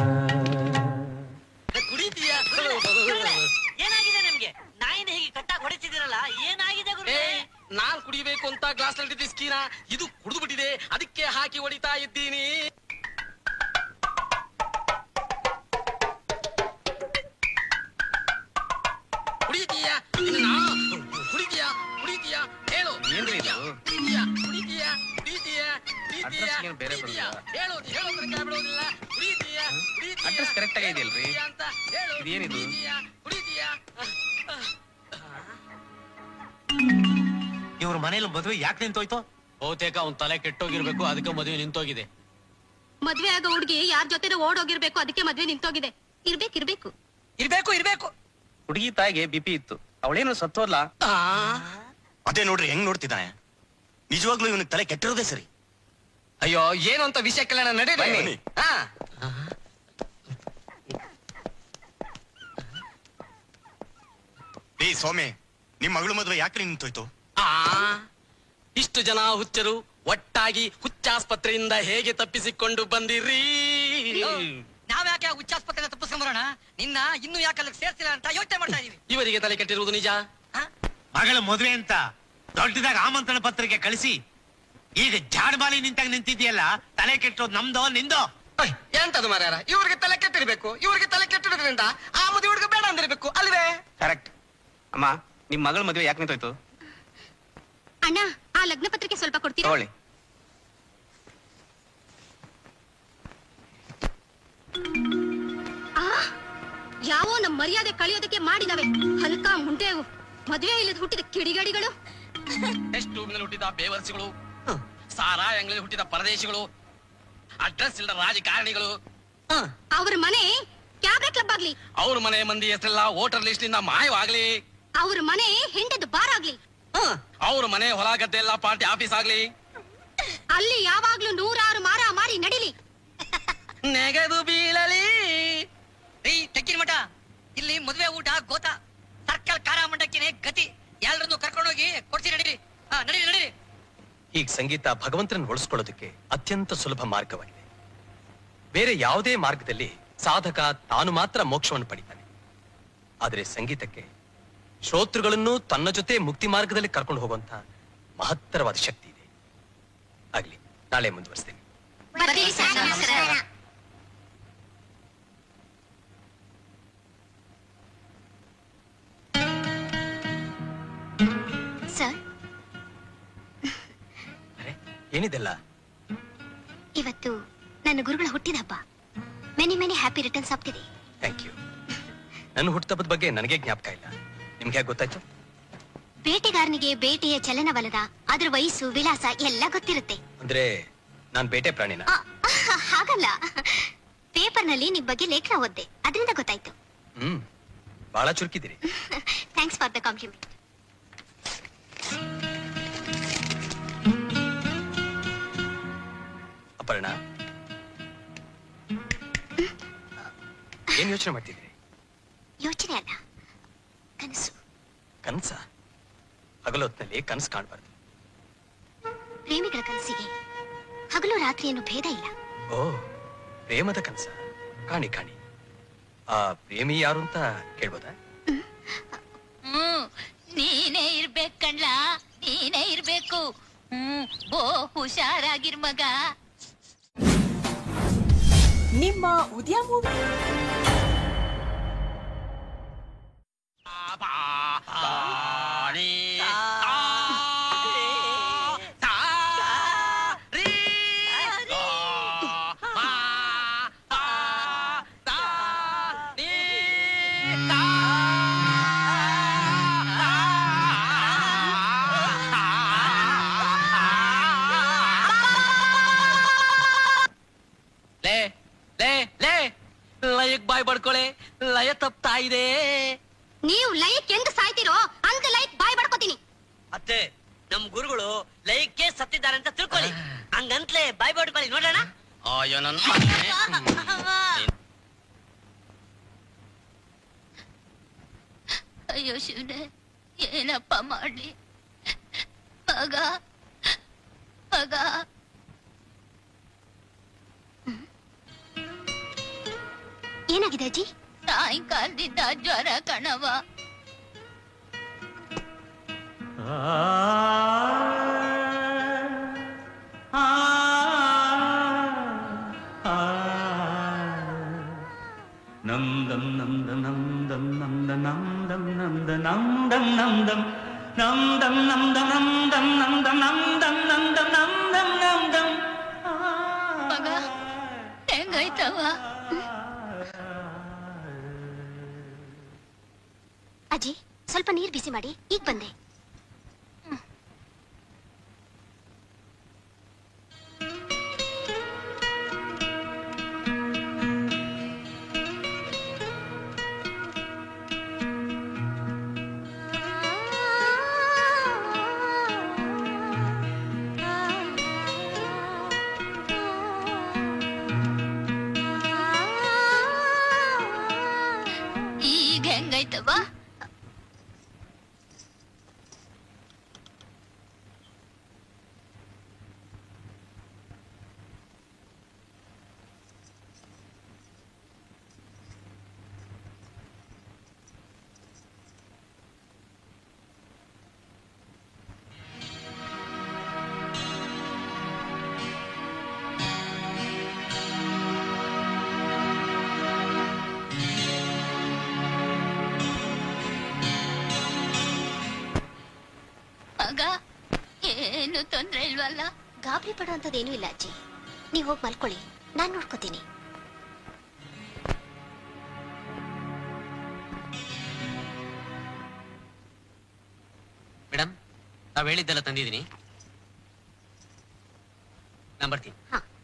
ಏನಾಗಿದೆ ನಿಮ್ಗೆ ನಾಯಿನ ಹೇಗೆ ಕಟ್ಟಾಗಿ ಹೊಡಿತಿದ್ದೀರಲ್ಲ ಏನಾಗಿದೆ ಗುರು ನಾನ್ ಕುಡಿಬೇಕು ಅಂತ ಗ್ಲಾಸ್ ನಲ್ಲಿ ಸ್ಕೀನ ಇದು ಕುಡಿದು ಬಿಟ್ಟಿದೆ ಅದಕ್ಕೆ ಹಾಕಿ ಹೊಡಿತಾ ಇದ್ದೀನಿ ಕುಡಿತೀಯ ಕುಡಿತೀಯ ಕುಡಿತೀಯ ಹೇಳು ಏನ್ರಿ ಇದು? ಕುಡಿತೀಯ ಕುಡಿತೀಯ ಕುಡಿತೀಯ ಕುಡಿತೀಯ Address ಏನ್ ಬೇರೆ ಕುಡಿತೀಯ? ಬರ್ತದಾ? ಹೇಳು ಹೇಳು ತನಕ ಬಿಡೋದಿಲ್ಲ ಕುಡಿತೀಯ ಕುಡಿತೀಯ ಅಡ್ರೆಸ್ ಕರೆಕ್ಟ್ ಆಗಿದೆಯಲ್ರಿ ಅಂತ ಹೇಳು ಇದೇನಿದು ಕುಡಿತೀಯ ಕುಡಿತೀಯ ಇವ್ರ ಮನೇಲಿ ಮದುವೆ ಯಾಕೆ ನಿಂತೋಯ್ತು ಬಹುತೇಕ ಅವ್ನ್ ತಲೆ ಕೆಟ್ಟೋಗಿರ್ಬೇಕು ಅದಕ್ಕೆ ಮದುವೆ ನಿಂತೋಗಿದೆ ಮದ್ವೆ ಆಗೋ ಹುಡುಗಿ ಯಾರ ಜೊತೆ ಓಡೋಗಿರ್ಬೇಕು ಅದಕ್ಕೆ ಮದ್ವೆ ನಿಂತೋಗಿದೆ ಇರ್ಬೇಕು ಇರ್ಬೇಕು ಇರ್ಬೇಕು ಇರ್ಬೇಕು ಹುಡುಗಿ ತಾಯಿಗೆ ಬಿಪಿ ಇತ್ತು ಅವಳೇನು ಸತ್ತೋದ್ಲ ಅದೇ ನೋಡ್ರಿ ಹೆಂಗ್ ನೋಡ್ತಿದ್ದಾನೆ ನಿಜವಾಗ್ಲೂ ಇವನಿಗೆ ತಲೆ ಕೆಟ್ಟಿರೋದೇ ಸರಿ ಅಯ್ಯೋ ಏನು ಅಂತ ವಿಷಯಕ್ಕೆಲ್ಲ ನಡೀರಿ ಬನ್ನಿ. ಹಾ ಏ ಸೌಮ್ಯ ನಿಮ್ ಮಗಳು ಮದುವೆ ಯಾಕ್ರಿ ನಿಂತೋಯ್ತು ಆ ಇಷ್ಟು ಜನ ಹುಚ್ಚರು ಒಟ್ಟಾಗಿ ಹುಚ್ಚಾಸ್ಪತ್ರೆಯಿಂದ ಹೇಗೆ ತಪ್ಪಿಸಿಕೊಂಡು ಬಂದಿರಿ ನಾವ್ಯಾಕೆ ಆ ಹುಚ್ಚಾಸ್ಪತ್ರೆ ತಪ್ಪಿಸ್ಕೊಂಬರೋಣ ನಿನ್ನ ಇನ್ನು ಯಾಕೆ ಅಲ್ಲಿಗೆ ಸೇರ್ಸಿಲ್ಲ ಅಂತ ಯೋಚನೆ ಮಾಡ್ತಾ ಇದೀವಿ ಇವರಿಗೆ ತಲೆ ಕೆಟ್ಟಿರುವುದು ನಿಜ ಮಗಳ ಮದುವೆ ಅಂತ ದೊಡ್ಡದಾಗ ಆಮಂತ್ರಣ ಪತ್ರಿಕೆ ಕಳಿಸಿ ಈಗ ಜಾಡ್ಮಾಲಿ ನಿಂತಾಗ ನಿಂತಿದ್ಯಲ್ಲ ತಲೆ ಕೆಟ್ಟೋದ್ ನಮ್ದೋ ನಿಂದೋ ಎಂತದು ಮಾರ್ಯಾರ ಇವ್ರಿಗೆ ತಲೆ ಕೆಟ್ಟಿರ್ಬೇಕು ಇವ್ರಿಗೆ ತಲೆ ಕೆಟ್ಟಿರೋದ್ರಿಂದ ಆ ಮದುವೆ ಹುಡುಗ ಬೇಡ ಅಂದಿರ್ಬೇಕು ಅಲ್ವೇ ಕರೆಕ್ಟ್ ಅಮ್ಮ ನಿಮ್ ಮಗಳ ಮದುವೆ ಯಾಕೆ ನಿಂತೋಯ್ತು ಅಣ್ಣ ಆ ಲಗ್ನ ಪತ್ರಿಕೆ ಸ್ವಲ್ಪ ಕೊಡ್ತೀರಾ ತಗೊಳ್ಳಿ ಆ ಯಾವೋ ನಮ್ ಮರ್ಯಾದೆ ಕಳಿಯೋದಕ್ಕೆ ಮಾಡಿದವೆ ಹಲ್ಕ ಮುಂಟೆವು ಮದ್ವೆ ಇಲ್ಲದ ಹುಟ್ಟಿದ ಕಿಡಿಗಡಿಗಳು ಟೆಸ್ಟ್ ಟ್ಯೂಬ್ನಲ್ಲಿ ಹುಟ್ಟಿದ ಬೇವರ್ಸಿಗಳು ಸಾರಾಯಂಗಳಲ್ಲಿ ಹುಟ್ಟಿದ ಪರದೇಶಿಗಳು ಅಡ್ರೆಸ್ ಇಲ್ಲದ ರಾಜಕಾರಣಿಗಳು ಅವ್ರ ಮನೆ ಕ್ಯಾಬ್ರೆ ಕ್ಲಬ್ ಆಗ್ಲಿ ಅವ್ರ ಮನೆ ಮಂದಿ ಹೆಸರೆಲ್ಲ ವೋಟರ್ ಲಿಸ್ಟ್ ನಿಂದ ಮಾಯವಾಗ್ಲಿ ಅವ್ರ ಮನೆ ಹೆಂಡದ ಬಾರ್ ಆಗ್ಲಿ ಅವ್ರ ಮನೆ ಹೊಲ ಗದ್ದೆ ಎಲ್ಲ ಪಾರ್ಟಿ ಆಫೀಸ್ ಆಗ್ಲಿ ಅಲ್ಲಿ ಯಾವಾಗ್ಲೂ ನೂರಾರು ಮಾರ ಮಾರಿ ನಡಿಲಿ ನೆಗೆದು ಬೀಳಲಿ ರೀ ತೆಕ್ಕಿನ ಮಠ ಇಲ್ಲಿ ಮದುವೆ ಊಟ ಗೋತ ಸರ್ಕಲ್ ಖಾರ ಮಂಡಕ್ಕಿನೇ ಗತಿ ಎಲ್ಲರನ್ನು ಕರ್ಕೊಂಡೋಗಿ ಕೊಡ್ಸಿ ನಡೀರಿ ಹಾ ನಡೀರಿ ನಡೀರಿ ಈಗ ಸಂಗೀತ ಭಗವಂತನ ಉಳಿಸ್ಕೊಳ್ಳೋದಕ್ಕೆ ಅತ್ಯಂತ ಸುಲಭ ಮಾರ್ಗವಾಗಿದೆ ಬೇರೆ ಯಾವುದೇ ಮಾರ್ಗದಲ್ಲಿ ಸಾಧಕ ತಾನು ಮಾತ್ರ ಮೋಕ್ಷವನ್ನು ಪಡಿತಾನೆ ಆದರೆ ಸಂಗೀತಕ್ಕೆ ಶ್ರೋತೃಗಳನ್ನು ತನ್ನ ಜೊತೆ ಮುಕ್ತಿ ಮಾರ್ಗದಲ್ಲಿ ಕರ್ಕೊಂಡು ಹೋಗುವಂತ ಮಹತ್ತರವಾದ ಶಕ್ತಿ ಇದೆ ಆಗ್ಲಿ ನಾಳೆ ಮುಂದುವರಿಸ್ತೇನೆ ಸರ್ ಏನಿದೆಲ್ಲ ಇವತ್ತು ನನ್ನ ಗುರುಗಳ ಹುಟ್ಟಿದ ಹಬ್ಬ many many happy returns of the day thank you ನನ್ನ ಹುಟ್ಟುಹಬ್ಬದ ಬಗ್ಗೆ ನನಗೆ ಜ್ಞಾಪಕ ಇಲ್ಲ ನಿಮ್ಗೆ ಹೇಗೆ ಗೊತ್ತಾಯ್ತು ಬೇಟೆಗಾರನಿಗೆ ಬೇಟೆಯ ಚಲನವಲನ ಅದರ ವಯಸ್ಸು ವಿಳಾಸ ಎಲ್ಲ ಗೊತ್ತಿರುತ್ತೆ ಅಂದ್ರೆ ನಾನ್ ಬೇಟೆ ಪ್ರಾಣಿನ ಆ, ಹಾಗಲ್ಲ ಪೇಪರ್ನಲ್ಲಿ ನಿಮ್ ಬಗ್ಗೆ ಲೇಖನ ಓದ್ದೆ ಅದರಿಂದ ಗೊತ್ತಾಯ್ತು ಹ್ಮ್ ಬಹಳ ಚುರುಕಿದ್ದೀರಿ thanks for the compliment Aparna ಏನ್ ಯೋಚನೆ ಮಾಡ್ತಿದ್ರಿ ಯೋಚನೆ ಅಲ್ಲ ಕನಸು ಕನ್ಸ ಹಗಲೊತ್ನಲ್ಲಿ ಕನಸು ಕಾಣಬಾರ್ದು ಪ್ರೇಮಿಗಳ ಕನಸಿಗೆ ಹಗಲು ರಾತ್ರಿ ಅನ್ನೋ ಭೇದ ಇಲ್ಲ ಓ ಪ್ರೇಮದ ಕನಸ ಕಾಣಿ ಕಾಣಿ ಆ ಪ್ರೇಮಿ ಯಾರು ಅಂತ ಕೇಳ್ಬೋದಾ ಹ್ಮ್ ನೀನೇ ಇರ್ಬೇಕ್ ಕಣ್ಲ ನೀನೇ ಇರ್ಬೇಕು ಹ್ಮ್ ಬೋ ಹುಷಾರಾಗಿರ್ ಮಗ ನಿಮ್ಮ ಉದಯ ಮೂವಿ ಲೇ ಲೇ ಲೇ ಲಯಕ್ ಬಾಯ್ ಬಡ್ಕೊಳೆ ಲಯ ತಪ್ತಾ ಇದೆ ನೀವು ಲೈಕ್ ಹೆಂಗ್ ಸಾಯ್ತಿರೋ ಹಂಗ ಲೈಕ್ ಬಾಯ್ ಬಡ್ಕೋತೀನಿ ಅತ್ತೆ ನಮ್ ಗುರುಗಳು ಲೈಕ್ಕೆ ಸತ್ತಿದ್ದಾರೆ ಅಂತ ತಿಳ್ಕೊಳ್ಳಿ ಹಂಗಂತ್ಲೆ ಬಾಯ್ ಬಾಡಿ ಬಳಿ ನೋಡೋಣ ಅಯ್ಯೋ ನನ್ನ ಅಯ್ಯೋ ಶಿವನೇ ಏನಪ್ಪ ಮಾಡ್ಲಿ ಮಗ ಮಗ ಏನಾಗಿದೆ ಅಜ್ಜಿ ಸಾಯಂಕಾಲದಿಂದ ಜ್ವರ ಕಣವ ನಮ್ ದಮ್ ನಮ್ ದಮ್ ನಮ್ ದಮ್ ನಮ್ ದ ನಮ್ ದಮ್ ನಮ್ ದ ನಮ್ ದಮ್ ನಮ್ ದಮ್ ನಮ್ ದಮ್ ನಮ್ ದ ನಮ್ ದಮ್ ನಮ್ ದ ನಮ್ ದಮ್ ನಮ್ ದ ನಮ್ ದಮ್ ನಮ್ ದಮ್ ಮಗ ಹೆಂಗಾಯ್ತವ ಅಜ್ಜಿ ಸ್ವಲ್ಪ ನೀರ್ ಬಿಸಿ ಮಾಡಿ ಈಗ ಬಂದೆ ಈಗ ಹೆಂಗಾಯ್ತವ ಮಗ ಏನು ತೊಂದ್ರೆ ಇಲ್ವಲ್ಲ ಗಾಬರಿ ಪಡುವಂಥದ್ದೇನೂ ಇಲ್ಲ ಅಜ್ಜಿ ನೀವು ಹೋಗಿ ಮಲ್ಕೊಳ್ಳಿ ನಾನ್ ನೋಡ್ಕೋತೀನಿ ಮೇಡಮ್ ತಾವ್ ಹೇಳಿದ್ದೆಲ್ಲ ತಂದಿದ್ದೀನಿ ನಾನ್ ಬರ್ತೀನಿ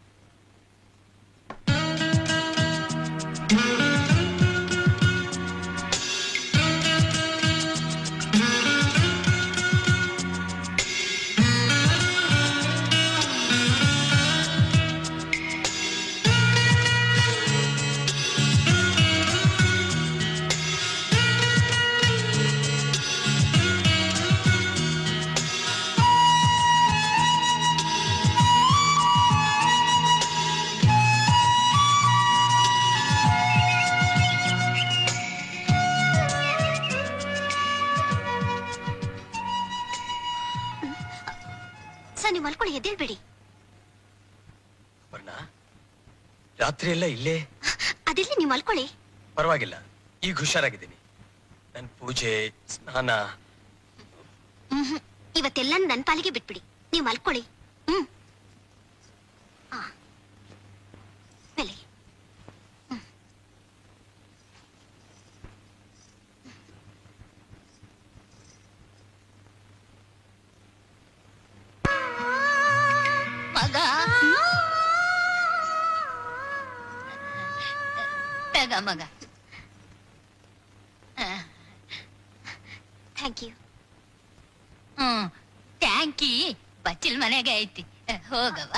ಸರ್ ನೀವು ಮಲ್ಕೊಳ್ಳಿ ಎದ್ದೇಳ್ಬೇಡಿ ಅಪರ್ಣ ರಾತ್ರಿ ಎಲ್ಲ ಇಲ್ಲೇ ಅದಿರ್ಲಿ ನೀವು ಮಲ್ಕೊಳ್ಳಿ ಪರವಾಗಿಲ್ಲ ಈಗ ಹುಷಾರಾಗಿದ್ದೀನಿ ನನ್ ಪೂಜೆ ಸ್ನಾನ ಮ್ಹೂ. ಇವತ್ತೆಲ್ಲ ನನ್ನ ಪಾಲಿಗೆ ಬಿಟ್ಬಿಡಿ ನೀವು ಮಲ್ಕೊಳ್ಳಿ ಹ್ಮ್ ಆ. ಮೇಲೆ ಮಗ ತಗ ಮಗ ಥ್ಯಾಂಕ್ ಯು ಹ್ಮ್ ಟ್ಯಾಂಕಿ ಬಚ್ಚಿಲ್ ಮನೆಗೆ ಐತಿ ಹೋಗವ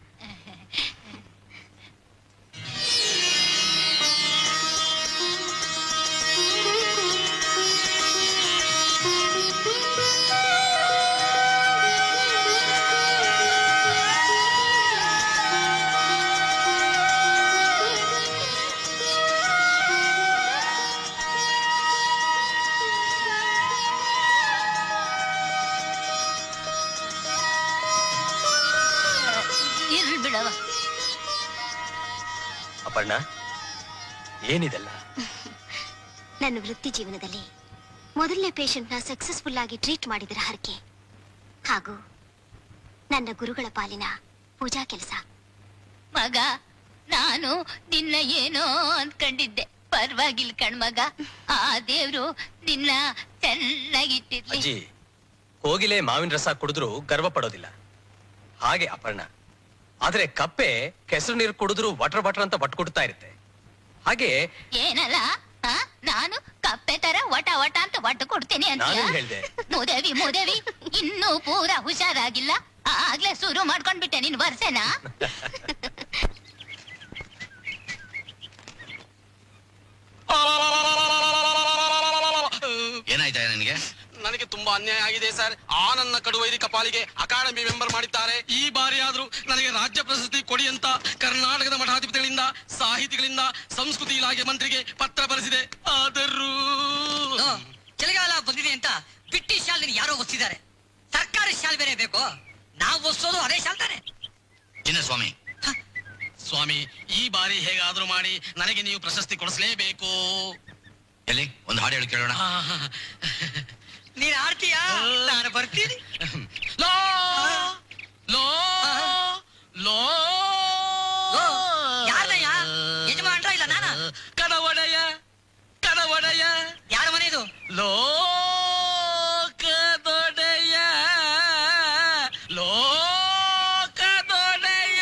ಇರ್ಲಿ ಬಿಡವ ಅಪರ್ಣ ಏನಿದೆಲ್ಲ ನನ್ನ ವೃತ್ತಿ ಜೀವನದಲ್ಲಿ ಮೊದಲನೇ ಪೇಷಂಟ್ನ ಸಕ್ಸಸ್ಫುಲ್ ಆಗಿ ಟ್ರೀಟ್ ಮಾಡಿದರ ಹರಕೆ ಹಾಗೂ ನನ್ನ ಗುರುಗಳ ಪಾಲಿನ ಪೂಜಾ ಕೆಲಸ ಮಗ ನಾನು ನಿನ್ನ ಏನೋ ಅಂದ್ಕೊಂಡಿದ್ದೆ ಪರವಾಗಿಲ್ಲ ಕಣ್ಮಗ ಆ ದೇವ್ರು ನಿನ್ನ ಚೆನ್ನಾಗಿಟ್ಟಿರ್ಲಿ ಅಜ್ಜಿ ಹೋಗಿಲೆ ಮಾವಿನ ರಸ ಕುಡಿದ್ರು ಗರ್ವ ಪಡೋದಿಲ್ಲ ಹಾಗೆ ಅಪರ್ಣ ಆದ್ರೆ ಕಪ್ಪೆ ಕೆಸರು ನೀರು ಕುಡಿದ್ರು ವಟರ್ ಬಟರ್ ಅಂತ ಬಟ್ ಕೊಡ್ತಾ ಇರುತ್ತೆ ಹಾಗೆ ಏನಲ್ಲ ಆ? ನಾನು ಕಪ್ಪೆ ತರ ವಟ ವಟ ಅಂತ ಒಟ್ಟು ಕೊಡ್ತೀನಿ ಅಂತ ನಾನೇನ್ ಹೇಳ್ದೆ ಮೂದೇವಿ ಮೂದೇವಿ ಇನ್ನೂ ಪೂರಾ ಹುಷಾರಾಗಿಲ್ಲ ಆಗ್ಲೇ ಶುರು ಮಾಡ್ಕೊಂಡ್ಬಿಟ್ಟೆ ನಿನ್ ವರ್ಷನಾ ಏನಾಯ್ತಾ ನಿನಗೆ ನನಗೆ ತುಂಬಾ ಅನ್ಯಾಯ ಆಗಿದೆ ಸರ್ ಆ ನನ್ನ ಕಡುವೈರಿ ಕಪಾಲಿಗೆ ಅಕಾಡೆಮಿ ಮೆಂಬರ್ ಮಾಡಿದ್ದಾರೆ ಈ ಬಾರಿ ಆದ್ರೂ ನನಗೆ ರಾಜ್ಯ ಪ್ರಶಸ್ತಿ ಕೊಡಿ ಅಂತ ಕರ್ನಾಟಕದ ಮಠಾಧಿಪತಿಗಳಿಂದ ಸಾಹಿತಿಗಳಿಂದ ಸಂಸ್ಕೃತಿ ಇಲಾಖೆ ಮಂತ್ರಿಗೆ ಪತ್ರ ಬರೆಸಿದೆ ಆದರೂ ಚಳಿಗಾಲ ಬಂದಿದೆ ಅಂತ ಬಿಟ್ಟಿ ಶಾಲ್ ಯಾರೋ ಒತ್ತಿದ್ದಾರೆ ಸರ್ಕಾರಿ ಶಾಲ್ ಬೇರೆ ಬೇಕು ನಾವು ಒಸೋದು ಅದೇ ಶಾಲ್ ತಾನೆ ಚಿನ್ನ ಸ್ವಾಮಿ ಸ್ವಾಮಿ ಈ ಬಾರಿ ಹೇಗಾದ್ರೂ ಮಾಡಿ ನನಗೆ ನೀವು ಪ್ರಶಸ್ತಿ ಕೊಡಿಸಲೇಬೇಕು ಎಲ್ಲಿ ಒಂದು ಹಾಡು ಹೇಳಿ ಕೇಳೋಣ ನೀನ್ ಆಡ್ತೀಯಾ ನಾನು ಬರ್ತೀನಿ ಲೋ ಲೋ ಲೋ ಯಾರಯ್ಯ ಯಜಮಾನ್ರ ಇಲ್ಲ ನಾನ ಕಡವಡೆಯ ಕಡವಡೆಯ ಯಾರ ಮನೆ ಇದು ಲೋಕದೊಡೆಯ ಲೋಕದೊಡೆಯ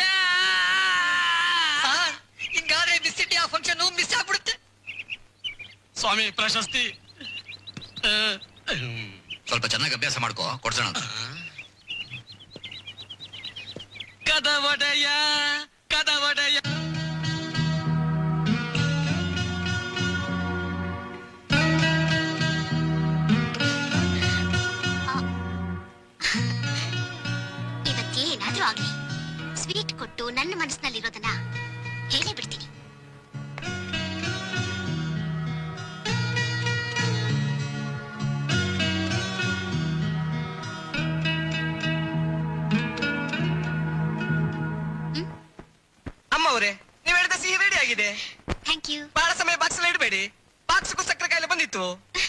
ಹಿಂಗಾದ್ರೆ ಮಿಸ್ ಇಂಡಿಯಾ ಫಂಕ್ಷನ್ ಮಿಸ್ ಆಗ್ಬಿಡುತ್ತೆ ಸ್ವಾಮಿ ಪ್ರಶಸ್ತಿ ಆ, ಸ್ವಲ್ಪ ಚೆನ್ನಾಗಿ ಅಭ್ಯಾಸ ಮಾಡ್ಕೋ ಕೊಡ್ಸೋಣ ಅಂತ. ಕದವಡೆಯ ಕದವಡೆಯ ಇವತ್ತೇನಾದ್ರೂ ಆಗ್ಲಿ ಸ್ವೀಟ್ ಕೊಟ್ಟು ನನ್ನ ಮನಸ್ಸಿನಲ್ಲಿರೋದನ್ನ ಹೇಳೇ ಬಿಡ್ತೀನಿ ಅಮ್ಮ ಅವರೇ ನೀವ್ ಹೇಳಿದ ಸಿಹಿ ರೆಡಿ ಆಗಿದೆ ಥ್ಯಾಂಕ್ ಯು ಬಹಳ ಸಮಯ ಬಾಕ್ಸ್ ಇಡಬೇಡಿ ಬಾಕ್ಸ್ಗೂ ಸಕ್ಕರೆ ಕಾಯಿಲೆ ಬಂದಿತ್ತು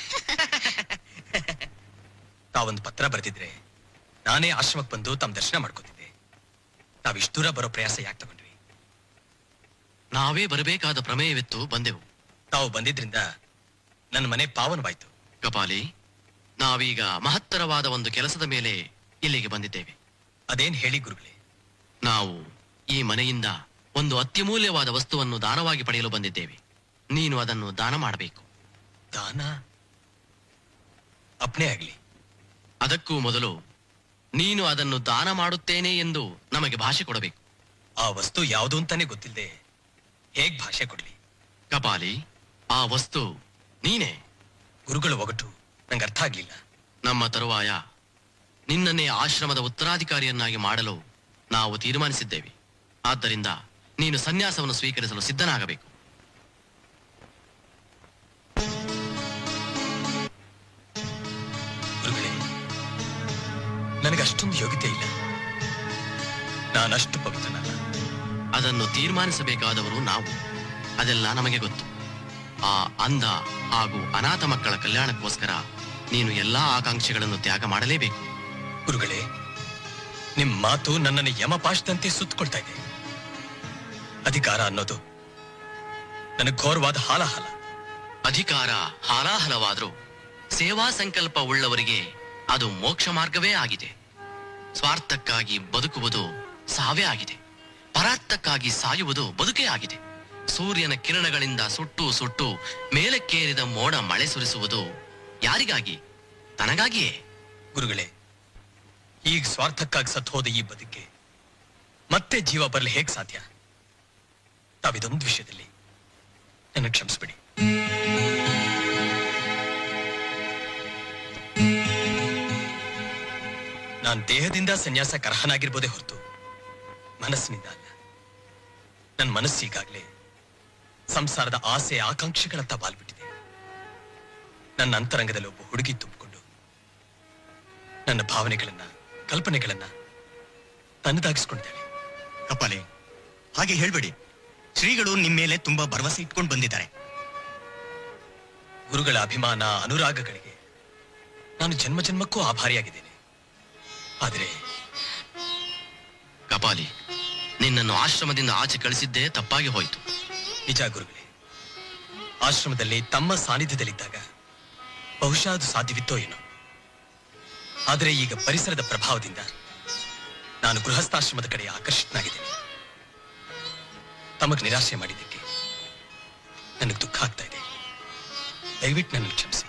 ತಾವೊಂದು ಪತ್ರ ಬರೆದಿದ್ರೆ ನಾನೇ ಆಶ್ರಮಕ್ಕೆ ಬಂದು ತಮ್ಮ ದರ್ಶನ ಮಾಡ್ಕೋತಿದ್ದೆ ನಾವಿಷ್ಟು ದೂರ ಬರೋ ಪ್ರಯಾಸ ಯಾಕೆ ತಗೊಂಡ್ವಿ ನಾವೇ ಬರಬೇಕಾದ ಪ್ರಮೇಯವಿತ್ತು ಬಂದೆವು ತಾವು ಬಂದಿದ್ರಿಂದ ನನ್ನ ಮನೆ ಪಾವನವಾಯ್ತು ಕಪಾಲಿ ನಾವೀಗ ಮಹತ್ತರವಾದ ಒಂದು ಕೆಲಸದ ಮೇಲೆ ಇಲ್ಲಿಗೆ ಬಂದಿದ್ದೇವೆ ಅದೇನ್ ಹೇಳಿ ಗುರುಗಳೇ ನಾವು ಈ ಮನೆಯಿಂದ ಒಂದು ಅತ್ಯಮೂಲ್ಯವಾದ ವಸ್ತುವನ್ನು ದಾನವಾಗಿ ಪಡೆಯಲು ಬಂದಿದ್ದೇವೆ ನೀನು ಅದನ್ನು ದಾನ ಮಾಡಬೇಕು ದಾನ ಅಪ್ನೆ ಆಗ್ಲಿ ಅದಕ್ಕೂ ಮೊದಲು ನೀನು ಅದನ್ನು ದಾನ ಮಾಡುತ್ತೇನೆ ಎಂದು ನಮಗೆ ಭಾಷೆ ಕೊಡಬೇಕು ಆ ವಸ್ತು ಯಾವುದು ಅಂತಾನೆ ಗೊತ್ತಿಲ್ಲದೆ ಹೇಗ್ ಭಾಷೆ ಕೊಡ್ಲಿ ಕಪಾಲಿ ಆ ವಸ್ತು ನೀನೇ ಗುರುಗಳ ಒಗಟು ನಂಗೆ ಅರ್ಥ ಆಗ್ಲಿಲ್ಲ ನಮ್ಮ ತರುವಾಯ ನಿನ್ನನ್ನೇ ಆಶ್ರಮದ ಉತ್ತರಾಧಿಕಾರಿಯನ್ನಾಗಿ ಮಾಡಲು ನಾವು ತೀರ್ಮಾನಿಸಿದ್ದೇವೆ ಆದ್ದರಿಂದ ನೀನು ಸನ್ಯಾಸವನ್ನು ಸ್ವೀಕರಿಸಲು ಸಿದ್ಧನಾಗಬೇಕು ಗುರುಗಳೇ ನನಗೆ ಅಷ್ಟೊಂದು ಯೋಗ್ಯತೆ ಇಲ್ಲ ನಾನಷ್ಟು ಪವಿತ್ರನಲ್ಲ ಅದನ್ನು ತೀರ್ಮಾನಿಸಬೇಕಾದವರು ನಾವು ಅದೆಲ್ಲ ನಮಗೆ ಗೊತ್ತು ಆ ಅಂಧ ಹಾಗೂ ಅನಾಥ ಮಕ್ಕಳ ಕಲ್ಯಾಣಕ್ಕೋಸ್ಕರ ನೀನು ಎಲ್ಲಾ ಆಕಾಂಕ್ಷೆಗಳನ್ನು ತ್ಯಾಗ ಮಾಡಲೇಬೇಕು ಗುರುಗಳೇ ನಿಮ್ ಮಾತು ನನ್ನನ್ನು ಯಮಪಾಶದಂತೆ ಸುತ್ತಕೊಳ್ತಾ ಇದೆ ಅಧಿಕಾರ ಅನ್ನೋದು ನನಗೆ ಘೋರವಾದ ಹಾಲಾಹಲ ಅಧಿಕಾರ ಹಾಲಾಹಲವಾದರೂ ಸೇವಾ ಸಂಕಲ್ಪ ಉಳ್ಳವರಿಗೆ ಅದು ಮೋಕ್ಷ ಮಾರ್ಗವೇ ಆಗಿದೆ ಸ್ವಾರ್ಥಕ್ಕಾಗಿ ಬದುಕುವುದು ಸಾವೇ ಆಗಿದೆ ಪರಾರ್ಥಕ್ಕಾಗಿ ಸಾಯುವುದು ಬದುಕೇ ಆಗಿದೆ ಸೂರ್ಯನ ಕಿರಣಗಳಿಂದ ಸುಟ್ಟು ಸುಟ್ಟು ಮೇಲಕ್ಕೇರಿದ ಮೋಡ ಮಳೆ ಸುರಿಸುವುದು ಯಾರಿಗಾಗಿ ತನಗಾಗಿಯೇ ಗುರುಗಳೇ ಈಗ ಸ್ವಾರ್ಥಕ್ಕಾಗಿ ಸತ್ತು ಹೋದ ಈ ಬದುಕೆ ಮತ್ತೆ ಜೀವ ಬರಲಿ ಹೇಗ್ ಸಾಧ್ಯ ತಾವಿದೊಂದು ವಿಷಯದಲ್ಲಿ ನನ್ನ ಕ್ಷಮಿಸ್ಬಿಡಿ ನಾನ್ ದೇಹದಿಂದ ಸನ್ಯಾಸಕ್ಕೆ ಅರ್ಹನಾಗಿರ್ಬೋದೇ ಹೊರತು ಮನಸ್ಸಿನಿಂದ ಅಲ್ಲ ನನ್ನ ಮನಸ್ಸು ಈಗಾಗ್ಲೇ ಸಂಸಾರದ ಆಸೆ ಆಕಾಂಕ್ಷೆಗಳತ್ತ ಬಾಲ್ಬಿಟ್ಟಿದೆ ನನ್ನ ಅಂತರಂಗದಲ್ಲಿ ಒಬ್ಬ ಹುಡುಗಿ ತುಂಬಿಕೊಂಡು ನನ್ನ ಭಾವನೆಗಳನ್ನ ಕಲ್ಪನೆಗಳನ್ನ ತನ್ನದಾಗಿಸ್ಕೊಂಡಿದ್ದಾಳೆ ಕಪಾಲಿ ಹಾಗೆ ಹೇಳ್ಬೇಡಿ ಶ್ರೀಗಳು ನಿಮ್ಮ ಮೇಲೆ ತುಂಬಾ ಭರವಸೆ ಇಟ್ಕೊಂಡು ಬಂದಿದ್ದಾರೆ ಗುರುಗಳ ಅಭಿಮಾನ ಅನುರಾಗಗಳಿಗೆ ನಾನು ಜನ್ಮ ಜನ್ಮಕ್ಕೂ ಆಭಾರಿಯಾಗಿದ್ದೇನೆ ಆದರೆ ಕಪಾಲಿ ನಿನ್ನನ್ನು ಆಶ್ರಮದಿಂದ ಆಚೆ ಕಳಿಸಿದ್ದೇ ತಪ್ಪಾಗಿ ಹೋಯಿತು ನಿಜ ಗುರುಗಳೇ ಆಶ್ರಮದಲ್ಲಿ ತಮ್ಮ ಸಾನ್ನಿಧ್ಯದಲ್ಲಿದ್ದಾಗ ಬಹುಶಃ ಅದು ಸಾಧ್ಯವಿತ್ತೋ ಏನೋ ಆದರೆ ಈಗ ಪರಿಸರದ ಪ್ರಭಾವದಿಂದ ನಾನು ಗೃಹಸ್ಥಾಶ್ರಮದ ಕಡೆ ಆಕರ್ಷಿತನಾಗಿದ್ದೇನೆ ತಮಗ್ ನಿರಾಶೆ ಮಾಡಿದ್ದಕ್ಕೆ ನನಗೆ ದುಃಖ ಆಗ್ತಾ ಇದೆ ದಯವಿಟ್ಟು ನನ್ನ ಕ್ಷಮಿಸಿ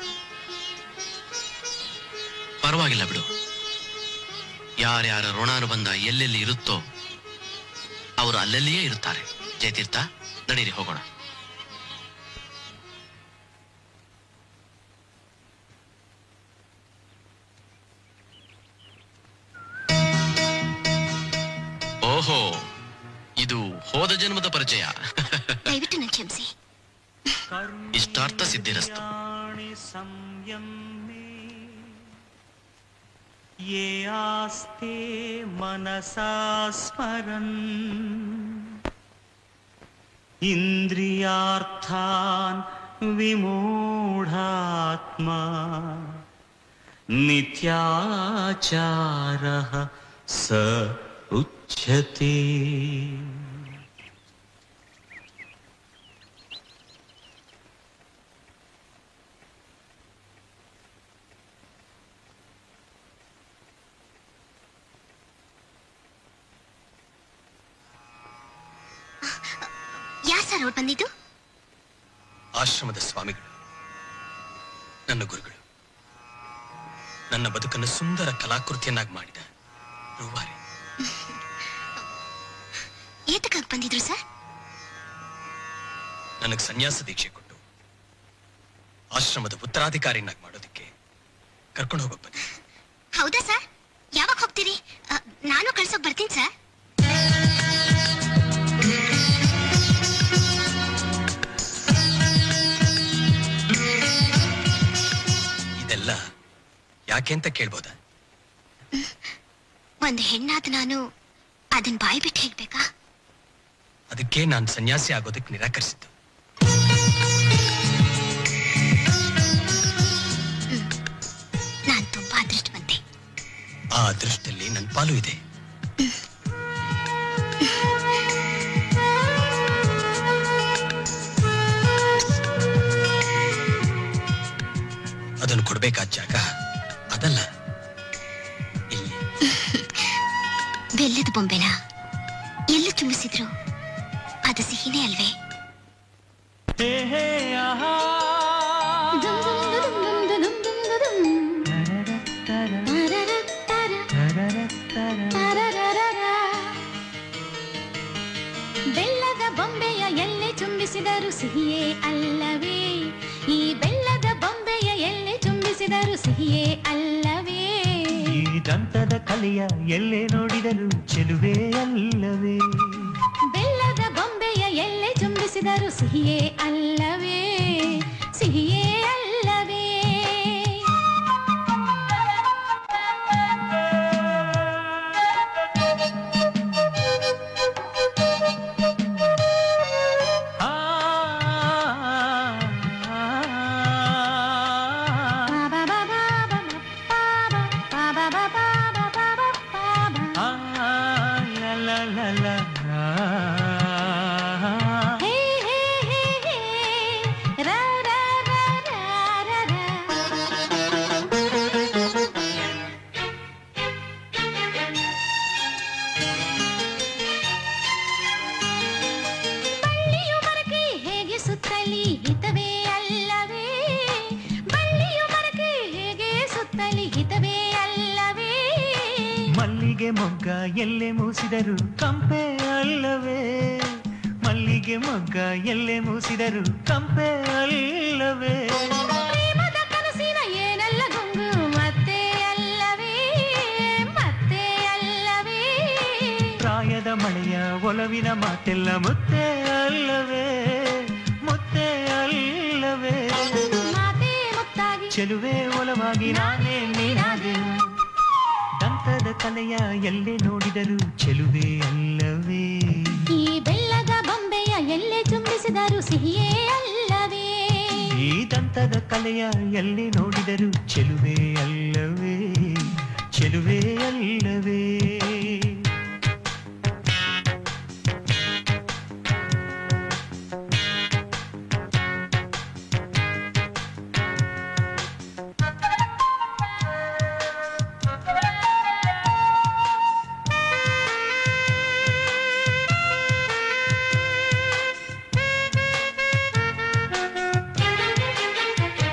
ಪರವಾಗಿಲ್ಲ ಬಿಡು ಯಾರ್ಯಾರ ಋಣಾನುಬಂಧ ಎಲ್ಲೆಲ್ಲಿ ಇರುತ್ತೋ ಅವರು ಅಲ್ಲಲ್ಲಿಯೇ ಇರುತ್ತಾರೆ ಜಯತೀರ್ಥ ನಡೀರಿ ಹೋಗೋಣ ಓಹೋ ಇದು ಹೋದ ಜನ್ಮದ ಪರಿಚಯ ದಯವಿಟ್ಟು ನನ್ನ ಕ್ಷಮಿಸಿ ಇಷ್ಟಾರ್ಥ ಸಿದ್ಧಿರಸ್ತು संयम में ये आस्ते मनसा स्मरन् इन्द्रियार्थान् विमूढात्मा नित्याचारः स उच्यते ಯಾರ್ ಸರ್ ಅವ್ರು ಬಂದಿದ್ದು ಆಶ್ರಮದ ಸ್ವಾಮಿಗಳು ನನ್ನ ಗುರುಗಳು ನನ್ನ ಬದುಕನ್ನು ಸುಂದರ ಕಲಾಕೃತಿಯನ್ನಾಗಿ ಮಾಡಿದ ರೂವಾರಿ ಏತಕ್ಕಾಗಿ ಬಂದಿದ್ರು ಸರ್ ನನಗೆ ಸನ್ಯಾಸ ದೀಕ್ಷೆ ಕೊಟ್ಟು ಆಶ್ರಮದ ಉತ್ತರಾಧಿಕಾರಿನಾಗಿ ಮಾಡೋದಕ್ಕೆ ಕರ್ಕೊಂಡು ಹೋಗಕ್ ಬಂದೆ ಹೌದಾ ಸರ್ ಯಾವಾಗ ಹೋಗ್ತೀರಿ ಅ, ನಾನು ಕಳ್ಸೋಕ್ ಬರ್ತೀನಿ ಸರ್ ಇದೆಲ್ಲ ಯಾಕೆ ಅಂತ ಕೇಳ್ಬೋದಾ ಒಂದು ಹೆಣ್ಣಾದ ನಾನು ಅದನ್ ಬಾಯಿ ಬಿಟ್ಟು ಹೇಳ್ಬೇಕಾ ಅದಕ್ಕೆ ನಾನು ಸನ್ಯಾಸಿ ಆಗೋದಕ್ಕೆ ನಿರಾಕರಿಸಿದ್ದು ನಾನ್ ತುಂಬಾ ಅದೃಷ್ಟವಂತೆ ಆ ಅದೃಷ್ಟದಲ್ಲಿ ನನ್ನ ಪಾಲು ಇದೆ ಅದನ್ನು ಕೊಡ್ಬೇಕಾದ ಜಾಗ ಅದಲ್ಲ ಬೆಲ್ಲದ ಬೊಂಬೆನ ಎಲ್ಲಿ ತುಂಬಿಸಿದ್ರು ಅದು ಸಿಹಿನೇ ಅಲ್ವೇ ಬೆಲ್ಲದ ಬೊಂಬೆಯ ಎಲ್ಲೆ ಚುಂಬಿಸಿದರು ಸಿಹಿಯೇ ಅಲ್ಲವೇ ಈ ಬೆಲ್ಲದ ಬೊಂಬೆಯ ಎಲ್ಲೆ ಚುಂಬಿಸಿದರು ಸಿಹಿಯೇ ಅಲ್ಲವೇ ಈ ದಂತದ ಕಲೆಯ ಎಲ್ಲೇ ನೋಡಿದರು ಚೆಲುವೆ ಅಲ್ಲವೇ ಬೆಲ್ಲದ ಬೊಂಬೆಯ ಎಲ್ಲೆ ಚುಂಬಿಸಿದರು ಸಿಹಿಯೇ ಅಲ್ಲವೇ ಸಿಹಿಯೇ ಅಲ್ಲವೇ ಹೇ ಹೇ ಹೇ ಹೇ ರ ರ ರ ರ ರ ರ. ಬಳ್ಳಿಯು ಮರಕ್ಕೆ ಹೇಗೆ ಸುತ್ತಲಿ ಹಿತವೇ ಅಲ್ಲವೇ ಬಳ್ಳಿಯು ಮರಕ್ಕೆ ಹೇಗೆ ಸುತ್ತಲಿ ಹಿತವೇ ಅಲ್ಲವೇ ಮಲ್ಲಿಗೆ ಮೊಗ್ಗ ಎಲ್ಲೇ ಮೂಸಿದರು ಕಂಪೆ ಅಲ್ಲವೇ ಮಲ್ಲಿಗೆ ಮೊಗ್ಗ ಎಲ್ಲೇ ಮೂಸಿದರು ಕಂಪೆ ಅಲ್ಲವೇ ಪ್ರೇಮದ ಕನಸಿನ ಏನೆಲ್ಲ ಗುಂಗು ಮತ್ತೆ ಅಲ್ಲವೇ ಮತ್ತೆ ಅಲ್ಲವೇ ಪ್ರಾಯದ ಮಳೆಯ ಒಲವಿನ ಮಾತೆಲ್ಲ ಮುತ್ತೆ ಅಲ್ಲವೇ ಮುತ್ತೆ ಅಲ್ಲವೇ ಮಾತೇ ಮುತ್ತಾಗಿ ಚೆಲುವೆ ಒಲವಾಗಿ ನಾನೇ ನೀನಾದೆನು ದಂತದ ಕಲೆಯ ಎಲ್ಲೇ ನೋಡಿದರು ಚೆಲುವೆ ಅಲ್ಲವೇ ಈ ಬೆಲ್ಲದ ಬೊಂಬೆಯ ಎಲ್ಲೆ ಚುಂಬಿಸಿದರು ಸಿಹಿಯೇ ಅಲ್ಲವೇ ಈ ದಂತದ ಕಲೆಯ ಎಲ್ಲಿ ನೋಡಿದರು ಚೆಲುವೆ ಅಲ್ಲವೇ ಚೆಲುವೆ ಅಲ್ಲವೇ ಆ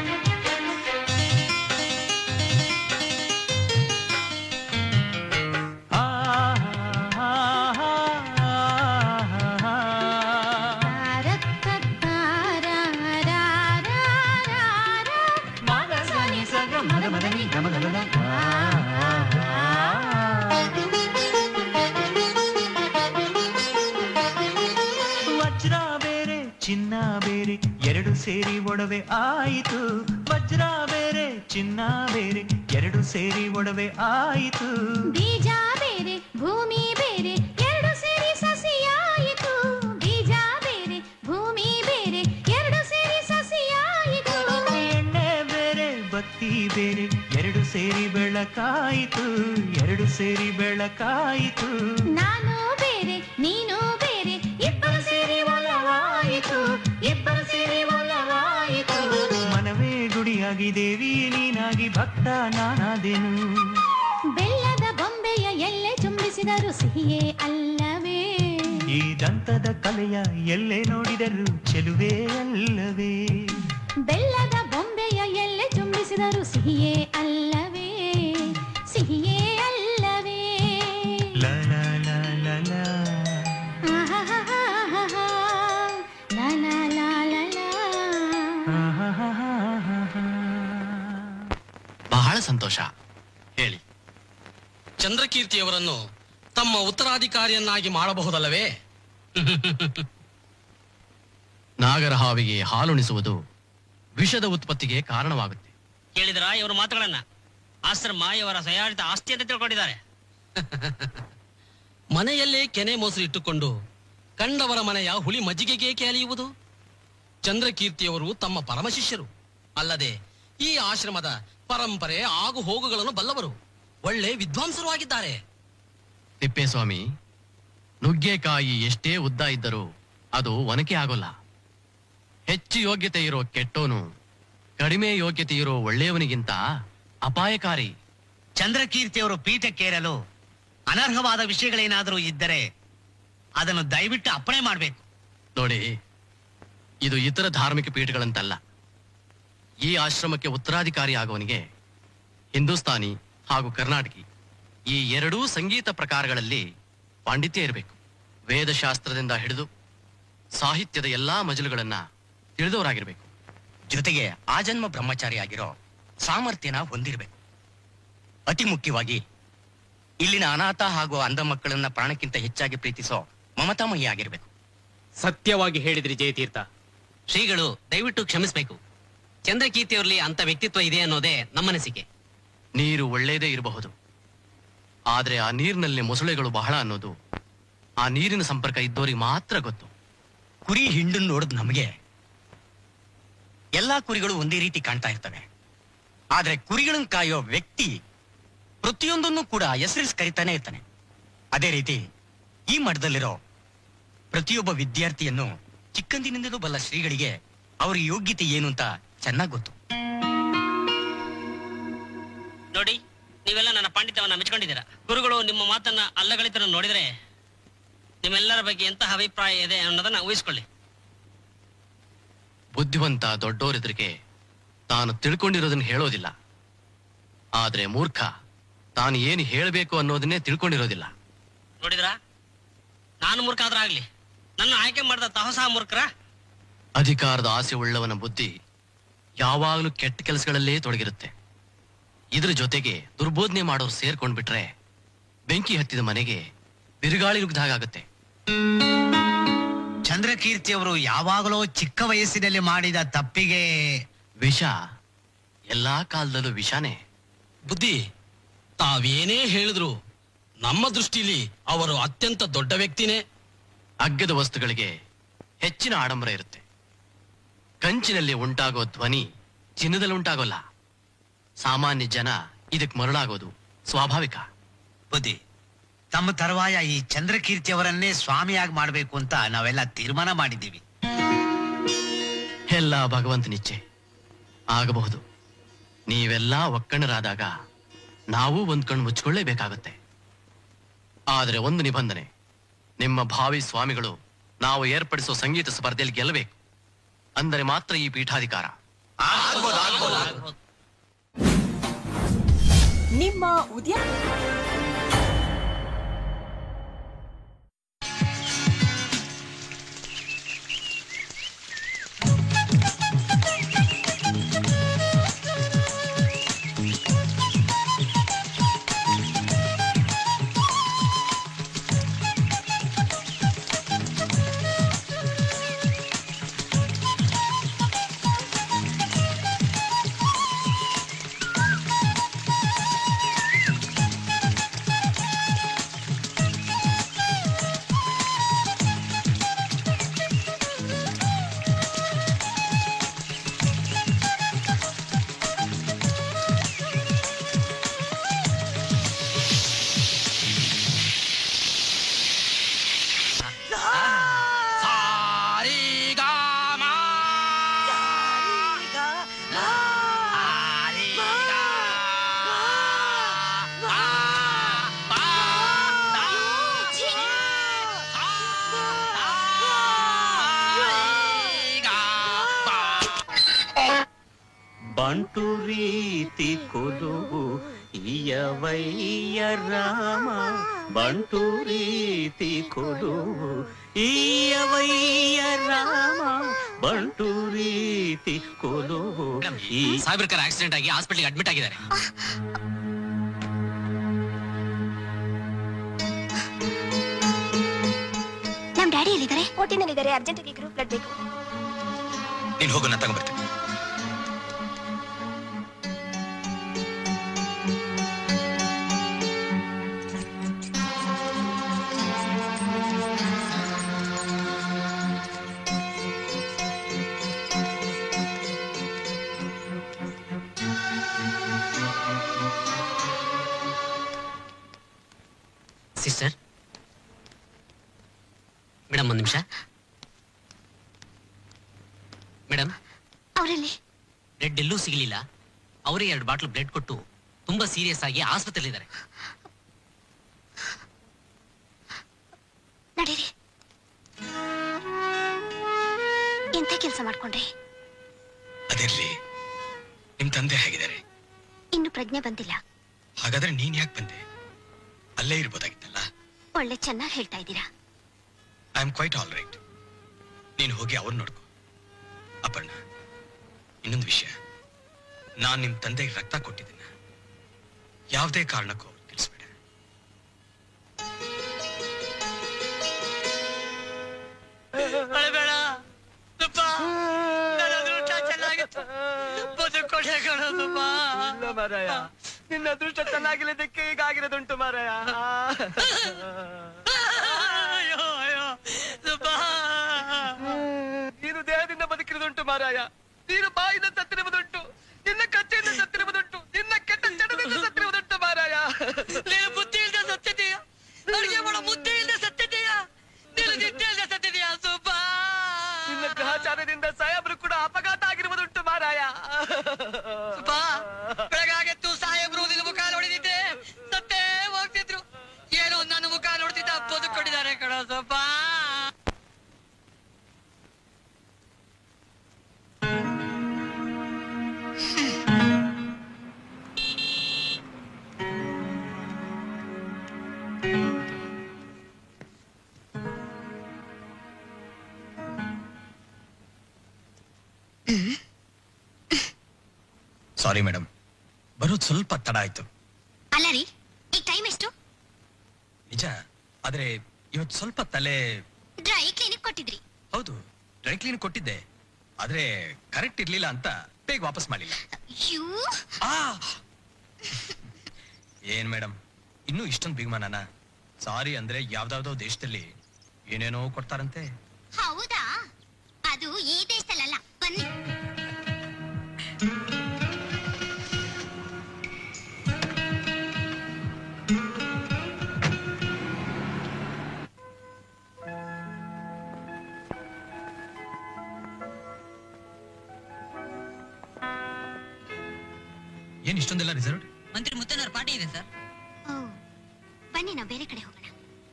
ಚಿನ್ನ ಬೇರೆ ಎರಡು ಸೇರಿ ಒಡವೆ ಆಯಿತು ವಜ್ರ ಬೇರೆ ಚಿನ್ನ ಬೇರೆ ಎರಡು ಸೇರಿ ಒಡವೆ ಆಯಿತು ಬೀಜ ಬೇರೆ ಭೂಮಿ ಬೇರೆ ಎರಡು ಸೇರಿ ಸಸಿಯಾಯಿತು ಬೀಜ ಬೇರೆ ಭೂಮಿ ಬೇರೆ ಎರಡು ಸೇರಿ ಸಸಿಯಾಯಿತು ಎಣ್ಣೆ ಬೇರೆ ಬತ್ತಿ ಬೇರೆ ಎರಡು ಸೇರಿ ಬೆಳಕಾಯಿತು ಎರಡು ಸೇರಿ ಬೆಳಕಾಯಿತು ನಾನು ಬೇರೆ ನೀನು ಬೇರೆ ಇಬ್ಬರು ಸೇರಿ ಒಲವಾಯಿತು ಇಬ್ಬರು ಸೇರಿ ಒಲವಾಯಿತು ಮನವೇ ಗುಡಿಯಾಗಿ ದೇವಿ ನೀನಾಗಿ ಭಕ್ತ ನಾನಾದೆನು ಬೆಲ್ಲದ ಬೊಂಬೆಯ ಎಲ್ಲೆ ಚುಂಬಿಸಿದರು ಸಿಹಿಯೇ ಅಲ್ಲವೇ ಈ ದಂತದ ಕಲೆಯ ಎಲ್ಲೇ ನೋಡಿದರು ಚೆಲುವೆ ಅಲ್ಲವೇ ಬೆಲ್ಲದ ಬೊಂಬೆಯ ಎಲ್ಲೆ ಚುಂಬಿಸಿದರು ಸಿಹಿಯೇ ಅಲ್ಲವೇ ಸಿಹಿಯೇ ಅಲ್ಲವೇ ಲ ಲ ಲ ಲ ಲ ಆಹಾಹಾಹಾಹಾ. ಲಾ ಲಾ ಲಾ ಲಾ ಲಾ. ಬಹಳ ಸಂತೋಷ ಹೇಳಿ ಚಂದ್ರಕೀರ್ತಿಯವರನ್ನು ತಮ್ಮ ಉತ್ತರಾಧಿಕಾರಿಯನ್ನಾಗಿ ಮಾಡಬಹುದಲ್ಲವೇ ನಾಗರಹಾವಿಗೆ ಹಾಲುಣಿಸುವುದು ವಿಷದ ಉತ್ಪತ್ತಿಗೆ ಕಾರಣವಾಗುತ್ತೆ ಕೇಳಿದ್ರ ಇವ್ರ ಮಾತುಗಳನ್ನ ಆಶ್ರಮ ಇವರ ಸಯಾಳಿತ ಆಸ್ತಿ ಅಂತ ತಿಳ್ಕೊಂಡಿದ್ದಾರೆ ಮನೆಯಲ್ಲೇ ಕೆನೆ ಮೊಸರು ಇಟ್ಟುಕೊಂಡು ಕಂಡವರ ಮನೆಯ ಹುಳಿ ಮಜ್ಜಿಗೆಗೆ ಅಲಿಯುವುದು ಚಂದ್ರಕೀರ್ತಿಯವರು ತಮ್ಮ ಪರಮ ಶಿಷ್ಯರು ಅಲ್ಲದೆ ಈ ಆಶ್ರಮದ ಪರಂಪರೆ ಆಗು ಹೋಗುಗಳನ್ನು ಬಲ್ಲವರು ಒಳ್ಳೆ ವಿದ್ವಾಂಸರು ಆಗಿದ್ದಾರೆ ತಿಪ್ಪೇಸ್ವಾಮಿ ನುಗ್ಗೆಕಾಯಿ ಎಷ್ಟೇ ಉದ್ದ ಇದ್ದರೂ ಅದು ಒನಕೆ ಆಗೋಲ್ಲ ಹೆಚ್ಚು ಯೋಗ್ಯತೆ ಇರೋ ಕೆಟ್ಟೋನು ಕಡಿಮೆ ಯೋಗ್ಯತೆ ಇರೋ ಒಳ್ಳೆಯವನಿಗಿಂತ ಅಪಾಯಕಾರಿ ಚಂದ್ರಕೀರ್ತಿಯವರು ಪೀಠಕ್ಕೇರಲು ಅನರ್ಹವಾದ ವಿಷಯಗಳೇನಾದರೂ ಇದ್ದರೆ ಅದನ್ನು ದಯವಿಟ್ಟು ಅಪ್ಪಣೆ ಮಾಡಬೇಕು ನೋಡಿ ಇದು ಇತರ ಧಾರ್ಮಿಕ ಪೀಠಗಳಂತಲ್ಲ ಈ ಆಶ್ರಮಕ್ಕೆ ಉತ್ತರಾಧಿಕಾರಿ ಆಗುವನಿಗೆ ಹಿಂದೂಸ್ತಾನಿ ಹಾಗೂ ಕರ್ನಾಟಕಿ ಈ ಎರಡೂ ಸಂಗೀತ ಪ್ರಕಾರಗಳಲ್ಲಿ ಪಾಂಡಿತ್ಯ ಇರಬೇಕು ವೇದಶಾಸ್ತ್ರದಿಂದ ಹಿಡಿದು ಸಾಹಿತ್ಯದ ಎಲ್ಲಾ ಮಜಲುಗಳನ್ನ ತಿಳಿದವರಾಗಿರ್ಬೇಕು ಜೊತೆಗೆ ಆಜನ್ಮ ಬ್ರಹ್ಮಚಾರಿ ಆಗಿರೋ ಸಾಮರ್ಥ್ಯನ ಹೊಂದಿರಬೇಕು ಅತಿ ಮುಖ್ಯವಾಗಿ ಇಲ್ಲಿನ ಅನಾಥ ಹಾಗೂ ಅಂಧ ಮಕ್ಕಳನ್ನ ಪ್ರಾಣಕ್ಕಿಂತ ಹೆಚ್ಚಾಗಿ ಪ್ರೀತಿಸೋ ಮಮತಾಮಯಿ ಆಗಿರ್ಬೇಕು ಸತ್ಯವಾಗಿ ಹೇಳಿದ್ರಿ ಜಯತೀರ್ಥ ಶ್ರೀಗಳು ದಯವಿಟ್ಟು ಕ್ಷಮಿಸಬೇಕು ಚಂದ್ರಕೀರ್ತಿಯವರಲ್ಲಿ ಅಂತ ವ್ಯಕ್ತಿತ್ವ ಇದೆ ಅನ್ನೋದೇ ನಮ್ಮನಿಸಿಕೆ ನೀರು ಒಳ್ಳೇದೇ ಇರಬಹುದು ಆದ್ರೆ ಆ ನೀರಿನಲ್ಲಿ ಮೊಸಳೆಗಳು ಬಹಳ ಅನ್ನೋದು ಆ ನೀರಿನ ಸಂಪರ್ಕ ಇದ್ದವರಿಗೆ ಮಾತ್ರ ಗೊತ್ತು ಕುರಿ ಹಿಂಡನ್ನು ನೋಡಿದ್ ನಮಗೆ ಎಲ್ಲಾ ಕುರಿಗಳು ಒಂದೇ ರೀತಿ ಕಾಣ್ತಾ ಇರ್ತವೆ ಆದ್ರೆ ಕುರಿಗಳನ್ನ ಕಾಯೋ ವ್ಯಕ್ತಿ ಪ್ರತಿಯೊಂದನ್ನು ಕೂಡ ಹೆಸರಿಸಿ ಕರಿತಾನೆ ಇರ್ತಾನೆ ಅದೇ ರೀತಿ ಈ ಮಠದಲ್ಲಿರೋ ಪ್ರತಿಯೊಬ್ಬ ವಿದ್ಯಾರ್ಥಿಯನ್ನು ಚಿಕ್ಕಂದಿನಿಂದಲೂ ಬಲ್ಲ ಶ್ರೀಗಳಿಗೆ ಅವ್ರ ಯೋಗ್ಯತೆ ಏನು ಅಂತ ಚೆನ್ನಾಗಿ ಗೊತ್ತು ನೋಡಿ ನೀವೆಲ್ಲ ನನ್ನ ಪಾಂಡಿತ್ಯವನ್ನ ಮೆಚ್ಕೊಂಡಿದ್ದೀರಾ ಗುರುಗಳು ನಿಮ್ಮ ಮಾತನ್ನ ಅಲ್ಲಗಳಿತನ ನೋಡಿದರೆ ನಿಮ್ಮೆಲ್ಲರ ಬಗ್ಗೆ ಎಂತಹ ಅಭಿಪ್ರಾಯ ಇದೆ ಅನ್ನೋದನ್ನ ಊಹಿಸ್ಕೊಳ್ಳಿ ಬುದ್ಧಿವಂತ ದೊಡ್ಡೋರೆದುರಿಗೆ ತಾನು ತಿಳ್ಕೊಂಡಿರೋದನ್ನ ಹೇಳೋದಿಲ್ಲ ಆದ್ರೆ ಮೂರ್ಖ ತಾನು ಏನು ಹೇಳಬೇಕು ಅನ್ನೋದನ್ನೇ ತಿಳ್ಕೊಂಡಿರೋದಿಲ್ಲ ನೋಡಿದ್ರಾ ನಾನು ಮೂರ್ಖ ಆದ್ರೂ ಆಗ್ಲಿ ನನ್ನ ಆಯ್ಕೆ ಮಾಡಿದ ತಹಸಾ ಮೂರ್ಖರ ಅಧಿಕಾರದ ಆಸೆ ಉಳ್ಳವನ ಬುದ್ಧಿ ಯಾವಾಗಲೂ ಕೆಟ್ಟ ಕೆಲಸಗಳಲ್ಲೇ ತೊಡಗಿರುತ್ತೆ ಇದ್ರ ಜೊತೆಗೆ ದುರ್ಬೋಧನೆ ಮಾಡೋರು ಸೇರ್ಕೊಂಡ್ಬಿಟ್ರೆ ಬೆಂಕಿ ಹತ್ತಿದ ಮನೆಗೆ ಬಿರುಗಾಳಿ ನುಗ್ಗದಾಗತ್ತೆ ಚಂದ್ರಕೀರ್ತಿಯವರು ಯಾವಾಗಲೂ ಚಿಕ್ಕ ವಯಸ್ಸಿನಲ್ಲಿ ಮಾಡಿದ ತಪ್ಪಿಗೆ ವಿಷ ಎಲ್ಲಾ ಕಾಲದಲ್ಲೂ ವಿಷಾನೇ ಬುದ್ಧಿ ತಾವೇನೇ ಹೇಳಿದ್ರು ನಮ್ಮ ದೃಷ್ಟಿಲಿ ಅವರು ಅತ್ಯಂತ ದೊಡ್ಡ ವ್ಯಕ್ತಿನೇ ಅಗ್ಗದ ವಸ್ತುಗಳಿಗೆ ಹೆಚ್ಚಿನ ಆಡಂಬರ ಇರುತ್ತೆ ಕಂಚಿನಲ್ಲಿ ಉಂಟಾಗೋ ಧ್ವನಿ ಚಿನ್ನದಲ್ಲಿ ಉಂಟಾಗೋಲ್ಲ ಸಾಮಾನ್ಯ ಜನ ಇದಕ್ ಮರಳಾಗೋದು ಸ್ವಾಭಾವಿಕ ಬುದ್ಧಿ ತಮ್ಮ ತರುವಾಯ ಈ ಚಂದ್ರಕೀರ್ತಿಯವರನ್ನೇ ಸ್ವಾಮಿಯಾಗಿ ಮಾಡಬೇಕು ಅಂತ ನಾವೆಲ್ಲ ತೀರ್ಮಾನ ಮಾಡಿದ್ದೀವಿ ಎಲ್ಲ ಭಗವಂತನಿಚ್ಛೆ ಆಗಬಹುದು ನೀವೆಲ್ಲ ಒಕ್ಕಣರಾದಾಗ ನಾವು ಒಂದ್ ಕಣ್ಣು ಮುಚ್ಕೊಳ್ಳೇಬೇಕಾಗುತ್ತೆ ಆದರೆ ಒಂದು ನಿಬಂಧನೆ ನಿಮ್ಮ ಭಾವಿ ಸ್ವಾಮಿಗಳು ನಾವು ಏರ್ಪಡಿಸೋ ಸಂಗೀತ ಸ್ಪರ್ಧೆಯಲ್ಲಿ ಗೆಲ್ಲಬೇಕು ಅಂದರೆ ಮಾತ್ರ ಈ ಪೀಠಾಧಿಕಾರ ನಿಮ್ಮ ಉದ್ಯ ಬಂಟು ರೀತಿ ಕೊಲುವು ಈಯವಯ್ಯ ರಾಮ ಬಂಟು ರೀತಿ ಕೊಲುವು ಈಯವಯ್ಯ ರಾಮ ಬಂಟು ರೀತಿ ಕೊಲುವು ಈ ಸಾಹೇಬ್ರ ಆಕ್ಸಿಡೆಂಟ್ ಆಗಿ ಹಾಸ್ಪಿಟಲ್ಗೆ ಅಡ್ಮಿಟ್ ಆಗಿದ್ದಾರೆ ನಮ್ ಡ್ಯಾಡಿ ಎಲ್ಲಿದ್ದಾರೆ ಓಟಿನಲ್ಲಿದ್ದಾರೆ ಅರ್ಜೆಂಟ್ ಆಗಿ ಗ್ರೂಪ್ ಬ್ಲಡ್ ಬೇಕು ನೀನ್ ಹೋಗು ನಾನು ತಗೊಂಡ್ಬರ್ತೀನಿ ಸಿಸ್ಟರ್ ಮೇಡಮ್ ಒಂದು ನಿಮಿಷ ಮೇಡಮ್ ಅವರಲ್ಲಿ ಬ್ಲಡ್ ಎಲ್ಲೂ ಸಿಗಲಿಲ್ಲ ಅವರೇ ಎರಡು ಬಾಟ್ಲು ಬ್ಲಡ್ ಕೊಟ್ಟು ತುಂಬಾ ಸೀರಿಯಸ್ ಆಗಿ ಆಸ್ಪತ್ರೆಯಲ್ಲಿದ್ದಾರೆ ನಡೀರಿ ಎಂತ ಕೆಲಸ ಮಾಡ್ಕೊಂಡ್ರಿ ಅದಿರ್ಲಿ ನಿಮ್ ತಂದೆ ಹೇಗಿದ್ದಾರೆ ಇನ್ನು ಪ್ರಜ್ಞೆ ಬಂದಿಲ್ಲ ಹಾಗಾದ್ರೆ ನೀನ್ ಯಾಕೆ ಬಂದೆ ಅಲ್ಲೇ ಇರ್ಬೋದಾಗಿತ್ತಲ್ಲ ಒಳ್ಳೆ ಚೆನ್ನಾಗಿ ಹೇಳ್ತಾ ಇದ್ದೀರಾ I am quite all right ನೀನು ಹೋಗಿ ಅವ್ರು ನೋಡ್ಕೊ ಅಪರ್ಣ ಇನ್ನೊಂದು ವಿಷಯ ನಾನ್ ನಿಮ್ ತಂದೆಗೆ ರಕ್ತ ಕೊಟ್ಟಿದ್ದೀನ ಯಾವುದೇ ಕಾರಣಕ್ಕೂ ಅವ್ರು ತಿಳಿಸ್ಬೇಡ ಅಳಬೇಡ ತುಪ್ಪ ನನ್ನ ಅದೃಷ್ಟ ಚೆನ್ನಾಗಿತ್ತು ಬದುಕೊಡೆ ಕಣೋ ತುಪ್ಪ ಇಲ್ಲ ಮಾರಾಯ ನಿನ್ನ ಅದೃಷ್ಟ ಚೆನ್ನಾಗಿಲ್ಲದಕ್ಕೆ ಹೀಗಾಗಿರೋದುಂಟು ಮಾರಾಯ ಅಯ್ಯೋ ಅಯ್ಯೋ ತುಪ್ಪ ನೀನು ದೇಹದಿಂದ ಬದುಕಿರುವುದುಂಟು ಮಾರಾಯ ನೀನು ಬಾಯಿಂದ ಸತ್ತಿರುವುದುಂಟು ನಿನ್ನ ಕಚ್ಚೆಯಿಂದ ಸತ್ತಿರುವುದುಂಟು ನಿನ್ನ ಕೆಟ್ಟ ಚಟದಿಂದ ಸತ್ತಿರುವುದುಂಟು ಮಾರಾಯ ನೀನು ಬುದ್ಧಿ ಇಲ್ದೆ ಸತ್ತಿದೀಯ ಅಡುಗೆ ಮಾಡೋ ಮುದ್ದೆ ಇಲ್ದೆ ಸತ್ತಿದೀಯ ನೀನು ನಿದ್ದೆ ಇಲ್ದೆ ಸತ್ತಿದೀಯ ತುಪ್ಪ ನಿನ್ನ ಗ್ರಹಚಾರದಿಂದ ಸಾಹೇಬ್ರು ಕೂಡ ಅಪಘಾತ ಆಗಿರುವುದುಂಟು ಮಾರಾಯ ತುಪ್ಪ ಬೆಳಗಾಗೆತ್ತು ಸಾಹೇಬ್ರು ನಿನ್ನ ಮುಖ ನೋಡಿದಿದ್ದೆ ಸತ್ತೇ ಹೋಗ್ತಿದ್ರು ಏನೋ ನನ್ನ ಮುಖ ನೋಡ್ತಿದ್ದ ಬದುಕೊಂಡಿದ್ದಾರೆ ಕಣೋ ಸ್ವಲ್ಪ ಸಾರಿ ಮೇಡಮ್ ಬರೋದು ಸ್ವಲ್ಪ ತಡ ಆಯ್ತು ಅಲ್ಲ ರೀ ಈಗ ಟೈಮ್ ಎಷ್ಟು ನಿಜ ಆದ್ರೆ ಇವತ್ತು ಸ್ವಲ್ಪ ತಲೆ ಡ್ರೈ ಕ್ಲಿನಿಕ್ ಕೊಟ್ಟಿದ್ರಿ ಹೌದು ಡ್ರೈ ಕ್ಲೀನ್ ಕೊಟ್ಟಿದ್ದೆ ಆದ್ರೆ ಕರೆಕ್ಟ್ ಇರ್ಲಿಲ್ಲ ಅಂತ ಬೇಗ ವಾಪಸ್ ಮಾಡಿಲ್ಲ ಯೂ ಏನ್ ಮೇಡಮ್ ಇನ್ನೂ ಇಷ್ಟೊಂದು ಬಿಗ್ಮಾನನ ಸಾರಿ ಅಂದ್ರೆ ಯಾವ್ದಾವ್ದೋ ದೇಶದಲ್ಲಿ ಏನೇನೋ ಕೊಡ್ತಾರಂತೆ ಹೌದಾ ಅದು ಈ ದೇಶದಲ್ಲ ಬನ್ನಿ ಏನ್ ಇಷ್ಟೊಂದೆಲ್ಲ ರಿಸರ್ವ್ ಮಂತ್ರಿ ಮುತ್ತನವ್ರ ಪಾರ್ಟಿ ಇದೆ ಸರ್ ಓ ಬನ್ನಿ ನಾವು ಬೇರೆ ಕಡೆ ಹೋಗೋಣ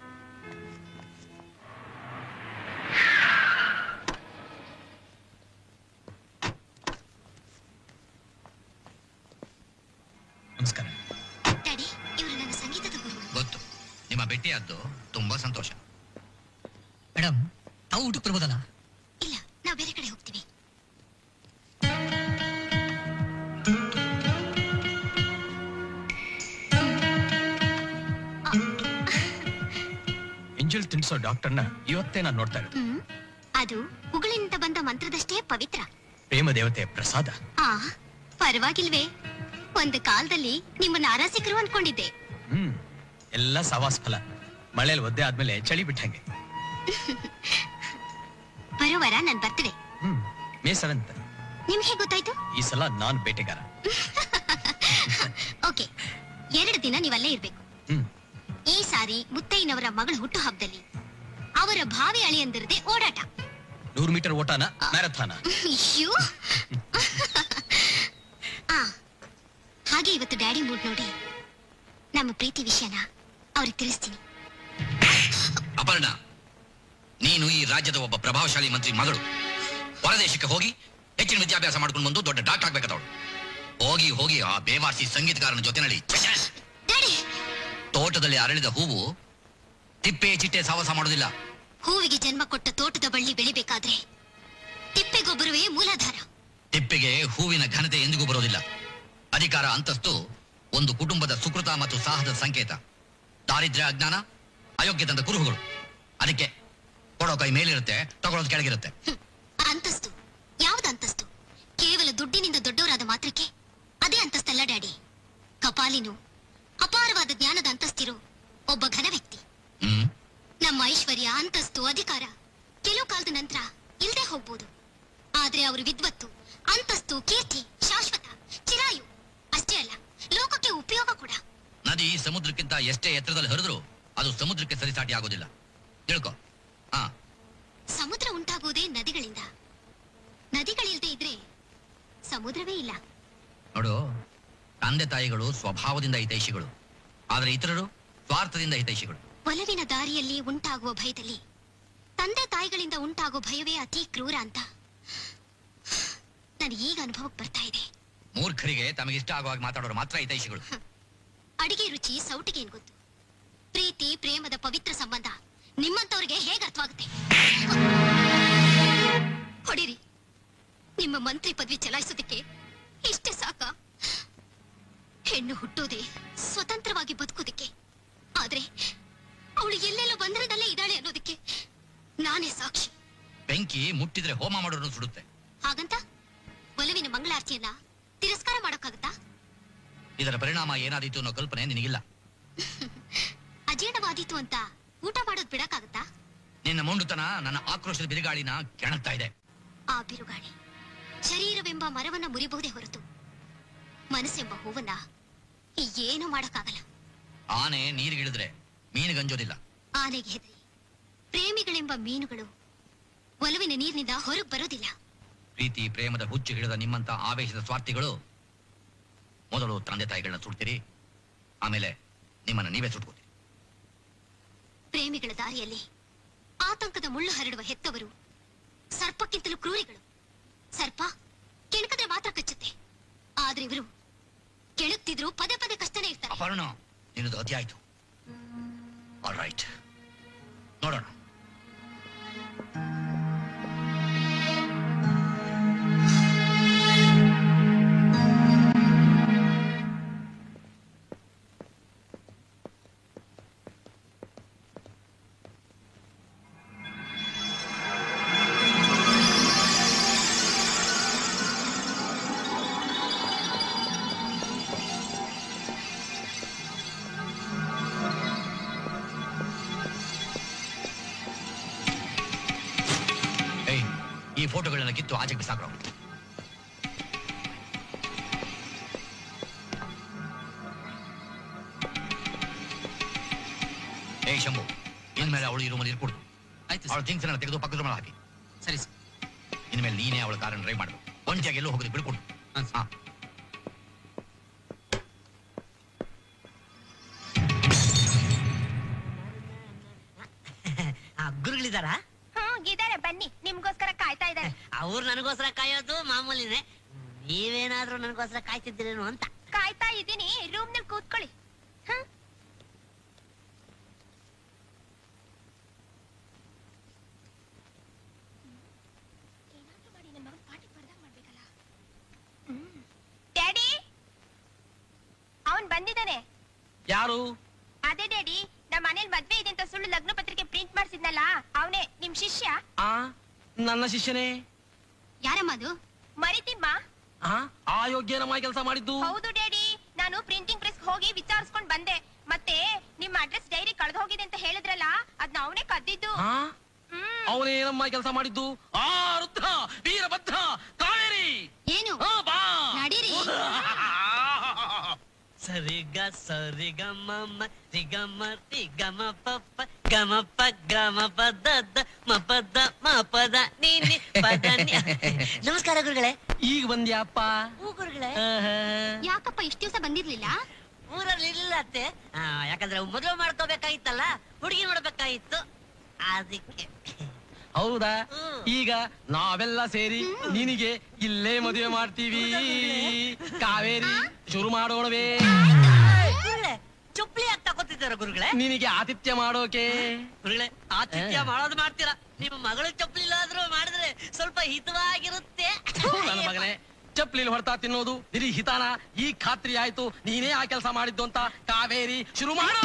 ನಮಸ್ಕಾರ ಡ್ಯಾಡಿ ಇವರು ನನ್ನ ಸಂಗೀತದ ಗುರು ಗೊತ್ತು ನಿಮ್ಮ ಭೇಟಿಯಾದ್ದು ತುಂಬಾ ಸಂತೋಷ ಮೇಡಮ್ ತಾವು ಊಟಕ್ಕೆ ಬರ್ಬೋದಲ್ಲ ಇಲ್ಲ ನಾವು ಬೇರೆ ಕಡೆ ಹೋಗ್ತೀವಿ ಎಂಜಲ್ ತಿನ್ಸೋ ಡಾಕ್ಟರ್ನ ಇವತ್ತೇ ನಾನು ನೋಡ್ತಾ ಇರೋದು ಹ್ಮ್ ಅದು ಉಗಳಿಂದ ಬಂದ ಮಂತ್ರದಷ್ಟೇ ಪವಿತ್ರ ಪ್ರೇಮ ದೇವತೆ ಪ್ರಸಾದ ಆ ಪರವಾಗಿಲ್ವೇ ಒಂದು ಕಾಲದಲ್ಲಿ ನಿಮ್ಮನ್ನ ಆರಾಸಿಕರು ಅನ್ಕೊಂಡಿದ್ದೆ ಹ್ಮ್ ಎಲ್ಲ ಸವಾಸ್ ಫಲ ಮಳೆಯಲ್ಲಿ ಒದ್ದೆ ಆದ್ಮೇಲೆ ಚಳಿ ಬಿಟ್ಟಂಗೆ ಬರೋ ವಾರ ನನ್ ಬರ್ತಡೆ ಹ್ಮ್ ಮೇ ಸೆವೆಂತ್ ನಿಮ್ಗೆ ಹೇಗೆ ಗೊತ್ತಾಯ್ತು ಈ ಸಲ ನಾನ್ ಬೇಟೆಗಾರ ಓಕೆ ಎರಡು ದಿನ ನೀವಲ್ಲೇ ಇರ್ಬೇಕು ಹ್ಮ್. ಈ ಸಾರಿ ಮುತ್ತೈನವರ ಮಗಳ ಹುಟ್ಟು ಹಬ್ಬದಲ್ಲಿ ಅವರ ಭಾವಿ ಅಳಿಯಂದಿರದೆ ಓಡಾಟ ನೂರು ಮೀಟರ್ ಓಟಾನ ಮ್ಯಾರಥಾನ ಅಯ್ಯೋ ಆ ಹಾಗೆ ಇವತ್ತು ಡ್ಯಾಡಿ ಮೂಡ್ ನೋಡಿ ನಮ್ಮ ಪ್ರೀತಿ ವಿಷಯನ ಅವ್ರಿಗೆ ತಿಳಿಸ್ತೀನಿ ಅಪರ್ಣ ನೀನು ಈ ರಾಜ್ಯದ ಒಬ್ಬ ಪ್ರಭಾವಶಾಲಿ ಮಂತ್ರಿ ಮಗಳು ಹೊರದೇಶಕ್ಕೆ ಹೋಗಿ ಹೆಚ್ಚಿನ ವಿದ್ಯಾಭ್ಯಾಸ ಮಾಡ್ಕೊಂಡು ಬಂದು ದೊಡ್ಡ ಡಾಕ್ಟರ್ ಆಗ್ಬೇಕಾದವಳು ಹೋಗಿ ಹೋಗಿ ಆ ಬೇವಾರ್ಸಿ ಸಂಗೀತಗಾರನ ಜೊತೆನಲ್ಲಿ ತೋಟದಲ್ಲಿ ಅರಳಿದ ಹೂವು ತಿಪ್ಪೆ ಚಿಟ್ಟೆ ಸಾವಸ ಮಾಡೋದಿಲ್ಲ ಹೂವಿಗೆ ಜನ್ಮ ಕೊಟ್ಟ ತೋಟದ ಬಳ್ಳಿ ಬೆಳಿಬೇಕಾದ್ರೆ ತಿಪ್ಪೆ ಗೊಬ್ಬರವೇ ಮೂಲಾಧಾರ ತಿಪ್ಪೆಗೆ ಹೂವಿನ ಘನತೆ ಎಂದಿಗೂ ಬರೋದಿಲ್ಲ ಅಧಿಕಾರ ಅಂತಸ್ತು ಒಂದು ಕುಟುಂಬದ ಸುಕೃತ ಮತ್ತು ಸಾಹಸದ ಸಂಕೇತ ದಾರಿದ್ರ್ಯ ಅಜ್ಞಾನ ಅಯೋಗ್ಯತಂದ ಕುರುಹುಗಳು ಅದಕ್ಕೆ ಕೊಡೋ ಕೈ ಮೇಲಿರುತ್ತೆ ತಗೊಳ್ಳೋದು ಕೆಳಗಿರುತ್ತೆ ಅಂತಸ್ತು ಯಾವ್ದು ಅಂತಸ್ತು ಕೇವಲ ದುಡ್ಡಿನಿಂದ ದೊಡ್ಡವರಾದ ಮಾತ್ರಕ್ಕೆ ಅದೇ ಅಂತಸ್ತಲ್ಲ ಡ್ಯಾಡಿ ಕಪಾಲಿನು ಅಪಾರವಾದ ಜ್ಞಾನದ ಅಂತಸ್ತಿರೋ ಒಬ್ಬ ಘನ ವ್ಯಕ್ತಿ ಹ್ಮ್ ನಮ್ಮ ಐಶ್ವರ್ಯ ಅಂತಸ್ತು ಅಧಿಕಾರ ಕೆಲವು ಕಾಲದ ನಂತರ ಇಲ್ದೇ ಹೋಗ್ಬೋದು ಆದ್ರೆ ಅವ್ರ ವಿದ್ವತ್ತು ಅಂತಸ್ತು ಕೀರ್ತಿ ಶಾಶ್ವತ ಚಿರಾಯು ಅಷ್ಟೇ ಅಲ್ಲ ಲೋಕಕ್ಕೆ ಉಪಯೋಗ ಕೂಡ ನದಿ ಸಮುದ್ರಕ್ಕಿಂತ ಎಷ್ಟೇ ಎತ್ತರದಲ್ಲಿ ಹರಿದ್ರು ಅದು ಸಮುದ್ರಕ್ಕೆ ಸರಿಸಾಟಿ ಆಗೋದಿಲ್ಲ ತಿಳ್ಕೊ ಹಾ ಸಮುದ್ರ ಉಂಟಾಗುವುದೇ ನದಿಗಳಿಂದ ನದಿಗಳಿಲ್ದೇ ಇದ್ರೆ ಸಮುದ್ರವೇ ಇಲ್ಲ ನೋಡು ತಂದೆ ತಾಯಿಗಳು ಸ್ವಭಾವದಿಂದ ಹಿತೈಷಿಗಳು ಆದ್ರೆ ಇತರರು ಸ್ವಾರ್ಥದಿಂದ ಹಿತೈಷಿಗಳು ಒಲವಿನ ದಾರಿಯಲ್ಲಿ ಉಂಟಾಗುವ ಭಯದಲ್ಲಿ ತಂದೆ ತಾಯಿಗಳಿಂದ ಉಂಟಾಗುವ ಭಯವೇ ಅತಿ ಕ್ರೂರ ಅಂತ ನನಗೆ ಈಗ ಅನುಭವಕ್ಕೆ ಬರ್ತಾ ಇದೆ ಮೂರ್ಖರಿಗೆ ತಮಗಿಷ್ಟ ಆಗುವಾಗ ಮಾತಾಡೋರು ಮಾತ್ರ ಹಿತೈಷಿಗಳು ಅಡಿಗೆ ರುಚಿ ಸೌಟಿಗೆ ಏನ್ ಗೊತ್ತು ಪ್ರೀತಿ ಪ್ರೇಮದ ಪವಿತ್ರ ಸಂಬಂಧ ನಿಮ್ಮಂತವ್ರಿಗೆ ಹೇಗೆ ಅರ್ಥವಾಗುತ್ತೆ ಹೊಡಿರಿ ನಿಮ್ಮ ಮಂತ್ರಿ ಪದವಿ ಚಲಾಯಿಸೋದಕ್ಕೆ ಇಷ್ಟೇ ಸಾಕ ಹೆಣ್ಣು ಹುಟ್ಟೋದೇ ಸ್ವತಂತ್ರವಾಗಿ ಬದುಕೋದಕ್ಕೆ ಆದ್ರೆ ಅವಳು ಎಲ್ಲೆಲ್ಲೋ ಬಂಧನದಲ್ಲೇ ಇದ್ದಾಳೆ ಅನ್ನೋದಕ್ಕೆ ನಾನೇ ಸಾಕ್ಷಿ ಬೆಂಕಿ ಮುಟ್ಟಿದ್ರೆ ಹೋಮ ಮಾಡೋರು ಸುಡುತ್ತೆ ಹಾಗಂತ ಒಲವಿನ ಮಂಗಳಾರತಿಯನ್ನ ತಿರಸ್ಕಾರ ಮಾಡೋಕ್ಕಾಗತ್ತಾ ಇದರ ಪರಿಣಾಮ ಏನಾದೀತು ಅನ್ನೋ ಕಲ್ಪನೆ ನಿನಗಿಲ್ಲ ಅಜೀರ್ಣವಾದೀತು ಅಂತ ಊಟ ಮಾಡೋದ್ ಬಿಡಕ್ಕಾಗತ್ತಾ ನಿನ್ನ ಮೊಂಡುತನ ನನ್ನ ಆಕ್ರೋಶದ ಬಿರುಗಾಳಿನ ಕೆಣಕ್ತಾ ಇದೆ ಆ ಬಿರುಗಾಳಿ ಶರೀರವೆಂಬ ಮರವನ್ನ ಮುರಿಬಹುದೇ ಹೊರತು ಮನಸ್ಸೆಂಬ ಹೂವನ್ನ ಏನು ಮಾಡಕ್ಕಾಗಲ್ಲ ಆನೆ ನೀರಿಗಿಳಿದ್ರೆ ಮೀನುಗಂಜೋದಿಲ್ಲ ಆನೆಗೆ ಹೆದರಿ ಪ್ರೇಮಿಗಳೆಂಬ ಮೀನುಗಳು ಒಲವಿನ ನೀರಿನಿಂದ ಹೊರಗ್ ಬರೋದಿಲ್ಲ ಪ್ರೀತಿ ಪ್ರೇಮದ ಹುಚ್ಚು ಹಿಡಿದ ನಿಮ್ಮಂತ ಆವೇಶದ ಸ್ವಾರ್ಥಿಗಳು ಮೊದಲು ತಂದೆ ತಾಯಿಗಳನ್ನ ಸುಡ್ತೀರಿ ಆಮೇಲೆ ನಿಮ್ಮನ್ನ ನೀವೇ ಸುಟ್ಕೋತೀರಿ ಪ್ರೇಮಿಗಳ ದಾರಿಯಲ್ಲಿ ಆತಂಕದ ಮುಳ್ಳು ಹರಡುವ ಹೆತ್ತವರು ಸರ್ಪಕ್ಕಿಂತಲೂ ಕ್ರೂರಿಗಳು ಸರ್ಪ ಕೆಣಕದ್ರೆ ಮಾತ್ರ ಕಚ್ಚುತ್ತೆ ಆದ್ರೆ ಇವರು ಕೆಣಕ್ತಿದ್ರು ಪದೇ ಪದೇ ಕಷ್ಟನೇ ಇರ್ತಾರೆ ಅಪರ್ಣ ನಿನ್ನದು ಅತಿ ಆಯ್ತು ಆಲ್ ರೈಟ್ ನೋಡೋಣ ಏಯ್ ಈ ಫೋಟೋಗಳನ್ನ ಕಿತ್ತು ಆಚೆಗೆ ಬಿಸಾಕ್ರೋ ಏಯ್ ಶಂಭು ಇನ್ಮೇಲೆ ಅವಳು ಈ ರೂಮಲ್ಲಿ ಇರ್ಕೊಡ್ತು ಆಯ್ತು ಅವಳ ಥಿಂಗ್ಸ್ ಎಲ್ಲ ತೆಗೆದು ಪಕ್ಕದ ರೂಮಲ್ಲಿ ಹಾಕಿ ಸರಿ ಇನ್ಮೇಲೆ ನೀನೇ ಅವಳ ಕಾರನ್ನು ಡ್ರೈವ್ ಮಾಡಬೇಕು ಒಂಟಿಯಾಗಿ ಎಲ್ಲೂ ಹೋಗೋದು ಬಿಡ್ಕೊಡು ಹಾ ಗುರುಗಳಿದಾರ ಹ್ಮ್ ಇದಾರೆ ಬನ್ನಿ ನಿಮ್ಗೋಸ್ಕರ ಕಾಯ್ತಾ ಇದ್ದಾರೆ ಅವ್ರು ನನಗೋಸ್ಕರ ಕಾಯೋದು ಮಾಮೂಲಿನೇ ನೀವೇನಾದ್ರೂ ನನಗೋಸ್ಕರ ಕಾಯ್ತಿದ್ದೀರೇನೋ ಅಂತ ಕಾಯ್ತಾ ಇದ್ದೀನಿ ರೂಮ್ ನಲ್ಲಿ ಕೂತ್ಕೊಳ್ಳಿ ಹ್ಮ್ ಏನಾದ್ರೂ ಮಾಡಿ ನನ್ ಮಗನ್ ಪಾಠಕ್ ಬರ್ದಂಗ್ ಮಾಡ್ಬೇಕಲ್ಲ. ಹ್ಮ್. ಡ್ಯಾಡಿ ಅವನ್ ಬಂದಿದ್ದಾನೆ ಯಾರು ಅದೇ ಡ್ಯಾಡಿ ನಮ್ಮ ಮನೇಲಿ ಮದ್ವೆ ಇದೆ ಅಂತ ಸುಳ್ಳು ಲಗ್ನ ಪತ್ರಿಕೆ ಪ್ರಿಂಟ್ ಮಾಡ್ಸಿದ್ನಲ್ಲ ಅವನೇ ನಿಮ್ ಶಿಷ್ಯ ಆ ನನ್ನ ಶಿಷ್ಯನೇ ಯಾರಮ್ಮ ಅದು ಮರಿತಿಮ್ಮ ಆ ಆ ಯೋಗ್ಯನಮ್ಮ ಕೆಲಸ ಮಾಡಿದ್ದು ಹೌದು ಡ್ಯಾಡಿ ನಾನು ಪ್ರಿಂಟಿಂಗ್ ಪ್ರೆಸ್ ಹೋಗಿ ವಿಚಾರಿಸ್ಕೊಂಡ್ ಬಂದೆ ಮತ್ತೆ ನಿಮ್ಮ ಅಡ್ರೆಸ್ ಡೈರಿ ಕಳೆದು ಹೋಗಿದೆ ಅಂತ ಹೇಳಿದ್ರಲ್ಲ ಅದ್ನ ಅವನೇ ಕದ್ದಿದ್ದು ಆ ಅವನೇನಮ್ಮ ಕೆಲಸ ಮಾಡಿದ್ದು ಆ ರುದ್ರ ವೀರಭದ್ರ ಕಾವೇರಿ ಏನು ಆ, ಬಾ ನಡೀರಿ ಸರಿಗ ಸರಿಗ ಮಮ ರಿಗಮ ರಿಗಮ ಪಪ್ಪ ಗಮ ಪ ಗಮ ಪದ ಮಪದ ಮಪದ ನೀನಿ ಪದ ನಿ- ನಮಸ್ಕಾರ ಗುರುಗಳೇ ಈಗ ಬಂದ್ಯಾಪ್ಪ ಹೂ ಗುರುಗಳೇ ಯಾಕಪ್ಪ ಇಷ್ಟ ದಿವಸ ಬಂದಿರ್ಲಿಲ್ಲ ಊರಲ್ಲಿ ಇರ್ಲಿಲ್ಲ ಅತ್ತೆ ಆ, ಯಾಕಂದ್ರೆ ಮದುವೆ ಮಾಡ್ಕೋಬೇಕಾಗಿತ್ತಲ್ಲ ಹುಡುಗಿ ನೋಡ್ಬೇಕಾಗಿತ್ತು ಅದಕ್ಕೆ ಹೌದಾ ಈಗ ನಾವೆಲ್ಲ ಸೇರಿ ನಿನಗೆ ಇಲ್ಲೇ ಮದುವೆ ಮಾಡ್ತೀವಿ ಕಾವೇರಿ ಶುರು ಮಾಡೋಣವೇ ಚುಪ್ಲಿ ಅಂತ ತಗೋತಿದ್ದಾರ ಗುರುಗಳೇ ನಿನಗೆ ಆತಿಥ್ಯ ಮಾಡೋಕೆ ಗುರುಗಳೇ ಆತಿಥ್ಯ ಮಾಡೋದು ಮಾಡ್ತೀರಾ ನಿಮ್ಮ ಮಗಳು ಚಪ್ಪಲಿ ಇಲ್ಲಾದ್ರೂ ಮಾಡಿದ್ರೆ ಸ್ವಲ್ಪ ಹಿತವಾಗಿರುತ್ತೆ ನನ್ನ ಮಗನೇ ಚಪ್ಲಿಲ್ ಹೊಡ್ತಾ ತಿನ್ನೋದು ನಿರಿ ಹಿತಾನ ಈ ಖಾತ್ರಿ ಆಯ್ತು ನೀನೇ ಆ ಕೆಲಸ ಮಾಡಿದ್ದು ಅಂತ ಕಾವೇರಿ ಶುರು ಮಾಡು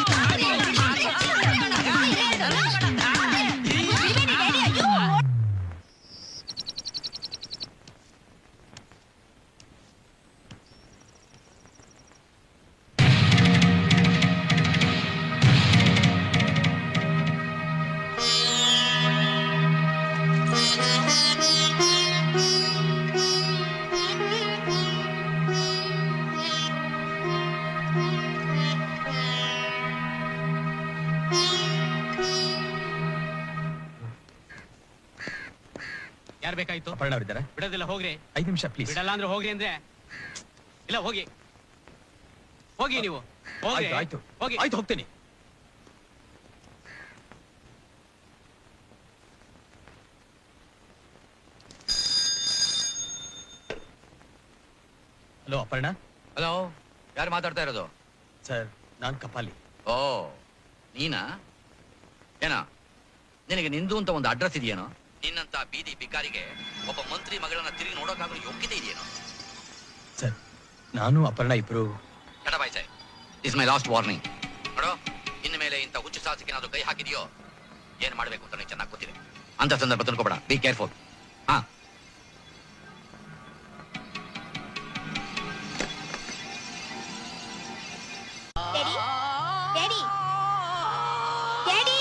ಯಾರು ಬೇಕಾಯ್ತು ಅಪರ್ಣ ಅವರಿದ್ದಾರೆ ಬಿಡೋದಿಲ್ಲ ಹೋಗ್ರಿ ಐದು ನಿಮಿಷ ಪ್ಲೀಸ್ ಬಿಡಲ್ಲ ಅಂದ್ರೆ ಹೋಗ್ರಿ ಅಂದ್ರೆ ಇಲ್ಲ ಹೋಗಿ ಹೋಗಿ ನೀವು ಹೋಗ್ರಿ ಆಯ್ತು ಆಯ್ತು ಹೋಗಿ ಆಯ್ತು ಹೋಗ್ತೀನಿ ಹಲೋ ಅಪರ್ಣ ಹಲೋ ಯಾರು ಮಾತಾಡ್ತಾ ಇರೋದು ಸರ್ ನಾನ್ ಕಪಾಲಿ ಓ ನೀನಾ ಏನ ನಿನಗೆ ನಿಂದು ಅಂತ ಒಂದು ಅಡ್ರೆಸ್ ಇದೆಯೇನೋ ನಿನ್ನಂತ ಬೀದಿ ಬಿಕಾರಿಗೆ ಒಬ್ಬ ಮಂತ್ರಿ ಮಗಳನ್ನ ತಿರುಗಿ ನೋಡೋಕ್ಕಾಗಲು ಯೋಗ್ಯತೆ ಇದೆಯೇನೋ ಸರ್ ನಾನು ಅಪರ್ಣ ಇಬ್ರು ಕಡಬಾಯ್ಸೆ ಇಸ್ ಮೈ ಲಾಸ್ಟ್ ವಾರ್ನಿಂಗ್ ನೋಡೋ ಇನ್ನು ಮೇಲೆ ಇಂಥ ಹುಚ್ಚು ಸಾಹಸಕ್ಕೆ ಏನಾದ್ರು ಕೈ ಹಾಕಿದೆಯೋ ಏನ್ ಮಾಡ್ಬೇಕು ಅಂತ ನನಗೆ ಚೆನ್ನಾಗಿ ಗೊತ್ತಿದೆ ಅಂತ ಸಂದರ್ಭ ತಿಳ್ಕೊಬೇಡ ಬಿ ಕೇರ್ಫುಲ್ ಹಾ ಡ್ಯಾಡಿ ಡ್ಯಾಡಿ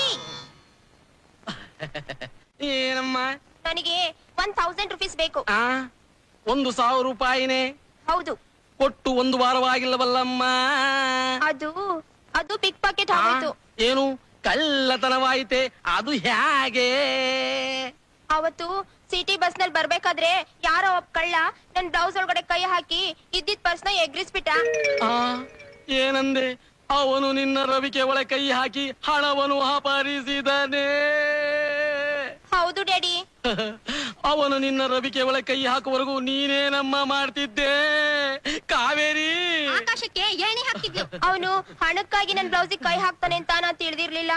ಏನಮ್ಮ ನನಗೆ ಒನ್ ಥೌಸಂಡ್ ರುಪೀಸ್ ಬೇಕು ಆ ಒಂದು ಸಾವಿರ ರೂಪಾಯಿನೇ ಹೌದು ಕೊಟ್ಟು ಒಂದು ವಾರವಾಗಿಲ್ಲವಲ್ಲಮ್ಮ ಅದು ಅದು ಪಿಕ್ ಪಾಕೆಟ್ ಆಗೋಯ್ತು ಏನು ಕಳ್ಳತನವಾಯಿತೆ ಅದು ಹೇಗೆ ಅವತ್ತು ಸಿಟಿ ಬಸ್ ನಲ್ಲಿ ಬರ್ಬೇಕಾದ್ರೆ ಯಾರೋ ಒಬ್ಬ ಕಳ್ಳ ನನ್ ಬ್ಲೌಸ್ ಒಳಗಡೆ ಕೈ ಹಾಕಿ ಇದ್ದಿದ್ ಪರ್ಸ್ ನ ಎಗ್ರಿಸ್ಬಿಟ್ಟ ಆ ಏನಂದೆ ಅವನು ನಿನ್ನ ರವಿಕೆ ಒಳ ಕೈ ಹಾಕಿ ಹಣವನ್ನು ಅಪಹರಿಸಿದನೇ ಹೌದು ಡ್ಯಾಡಿ ಅವನು ನಿನ್ನ ರವಿಕೆ ಒಳ ಕೈ ಹಾಕುವವರೆಗೂ ನೀನೇನಮ್ಮ ಮಾಡ್ತಿದ್ದೆ ಕಾವೇರಿ ಆಕಾಶಕ್ಕೆ ಏಣಿ ಹಾಕ್ತಿದ್ಲು ಅವನು ಹಣಕ್ಕಾಗಿ ನನ್ ಬ್ಲೌಸಿಗೆ ಕೈ ಹಾಕ್ತಾನೆ ಅಂತ ನಾನ್ ತಿಳಿದಿರ್ಲಿಲ್ಲ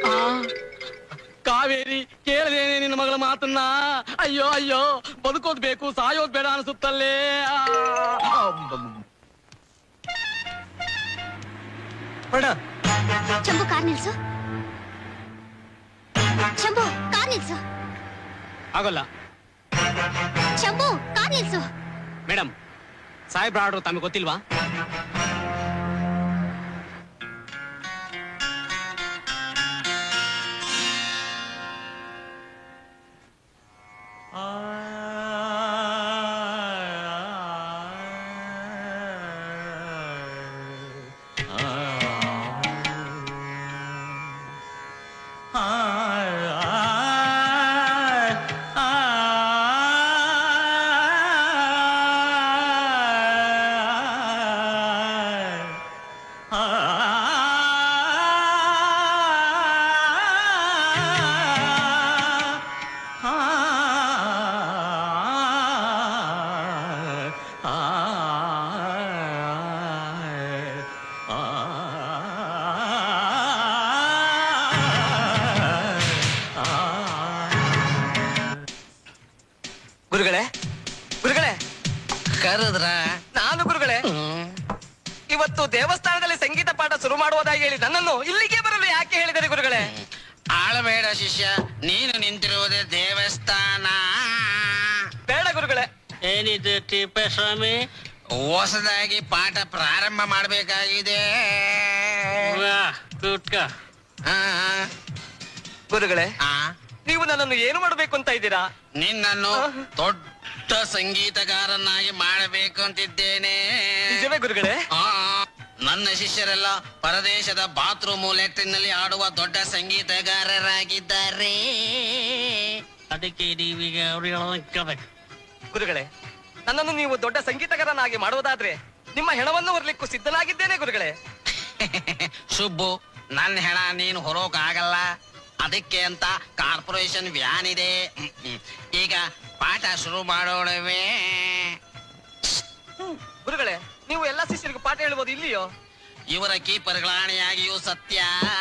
ಕಾವೇರಿ ಕೇಳದೇನೆ ನಿನ್ನ ಮಗಳ ಮಾತನ್ನ ಅಯ್ಯೋ ಅಯ್ಯೋ ಬದುಕೋದ್ ಬೇಕು ಸಾಯೋದ್ ಬೇಡ ಅನ್ಸುತ್ತಲ್ಲೇ ಆ. ಚಂಬು ಕಾರ್ ನಿಲ್ಸು ಚಂಬು ಕಾರ್ ನಿಲ್ಸು ಆಗೋಲ್ಲ ಚಂಬು ಕಾರ್ ನಿಲ್ಸು ಮೇಡಮ್ ಸಾಹೇಬ್ರ ಆರ್ಡ್ರು ತಮಗೆ ಗೊತ್ತಿಲ್ವಾ ಗುರುಗಳೇ ಗುರುಗಳೇ ಕರೆದ್ರ ನಾನು ಗುರುಗಳೇ ಇವತ್ತು ದೇವಸ್ಥಾನದಲ್ಲಿ ಸಂಗೀತ ಪಾಠ ಶುರು ಮಾಡುವುದಾಗಿ ಹೇಳಿ ನನ್ನನ್ನು ಇಲ್ಲಿಗೆ ಬರಲು ಯಾಕೆ ಹೇಳಿದರೆ ಗುರುಗಳೇ ಆಳಬೇಡ ಶಿಷ್ಯ ನೀನು ನಿಂತಿರುವುದೇ ದೇವಸ್ಥಾನ ಬೇಡ ಗುರುಗಳೇ ಏನಿದು ತಿಪ್ಪೇಸ್ವಾಮಿ ಹೊಸದಾಗಿ ಪಾಠ ಪ್ರಾರಂಭ ಮಾಡಬೇಕಾಗಿದೆ ಗುರುಗಳೇ ನೀವು ನನ್ನನ್ನು ಏನು ಮಾಡಬೇಕು ಅಂತ ಇದ್ದೀರಾ ನಿನ್ನನ್ನು ದೊಡ್ಡ ಸಂಗೀತಗಾರನಾಗಿ ಮಾಡಬೇಕು ಅಂತಿದ್ದೇನೆ ನಿಜವೇ ಗುರುಗಳೇ ಆ, ನನ್ನ ಶಿಷ್ಯರೆಲ್ಲ ಪರದೇಶದ ಬಾತ್ರೂಮ್ ಲ್ಯಾಟ್ರಿನ್ನಲ್ಲಿ ಆಡುವ ದೊಡ್ಡ ಸಂಗೀತಗಾರರಾಗಿದ್ದಾರೆ ಅದಕ್ಕೆ ನೀವೀಗ ಅವ್ರು ಹೇಳೋದನ್ನ ಕೇಳ್ಬೇಕು ಗುರುಗಳೇ ನನ್ನನ್ನು ನೀವು ದೊಡ್ಡ ಸಂಗೀತಗಾರನಾಗಿ ಮಾಡುವುದಾದ್ರೆ ನಿಮ್ಮ ಹೆಣವನ್ನು ಹೊರಲಿಕ್ಕೂ ಸಿದ್ಧನಾಗಿದ್ದೇನೆ ಗುರುಗಳೇ ಸುಬ್ಬು ನನ್ನ ಹೆಣ ನೀನು ಹೊರೋಕ್ ಆಗಲ್ಲ ಅದಕ್ಕೆ ಅಂತ ಕಾರ್ಪೊರೇಷನ್ ವ್ಯಾನ್ ಇದೆ ಹ್ಮ್, ಹ್ಮ್. ಈಗ ಪಾಠ ಶುರು ಮಾಡೋಣವೇ ಗುರುಗಳೇ ನೀವು ಎಲ್ಲ ಶಿಷ್ಯರಿಗೂ ಪಾಠ ಹೇಳ್ಬೋದು ಇಲ್ಲಿಯೋ ಇವರ ಕೀಪರ್ಗಳಾಣೆಯಾಗಿಯೂ ಸತ್ಯ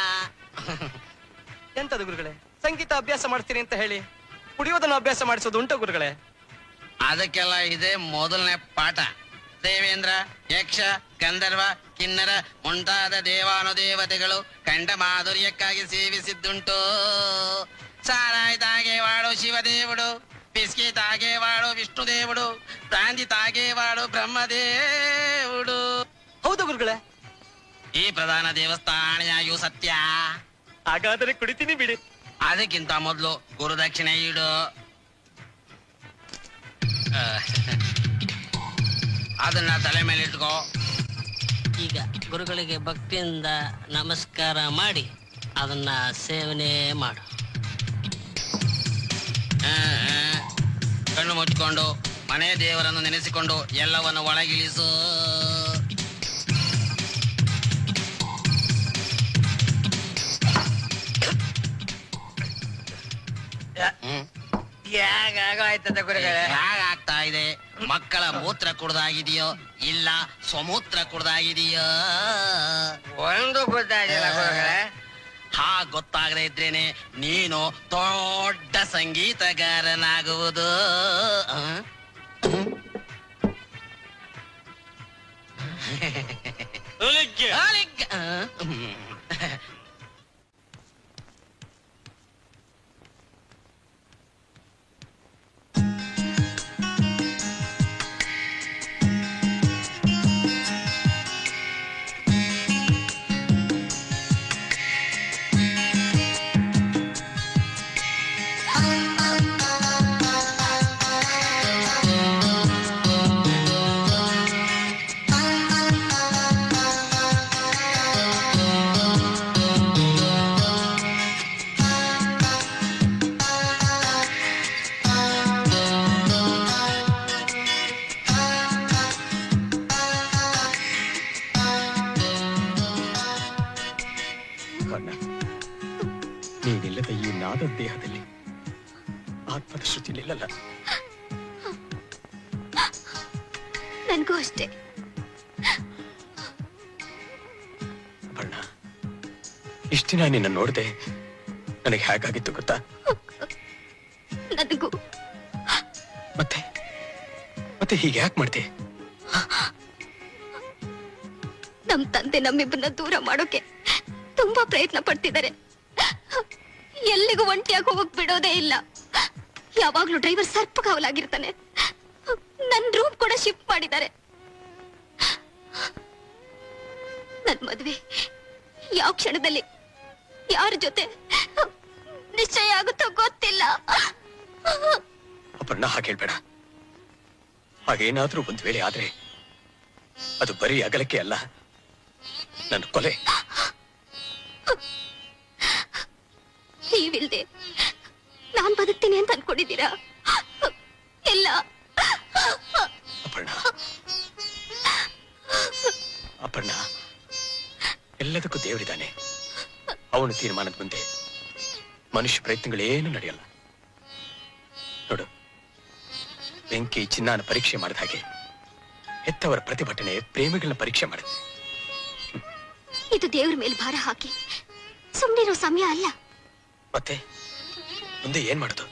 ಎಂತದು ಗುರುಗಳೇ ಸಂಗೀತ ಅಭ್ಯಾಸ ಮಾಡ್ತೀನಿ ಅಂತ ಹೇಳಿ ಕುಡಿಯೋದನ್ನು ಅಭ್ಯಾಸ ಮಾಡಿಸೋದು ಉಂಟು ಗುರುಗಳೇ ಅದಕ್ಕೆಲ್ಲ ಇದೆ ಮೊದಲನೇ ಪಾಠ ದೇವೇಂದ್ರ ಯಕ್ಷ ಗಂಧರ್ವ ಕಿನ್ನರ ಮುಂತಾದ ದೇವಾನುದೇವತೆಗಳು ಕಂಡ ಮಾಧುರ್ಯಕ್ಕಾಗಿ ಸೇವಿಸಿದ್ದುಂಟು ಸಾರಾಯಿ ತಾಗೆ ವಾಡು ಶಿವದೇವುಡು ಬಿಸ್ಕಿ ತಾಗೆ ವಾಡು ವಿಷ್ಣುದೇವುಡು ಪ್ರಾಂತಿ ತಾಗೆ ವಾಡು ಬ್ರಹ್ಮದೇವುಡು ಹೌದು ಗುರುಗಳೇ ಈ ಪ್ರಧಾನ ದೇವಸ್ಥಾನೆಯಾಗಿಯೂ ಸತ್ಯ ಹಾಗಾದರೆ ಕುಡಿತೀನಿ ಬಿಡಿ ಅದಕ್ಕಿಂತ ಮೊದಲು ಗುರುದಕ್ಷಿಣೆ ಇಡು ಆ, ಅದನ್ನ ತಲೆ ಮೇಲೆ ಇಟ್ಕೋ ಈಗ ಗುರುಗಳಿಗೆ ಭಕ್ತಿಯಿಂದ ನಮಸ್ಕಾರ ಮಾಡಿ ಅದನ್ನ ಸೇವನೆ ಮಾಡು ಆ, ಆ. ಕಣ್ಣು ಮುಚ್ಕೊಂಡು ಮನೆ ದೇವರನ್ನು ನೆನೆಸಿಕೊಂಡು ಎಲ್ಲವನ್ನು ಒಳಗಿಳಿಸು ಹೇಗಾಗೋಯ್ತದೆ ಗುರುಗಳೇ ಹೇಗಾಗ್ತಾ ಇದೆ ಮಕ್ಕಳ ಮೂತ್ರ ಕುಡ್ದಾಗಿದೆಯೋ ಇಲ್ಲ ಸ್ವಮೂತ್ರ ಕುಡ್ದಾಗಿದೆಯೋ ಒಂದು ಗೊತ್ತಾಗಿಲ್ಲ ಗುರುಗಳೇ ಹಾ ಗೊತ್ತಾಗದೆ ಇದ್ರೇನೆ ನೀನು ದೊಡ್ಡ ಸಂಗೀತಗಾರನಾಗುವುದು ಆ? ಅಲಿಗ್ಗ. ಆ? ಹ್ಮ್. ಕರ್ಣ ನೀನಿಲ್ಲದ ಈ ನಾದ ದೇಹದಲ್ಲಿ ಆತ್ಮದ ಶ್ರುತಿ ನಿಲ್ಲಲ್ಲ ನನ್ಗೂ ಅಷ್ಟೇ ಬಣ್ಣ ಇಷ್ಟ ದಿನ ನಿನ್ನ ನೋಡದೆ ನನಗೆ ಹೇಗಾಗಿತ್ತು ಗೊತ್ತಾ ನನಗೂ ಮತ್ತೆ ಮತ್ತೆ ಹೀಗೆ ಯಾಕೆ ಮಾಡ್ದೆ ನಮ್ ತಂದೆ ನಮ್ಮಿಬ್ಬರನ್ನ ದೂರ ಮಾಡೋಕೆ ತುಂಬಾ ಪ್ರಯತ್ನ ಪಡ್ತಿದ್ದಾರೆ ಎಲ್ಲಿಗೂ ಒಂಟಿಯಾಗಿ ಹೋಗಕ್ ಬಿಡೋದೇ ಇಲ್ಲ ಯಾವಾಗ್ಲೂ ಡ್ರೈವರ್ ಸರ್ಪಗಾವಲಾಗಿರ್ತಾನೆ ನನ್ ರೂಮ್ ಕೂಡ ಶಿಫ್ಟ್ ಮಾಡಿದ್ದಾರೆ ನನ್ ಮದ್ವೆ ಯಾವ ಕ್ಷಣದಲ್ಲಿ ಯಾರ ಜೊತೆ ನಿಶ್ಚಯ ಆಗುತ್ತೋ ಗೊತ್ತಿಲ್ಲ ಅಪರ್ಣ ಹಾಗೆ ಹೇಳ್ಬೇಡ ಹಾಗೇನಾದ್ರೂ ಒಂದ್ ವೇಳೆ ಆದ್ರೆ ಅದು ಬರೀ ಅಗಲಕ್ಕೆ ಅಲ್ಲ ನನ್ನ ಕೊಲೆ ನೀವಿಲ್ದೆ ನಾನ್ ಬದುಕ್ತೀನಿ ಅಂತ ಅನ್ಕೊಂಡಿದ್ದೀರಾ ಇಲ್ಲ ಅಪರ್ಣ ಅಪರ್ಣ ಎಲ್ಲದಕ್ಕೂ ದೇವರಿದ್ದಾನೆ ಅವನ ತೀರ್ಮಾನದ ಮುಂದೆ ಮನುಷ್ಯ ಪ್ರಯತ್ನಗಳೇನು ನಡೆಯಲ್ಲ ನೋಡು ಬೆಂಕಿ ಚಿನ್ನಾನ ಪರೀಕ್ಷೆ ಮಾಡಿದ ಹಾಗೆ ಹೆತ್ತವರ ಪ್ರತಿಭಟನೆ ಪ್ರೇಮಿಗಳನ್ನ ಪರೀಕ್ಷೆ ಮಾಡುತ್ತೆ ಇದು ದೇವ್ರ ಮೇಲೆ ಭಾರ ಹಾಕಿ ಸುಮ್ಮನಿರೋ ಸಮಯ ಅಲ್ಲ ಮತ್ತೆ ಮುಂದೆ ಏನ್ ಮಾಡುದು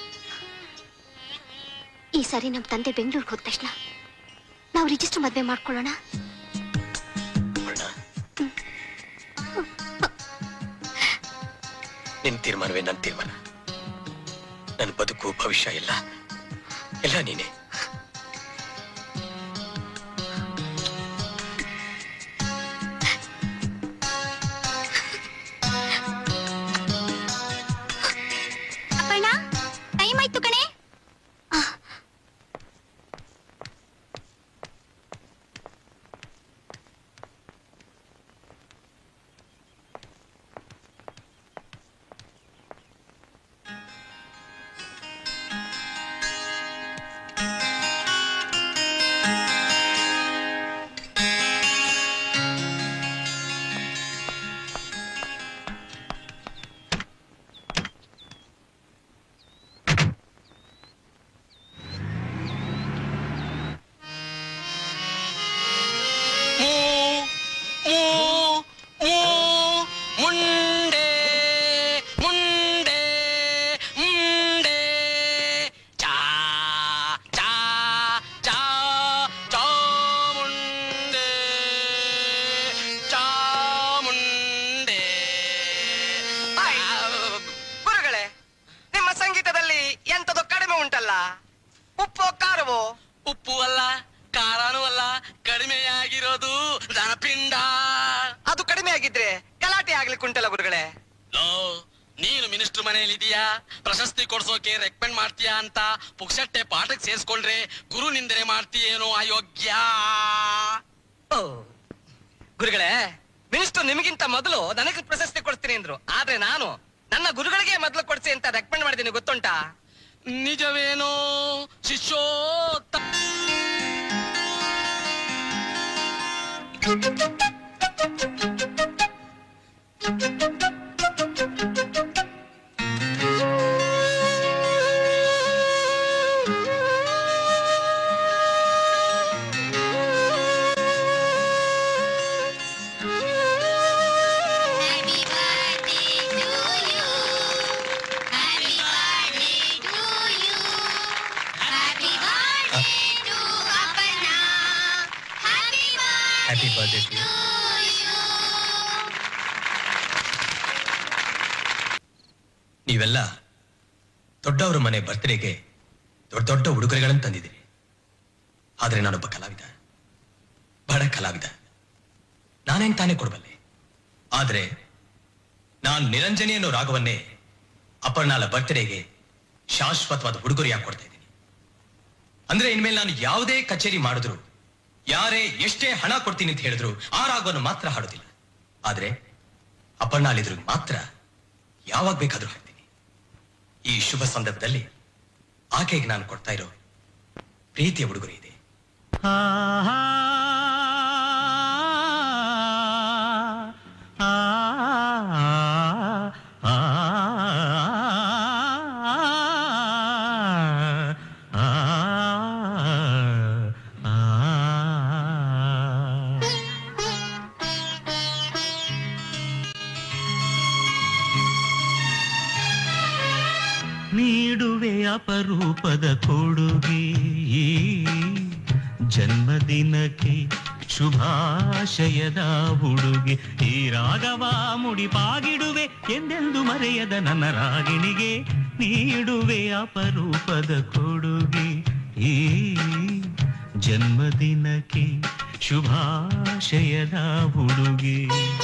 ಈ ಸಾರಿ ನಮ್ ತಂದೆ ಬೆಂಗಳೂರಿಗೆ ಹೋದ ತಕ್ಷಣ ನಾವು ರಿಜಿಸ್ಟರ್ ಮದ್ವೆ ಮಾಡ್ಕೊಳ್ಳೋಣ ನಿನ್ ತೀರ್ಮಾನವೇ ನನ್ನ ತೀರ್ಮಾನ ನನ್ನ ಬದುಕು ಭವಿಷ್ಯ ಎಲ್ಲ ಎಲ್ಲ ನೀನೆ ಅಪ್ಪಣ್ಣ ಟೈಮ್ ಆಯ್ತು ಕಣೆ ಎಂತದೋ ಕಡಿಮೆ ಉಂಟಲ್ಲ ಉಪ್ಪು ಖಾರವೋ ಉಪ್ಪು ಅಲ್ಲ ಖಾರನೂ ಅಲ್ಲ ಕಡಿಮೆಯಾಗಿರೋದು ದನಪಿಂಡ ಅದು ಕಡಿಮೆ ಆಗಿದ್ರೆ ಗಲಾಟೆ ಆಗ್ಲಿಕ್ಕೆ ಉಂಟಲ್ಲ ಗುರುಗಳೇ ಲೋ ನೀನು ಮಿನಿಸ್ಟರ್ ಮನೆಯಲ್ಲಿ ಇದೀಯಾ ಪ್ರಶಸ್ತಿ ಕೊಡ್ಸೋಕೆ ರೆಕಮೆಂಡ್ ಮಾಡ್ತೀಯಾ ಅಂತ ಪುಕ್ಷಟ್ಟೆ ಪಾಠಕ್ಕೆ ಸೇರ್ಸ್ಕೊಂಡ್ರೆ ಗುರು ನಿಂದನೆ ಮಾಡ್ತೀಯೇನೋ ಅಯೋಗ್ಯ ಓ ಗುರುಗಳೇ ಮಿನಿಸ್ಟರ್ ನಿಮಗಿಂತ ಮೊದಲು ನನಗೆ ಪ್ರಶಸ್ತಿ ಕೊಡ್ತೀನಿ ಅಂದ್ರು ಆದ್ರೆ ನಾನು ನನ್ನ ಗುರುಗಳಿಗೆ ಮೊದಲು ಕೊಡ್ಸಿ ಅಂತ ರೆಕಮೆಂಡ್ ಮಾಡಿದ್ದೀನಿ ಗೊತ್ತುಂಟಾ ನಿಜವೇನೋ ಶಿಷ್ಯೋತ್ತ ಹ್ಯಾಪಿ ಬರ್ಡೇ ಟು ನೀವೆಲ್ಲ ದೊಡ್ಡವರ ಮನೆ ಬರ್ತ್ಡೇಗೆ ದೊಡ್ಡ ದೊಡ್ಡ ಉಡುಗೊರೆಗಳನ್ನು ತಂದಿದ್ದೀರಿ ಆದ್ರೆ ನಾನೊಬ್ಬ ಕಲಾವಿದ ಬಡ ಕಲಾವಿದ ನಾನೇನ್ ತಾನೇ ಕೊಡಬಲ್ಲೆ ಆದ್ರೆ ನಾನು ನಿರಂಜನಿ ಅನ್ನೋ ರಾಗವನ್ನೇ ಅಪರ್ಣಾಲ ಬರ್ತ್ಡೇಗೆ ಶಾಶ್ವತವಾದ ಉಡುಗೊರೆಯಾಗಿ ಕೊಡ್ತಾ ಇದ್ದೀನಿ ಅಂದ್ರೆ ಇನ್ಮೇಲೆ ನಾನು ಯಾವುದೇ ಕಚೇರಿ ಮಾಡಿದ್ರು ಯಾರೇ ಎಷ್ಟೇ ಹಣ ಕೊಡ್ತೀನಿ ಅಂತ ಹೇಳಿದ್ರು ಆ ರಾಗವನ್ನು ಮಾತ್ರ ಹಾಡೋದಿಲ್ಲ ಆದ್ರೆ ಅಪರ್ಣಾಲಿದ್ರು ಮಾತ್ರ ಯಾವಾಗ ಬೇಕಾದ್ರೂ ಹಾಡ್ತೀನಿ ಈ ಶುಭ ಸಂದರ್ಭದಲ್ಲಿ ಆಕೆಗೆ ನಾನು ಕೊಡ್ತಾ ಇರೋ ಪ್ರೀತಿಯ ಉಡುಗೊರೆ ಇದೆ ನೀಡುವೆ ಅಪರೂಪದ ಕೊಡುಗೆ ಈ ಜನ್ಮದಿನಕ್ಕೆ ಶುಭಾಶಯದ ಹುಡುಗೆ ಈ ರಾಗವ ಮುಡಿಪಾಗಿಡುವೆ ಎಂದೆಂದು ಮರೆಯದ ನನ್ನ ರಾಗಿಣಿಗೆ ನೀಡುವೆ ಅಪರೂಪದ ಕೊಡುಗೆ ಈ ಜನ್ಮದಿನಕ್ಕೆ ಶುಭಾಶಯದ ಹುಡುಗೆ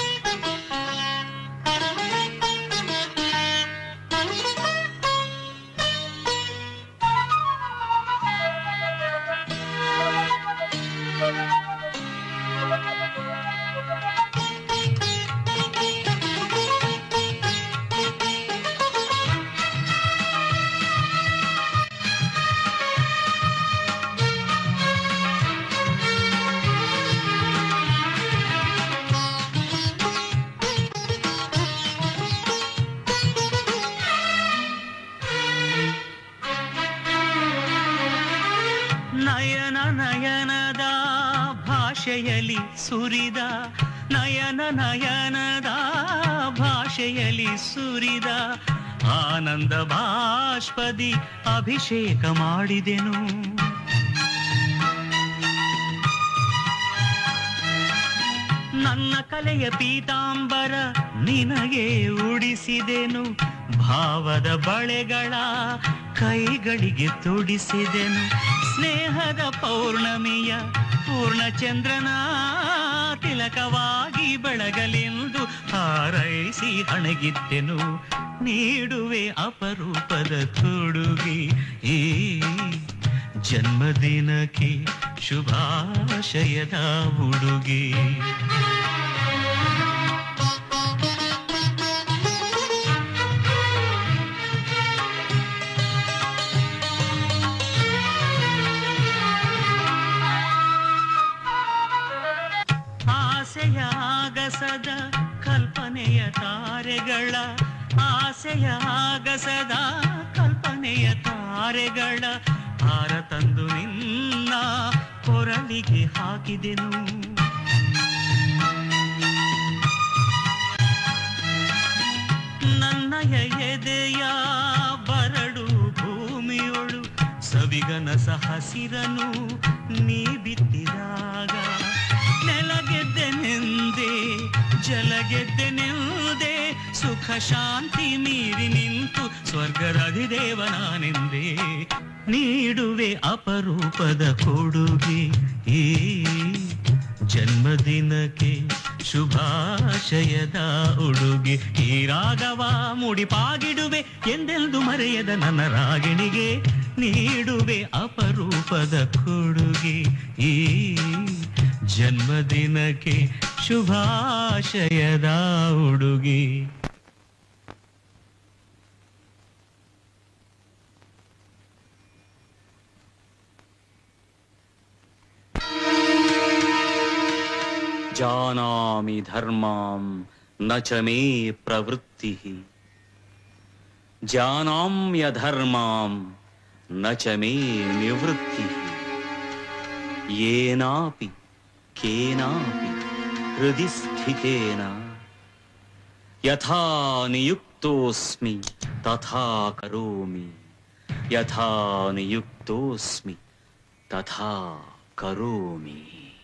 ನಯನ ನಯನದ ಭಾಷೆಯಲ್ಲಿ ಸುರಿದ ನಯನ ನಯನದ ಭಾಷೆಯಲ್ಲಿ ಸುರಿದ ಆನಂದ ಬಾಷ್ಪದಿ ಅಭಿಷೇಕ ಮಾಡಿದೆನು ನನ್ನ ಕಲೆಯ ಪೀತಾಂಬರ ನಿನಗೆ ಉಡಿಸಿದೆನು ಭಾವದ ಬಳೆಗಳ ಕೈಗಳಿಗೆ ತೊಡಿಸಿದೆನು ಸ್ನೇಹದ ಪೌರ್ಣಮಿಯ ಪೂರ್ಣಚಂದ್ರನ ತಿಲಕವಾಗಿ ಬೆಳಗಲೆಂದು ಹಾರೈಸಿ ಹಣಗಿದ್ದೆನು ನೀಡುವೆ ಅಪರೂಪದ ತೊಡುಗೆ ಈ ಜನ್ಮದಿನಕ್ಕೆ ಶುಭಾಶಯದ ಉಡುಗೆ ಆಸೆಯ ಆಗಸದ ಕಲ್ಪನೆಯ ತಾರೆಗಳ ಆಸೆಯ ಆಗಸದ ಕಲ್ಪನೆಯ ತಾರೆಗಳ ಹಾರ ತಂದು ನಿನ್ನ ಕೊರಳಿಗೆ ಹಾಕಿದೆನು ನನ್ನಯ ಎದೆಯ ಬರಡು ಭೂಮಿಯೊಳು ಸವಿಗನಸ ಹಸಿರನು ನೀ ಬಿತ್ತಿದಾಗ ನೆಲಗೆದ್ದೆನೆಂದೆ ಜಲಗೆದ್ದೆನೆಂದೆ ಸುಖ ಶಾಂತಿ ಮೀರಿ ನಿಂತು ಸ್ವರ್ಗರಧಿದೇವ ನಾನೆಂದೇ ನೀಡುವೆ ಅಪರೂಪದ ಕೊಡುಗೆ ಈ ಜನ್ಮದಿನಕ್ಕೆ ಶುಭಾಶಯದ ಉಡುಗೆ ಈ ರಾಗವ ಮುಡಿಪಾಗಿಡುವೆ ಎಂದೆಂದು ಮರೆಯದ ನನ್ನ ರಾಗಿಣಿಗೆ ನೀಡುವೆ ಅಪರೂಪದ ಕೊಡುಗೆ ಈ ಜನ್ಮದಿನಕ್ಕೆ ಶುಭಾಶಯದ ಉಡುಗೆ जानामि धर्मां न च मे प्रवृत्तिः जानाम्यधर्मां न च मे निवृत्तिः येनापि केनापि हृदि स्थितेन यथा नियुक्तोऽस्मि तथा करोमि यथा नियुक्तोऽस्मि तथा करोमि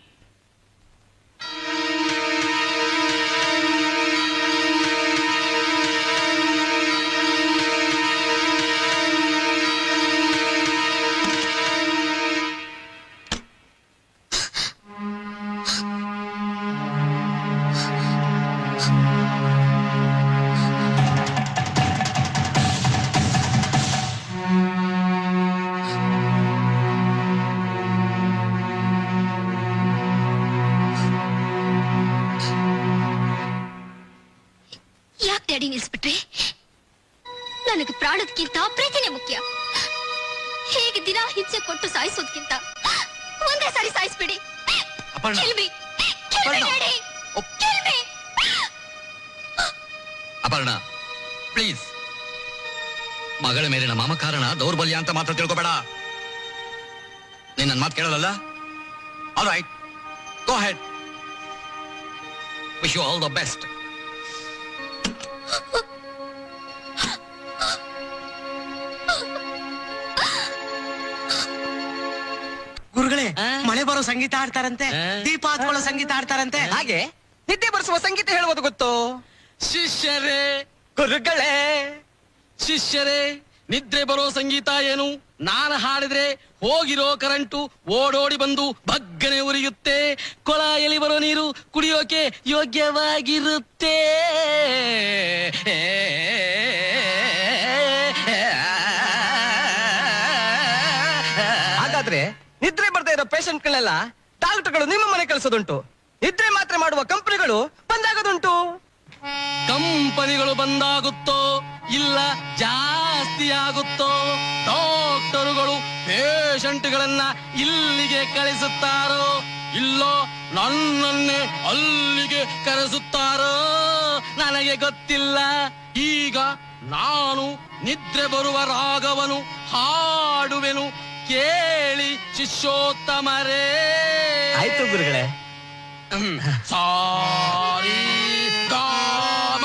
ಯಾಕೆ ಡ್ಯಾಡಿ ನಿಲ್ಸ್ಬಿಟ್ರಿ ನನಗೆ ಪ್ರಾಣದಕ್ಕಿಂತ ಪ್ರೀತಿನೇ ಮುಖ್ಯ ಹೇಗೆ ದಿನ ಹಿಂಸೆ ಕೊಟ್ಟು ಸಾಯಿಸೋದ್ಕಿಂತ ಒಂದೇ ಸಾರಿ ಸಾಯಿಸ್ಬಿಡಿ Aparna. Kill me. Kill me, Aparna. Daddy. Kill me. Aparna please ಮಗಳ ಮೇಲಿನ ಮಮಕಾರಣ ದೌರ್ಬಲ್ಯ ಅಂತ ಮಾತ್ರ ತಿಳ್ಕೊಬೇಡ ನೀನ್ ನನ್ನ ಮಾತು ಕೇಳಲ್ಲ all right go ahead wish you all the best ಗುರುಗಳೇ ಮಳೆ ಬರೋ ಸಂಗೀತ ಆಡ್ತಾರಂತೆ ದೀಪ ಹತ್ಕೊಳ್ಳೋ ಸಂಗೀತ ಆಡ್ತಾರಂತೆ ಹಾಗೆ ನಿದ್ದೆ ಬರ್ಸುವ ಸಂಗೀತ ಹೇಳುವುದು ಗೊತ್ತು ಶಿಷ್ಯರೇ ಗುರುಗಳೇ ಶಿಷ್ಯರೇ ನಿದ್ರೆ ಬರೋ ಸಂಗೀತ ಏನು ನಾನು ಹಾಡಿದ್ರೆ ಹೋಗಿರೋ ಕರೆಂಟು ಓಡೋಡಿ ಬಂದು ಬಗ್ಗನೆ ಉರಿಯುತ್ತೆ ಕೊಳಾಯಲ್ಲಿ ಬರೋ ನೀರು ಕುಡಿಯೋಕೆ ಯೋಗ್ಯವಾಗಿರುತ್ತೆ ಹಾಗಾದ್ರೆ ನಿದ್ರೆ ಬರ್ತಾ ಇರೋ ಪೇಷಂಟ್ಗಳೆಲ್ಲ ಡಾಕ್ಟರ್ಗಳು ನಿಮ್ಮ ಮನೆ ಕಳಿಸೋದುಂಟು ನಿದ್ರೆ ಮಾತ್ರ ಮಾಡುವ ಕಂಪನಿಗಳು ಬಂದಾಗೋದುಂಟು ಕಂಪನಿಗಳು ಬಂದಾಗುತ್ತೋ ಇಲ್ಲ ಜಾಸ್ತಿ ಆಗುತ್ತೋ ಡಾಕ್ಟರುಗಳು ಪೇಷಂಟ್ಗಳನ್ನ ಇಲ್ಲಿಗೆ ಕಳಿಸುತ್ತಾರೋ ಇಲ್ಲೋ ನನ್ನನ್ನೇ ಅಲ್ಲಿಗೆ ಕರೆಸುತ್ತಾರೋ ನನಗೆ ಗೊತ್ತಿಲ್ಲ ಈಗ ನಾನು ನಿದ್ರೆ ಬರುವ ರಾಗವನು ಹಾಡುವೆನು ಕೇಳಿ ಶಿಷ್ಯೋತ್ತಮರೇ ಆಯ್ತು ಗುರುಗಳೇ ಸಾರಿ ಗಾಮ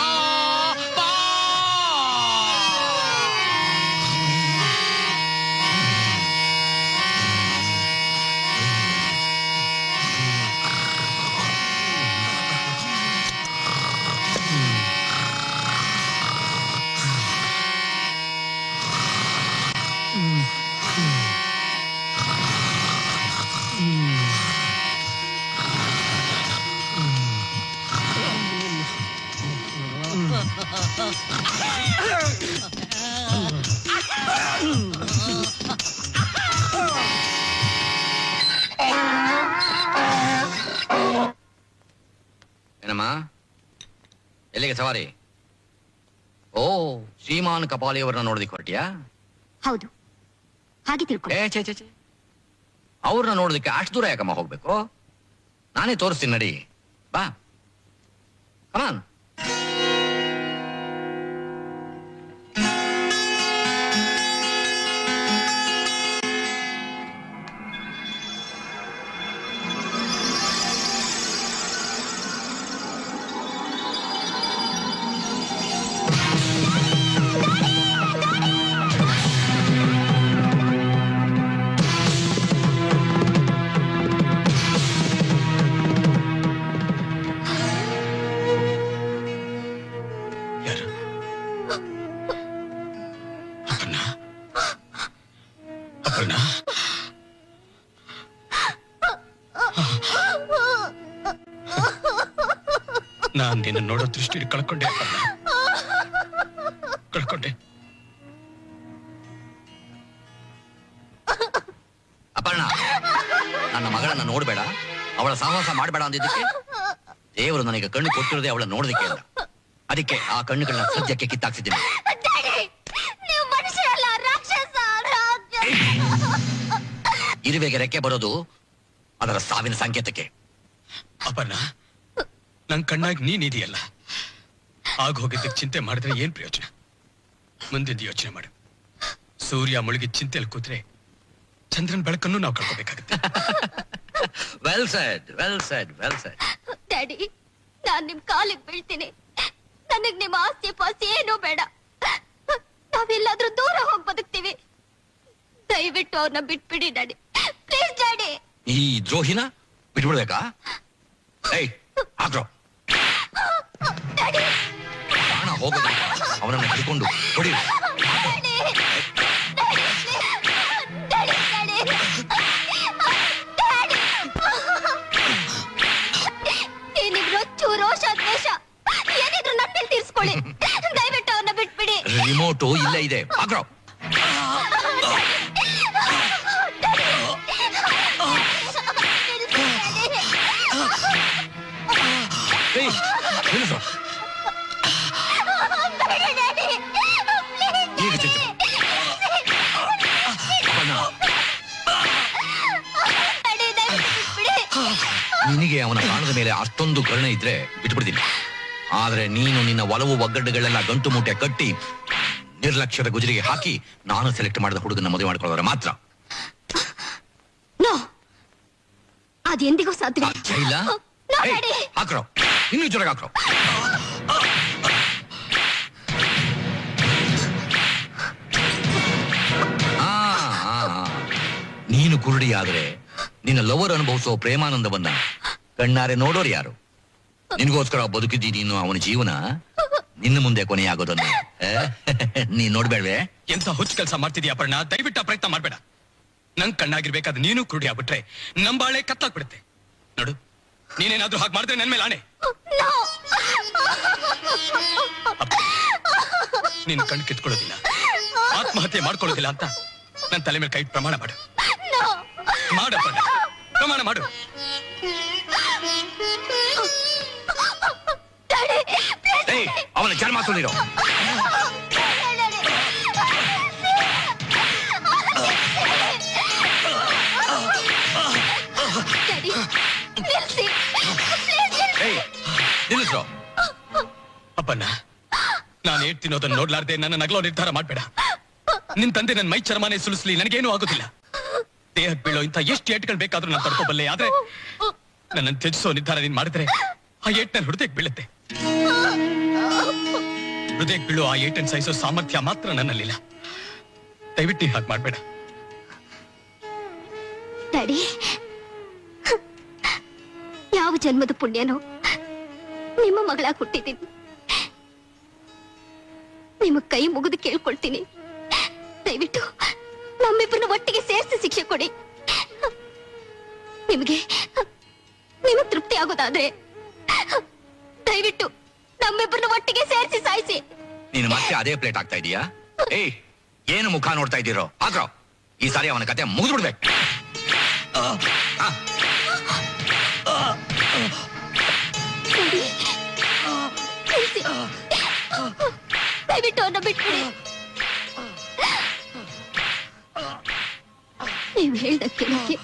ಏನಮ್ಮ ಎಲ್ಲಿಗೆ ಸವಾರಿ ಓ ಶ್ರೀಮಾನ್ ಕಪಾಲಿಯವರನ್ನ ನೋಡೋದಿಕ್ ಹೊರಟಿಯಾ ಹೌದು ಹಾಗೆ ತಿಳ್ಕೊಳ್ಳಿ ಏ ಛೇ ಛೇ ಛೇ ಅವ್ರನ್ನ ನೋಡೋದಕ್ಕೆ ಅಷ್ಟು ದೂರ ಯಾಕಮ್ಮ ಹೋಗ್ಬೇಕು ನಾನೇ ತೋರಿಸ್ತೀನಿ ನಡಿ ಬಾ ಕಮಾನ್ ಅಪರ್ಣ ನಾನ್ ನಿನ್ನ ನೋಡೋ ದೃಷ್ಟಿ ಕಳ್ಕೊಂಡೆ ಅಪರ್ಣ ಕಳ್ಕೊಂಡೆ ಅಪರ್ಣ ನನ್ನ ಮಗಳನ್ನ ನೋಡ್ಬೇಡ ಅವಳ ಸಹವಾಸ ಮಾಡಬೇಡ ಅಂದಿದ್ದಕ್ಕೆ ದೇವರು ನನಗೆ ಕಣ್ಣು ಕೊಟ್ಟಿರೋದೇ ಅವಳ ನೋಡೋದಕ್ಕೆ ಅಂತ ಅದಕ್ಕೆ ಆ ಕಣ್ಣುಗಳನ್ನ ಸದ್ಯಕ್ಕೆ ಕಿತ್ತಾಕ್ಸಿದ್ದೀನಿ ನೀವು ಮನುಷ್ಯರಲ್ಲ ರಾಕ್ಷಸ ಇರುವೆಗೆ ರೆಕ್ಕೆ ಬರೋದು ಅದರ ಸಾವಿನ ಸಂಕೇತಕ್ಕೆ ಅಪರ್ಣ ನನ್ ಕಣ್ಣಾಗಿ ನೀನಿದೆಯಲ್ಲ ಆಗ ಹೋಗಿದ್ದಕ್ಕೆ ಚಿಂತೆ ಮಾಡಿದ್ರೆ ಏನ್ ಪ್ರಯೋಜನ ಮುಂದಿನ ಯೋಚನೆ ಮಾಡು ಸೂರ್ಯ ಮುಳುಗಿ ಚಿಂತೆಯಲ್ಲಿ ಕೂತ್ರೆ ಚಂದ್ರನ್ ಬೆಳಕನ್ನು ನಾವು ಕಳ್ಕೋಬೇಕಾಗುತ್ತೆ well said well said well said daddy ನಾನ್ ನಿಮ್ ಕಾಲಿಗೆ ಬೀಳ್ತೀನಿ ನನಗ್ ನಿಮ್ ಆಸ್ತಿ ಪಾಸ್ತಿ ಏನೂ ಬೇಡ ನಾವೆಲ್ಲಾದ್ರೂ ದೂರ ಹೋಗಿ ಬದುಕ್ತೀವಿ ದಯವಿಟ್ಟು ಅವ್ರನ್ನ ಬಿಟ್ಬಿಡಿ ಡ್ಯಾಡಿ ಪ್ಲೀಸ್ ಡ್ಯಾಡಿ ಈ ದ್ರೋಹಿನ ಬಿಟ್ಬಿಡ್ಬೇಕಾ ಏಯ್ ಆಗ್ರೋ ಪ್ರಾಣ ಹೋಗೋದು ಅವನನ್ನ ಹಿಡ್ಕೊಂಡು ಹೊಡಿ ನಿಮ್ ರೊಚ್ಚು ರೋಷ ದ್ವೇಷ ಏನಿದ್ರು ನನ್ನ ಮೇಲೆ ತೀರ್ಸ್ಕೊಳ್ಳಿ ದಯವಿಟ್ಟು ಅವ್ರನ್ನ ಬಿಟ್ಬಿಡಿ ರಿಮೋಟು ಇಲ್ಲೇ ಇದೆ ಆಗ್ರೋ ಏಯ್ ನಿಲ್ಲಿಸು. ಈಗ ಚುಚ್ಚು ಅಪರ್ಣ, ನಿನಗೆ ಅವನ ಪ್ರಾಣದ ಮೇಲೆ ಅಷ್ಟೊಂದು ಕರುಣೆ ಇದ್ರೆ ಬಿಟ್ಬಿಡ್ತೀನಿ ಆದ್ರೆ ನೀನು ನಿನ್ನ ಒಲವು ಒಗ್ಗಡ್ಡುಗಳೆಲ್ಲ ಗಂಟು ಮೂಟೆ ಕಟ್ಟಿ ನಿರ್ಲಕ್ಷ್ಯದ ಗುಜರಿಗೆ ಹಾಕಿ ನಾನು ಸೆಲೆಕ್ಟ್ ಮಾಡಿದ ಹುಡುಗನ ಮದುವೆ ಮಾಡ್ಕೊಳ್ಳೋದ್ರೆ ಮಾತ್ರ ನೋ ಅದೆಂದಿಗೂ ಸಾಧ್ಯ ಇಲ್ಲ ನೋ ಡ್ಯಾಡಿ ಹಾಕ್ರೋ ಇನ್ನೂ ಜೋರಾಗಿ ಹಾಕ್ರೋ ಆ, ಆ, ಆ. ನೀನು ಕುರುಡಿ ಆದ್ರೆ ನಿನ್ನ ಲವರ್ ಅನುಭವಿಸೋ ಪ್ರೇಮಾನಂದವನ್ನ ಕಣ್ಣಾರೆ ನೋಡೋರು ಯಾರು ನಿನಗೋಸ್ಕರ ಬದುಕಿದ್ದಿ ನೀನು ಅವನ ಜೀವನ ನಿನ್ನ ಮುಂದೆ ಕೊನೆಯಾಗೋದನ್ನ ಆ? ನೀನ್ ನೋಡ್ಬೇಡ್ವೆ ಎಂತ ಹುಚ್ಚು ಕೆಲಸ ಮಾಡ್ತಿದ್ಯಾ ಅಪರ್ಣ ದಯವಿಟ್ಟು ಆ ಪ್ರಯತ್ನ ಮಾಡ್ಬೇಡ ನಂಗ್ ಕಣ್ಣಾಗಿರ್ಬೇಕಾದ್ರೆ ನೀನು ಕುರುಡಿ ಆಗ್ಬಿಟ್ರೆ ನಂಬಾಳೆ ಕತ್ತಾಕ್ಬಿಡುತ್ತೆ ನೋಡು ನೀನೇನಾದ್ರೂ ಹಾಗೆ ಮಾಡಿದ್ರೆ ನನ್ ಮೇಲೆ ಆಣೆ ನಿನ್ ಕಣ್ ಕಿತ್ಕೊಳ್ಳೋದಿಲ್ಲ ಆತ್ಮಹತ್ಯೆ ಮಾಡ್ಕೊಳ್ಳೋದಿಲ್ಲ ಅಂತ ನನ್ ತಲೆ ಮೇಲೆ ಕೈ ಇಟ್ಟು ಪ್ರಮಾಣ ಮಾಡು ಮಾಡಪ್ಪ ಪ್ರಮಾಣ ಮಾಡು ಏಯ್ ಅವನ ಜನ್ಮ ಸುಳಿರೋ ಡ್ಯಾಡಿ ನಿಲ್ಸಿ ಏಯ್ ನಿಲ್ಲಿಸ್ರೋ ಅಪ್ಪಣ್ಣ ನಾನು ಏಟ್ ತಿನ್ನೋದನ್ನ ನೋಡ್ಲಾರ್ದೆ ನನ್ನ ನಗಲೋ ನಿರ್ಧಾರ ಮಾಡ್ಬೇಡ ನಿನ್ ತಂದೆ ನನ್ನ ಮೈ ಚರ್ಮನೆ ಸುಲಿಸ್ಲಿ ನನಗೇನು ಆಗೋದಿಲ್ಲ ದೇಹಕ್ಕೆ ಬೀಳೋ ಇಂಥ ಎಷ್ಟು ಏಟ್ಗಳು ಬೇಕಾದ್ರೂ ನಾನು ತಡ್ಕೋಬಲ್ಲೆ ಆದ್ರೆ ನನ್ನನ್ನು ತ್ಯಜಿಸೋ ನಿರ್ಧಾರ ನೀನ್ ಮಾಡಿದ್ರೆ ಆ ಏಟ್ ನನ್ನ ಹೃದಯಕ್ಕೆ ಬೀಳುತ್ತೆ ಹೃದಯಕ್ಕೆ ಬೀಳೋ ಆ ಏಟನ್ ಸಹಿಸೋ ಸಾಮರ್ಥ್ಯ ಮಾತ್ರ ನನ್ನಲ್ಲಿಲ್ಲ ದಯವಿಟ್ಟು ಹಾಗೆ ಮಾಡ್ಬೇಡ ಡ್ಯಾಡಿ ಯಾವ ಜನ್ಮದ ಪುಣ್ಯನೋ ನಿಮ್ಮ ಮಗಳ ಹುಟ್ಟಿದ್ದೀನಿ ನಿಮ್ಮ ಕೈ ಮುಗಿದು ಕೇಳ್ಕೊಳ್ತೀನಿ ದಯವಿಟ್ಟು ನಮ್ಮಿಬ್ಬರನ್ನ ಒಟ್ಟಿಗೆ ಸೇರಿಸಿ ಶಿಕ್ಷೆ ಕೊಡಿ ನಿಮಗೆ ನಿಮಗೆ ತೃಪ್ತಿ ಆಗೋದಾದ್ರೆ ದಯವಿಟ್ಟು ನಮ್ಮಿಬ್ಬರನ್ನ ಒಟ್ಟಿಗೆ ಸೇರಿಸಿ ಸಾಯಿಸಿ ನೀನು ಮತ್ತೆ ಅದೇ ಪ್ಲೇಟ್ ಆಗ್ತಾ ಇದೀಯಾ ಏಯ್ ಏನು ಮುಖ ನೋಡ್ತಾ ಇದ್ದೀರೋ ಹಾಕ್ರೋ ಈ ಸಾರಿ ಅವನ ಕತೆ ಮುಗಿದು ಬಿಡ್ಬೇಕು ಡ್ಯಾಡಿ, ನಿಲ್ಸಿ. ದಯವಿಟ್ಟು ಅವನ್ನ ಬಿಟ್ಬಿಡಿ ನೀವು ಹೇಳ್ದ ಕೇಳಕ್ಕೆ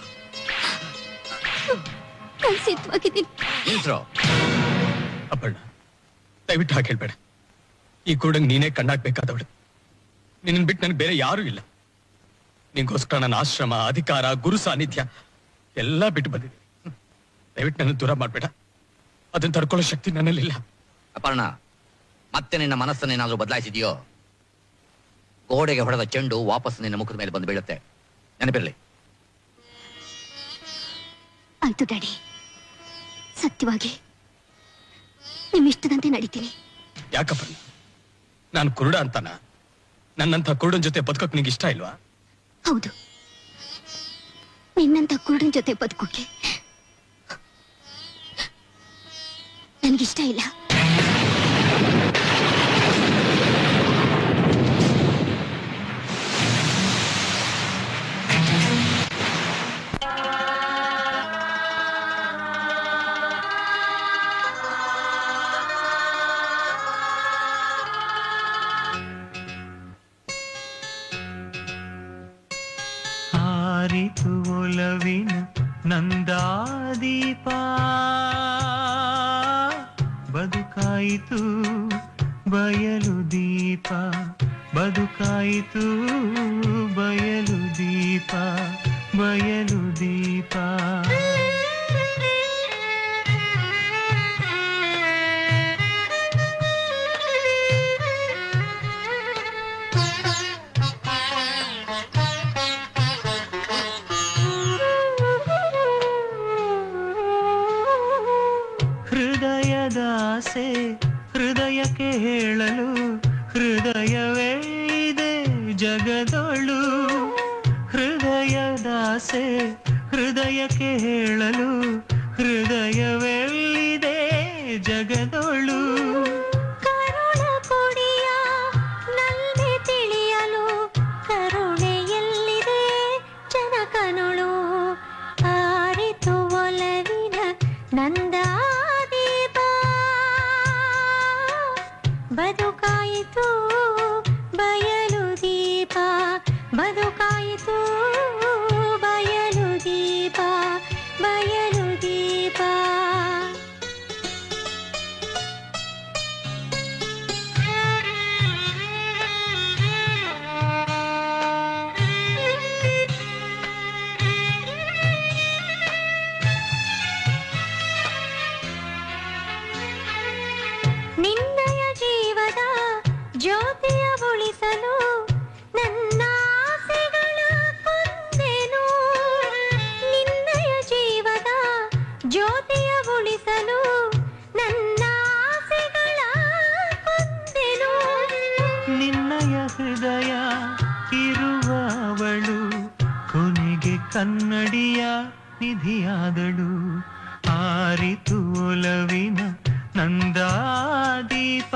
ಕಲ್ಸಿತ್ವಾಗಿದ್ದೀನಿ ನಿಲ್ಸ್ರೋ ಅಪ್ಪಣ್ಣ ದಯವಿಟ್ಟು ಹಾಗೆ ಹೇಳ್ಬೇಡ ಈ ಕೂಡಂಗ್ ನೀನೇ ಕಣ್ಣಾಕ್ಬೇಕಾದವಳು ನಿನ್ನ ಬಿಟ್ಟು ನನಗೆ ಬೇರೆ ಯಾರೂ ಇಲ್ಲ ನಿಂಗೋಸ್ಕರ ನನ್ನ ಆಶ್ರಮ ಅಧಿಕಾರ ಗುರು ಸಾನ್ನಿಧ್ಯ ಎಲ್ಲ ಬಿಟ್ಟು ಬಂದಿದ್ದೀನಿ ದಯವಿಟ್ಟು ನನ್ನ ದೂರ ಮಾಡ್ಬೇಡ ಅದನ್ನ ತಡ್ಕೊಳ್ಳೋ ಶಕ್ತಿ ನನ್ನಲ್ಲಿಲ್ಲ ಅಪರ್ಣ ಮತ್ತೆ ನಿನ್ನ ಮನಸ್ಸನ್ನೇನಾದ್ರೂ ಬದಲಾಯಿಸಿದೆಯೋ ಗೋಡೆಗೆ ಹೊಡೆದ ಚೆಂಡು ವಾಪಸ್ ನಿನ್ನ ಮುಖದ ಮೇಲೆ ಬಂದು ಬೀಳುತ್ತೆ ನೆನಪಿರಲಿ ಆಯ್ತು ಡ್ಯಾಡಿ ಸತ್ಯವಾಗಿ ನಿಮ್ ಇಷ್ಟದಂತೆ ನಡೀತೀನಿ ಯಾಕಪ್ಪಣ್ಣ ನಾನು ಕುರುಡ ಅಂತಾನ ನನ್ನಂಥ ಕುರುಡನ್ ಜೊತೆ ಬದುಕೋಕ್ ನಿಂಗೆ ಇಷ್ಟ ಇಲ್ವಾ ಹೌದು ನಿನ್ನಂತ ಕುರುಡನ್ ಜೊತೆ ಬದುಕೋಕೆ ನನಗಿಷ್ಟ ಇಲ್ಲ ಹಾರಿತು ಒಲವಿನ ನಂದಾದೀಪ ಬದುಕಾಯಿತು ಬಯಲು ದೀಪ ಬದುಕಾಯಿತು ಬಯಲು ದೀಪ ಬಯಲು ದೀಪ ಹೃದಯದಾಸೆ ಹೃದಯಕ್ಕೆ ಹೇಳಲು ಹೃದಯವೇ ಇದೆ ಜಗದೊಳು ಹೃದಯದಾಸೆ ಹೃದಯಕ್ಕೆ ಹೇಳಲು ಹೃದಯವೆಲ್ಲಿದೆ ಜಗದೊಳು ಕರುಣ ಕೊಡಿಯ ನಲ್ಲೆ ತಿಳಿಯಲು ಕರುಣೆ ಎಲ್ಲಿದೆ ಜನಕನುಳು ಆರಿತು ಒಲವಿನ ನಂದಾದೀಪ ಬದುಕಾಯಿತು ಬಯಲು ದೀಪ ಬದುಕಾಯಿತು ಬಯಲು ದೀಪ ಬಯಲು ದೀಪ ನಿನ್ನಯ ಜೀವದ ಜ್ಯೋತಿಯ ಉಳಿಸಲು ನನ್ನ ಆಸೆಗಳ ಕೊಂದೆನು ನಿನ್ನಯ ಜೀವದ ಜ್ಯೋತಿಯ ಉಳಿಸಲು ನನ್ನ ಆಸೆಗಳ ಕೊಂದೆನು ನಿನ್ನಯ ಹೃದಯ ಇರುವವಳು ಕೊನೆಗೆ ಕನ್ನಡಿಯ ನಿಧಿಯಾದಳು ಆರಿತು ಒಲವಿನ ನಂದಾದೀಪ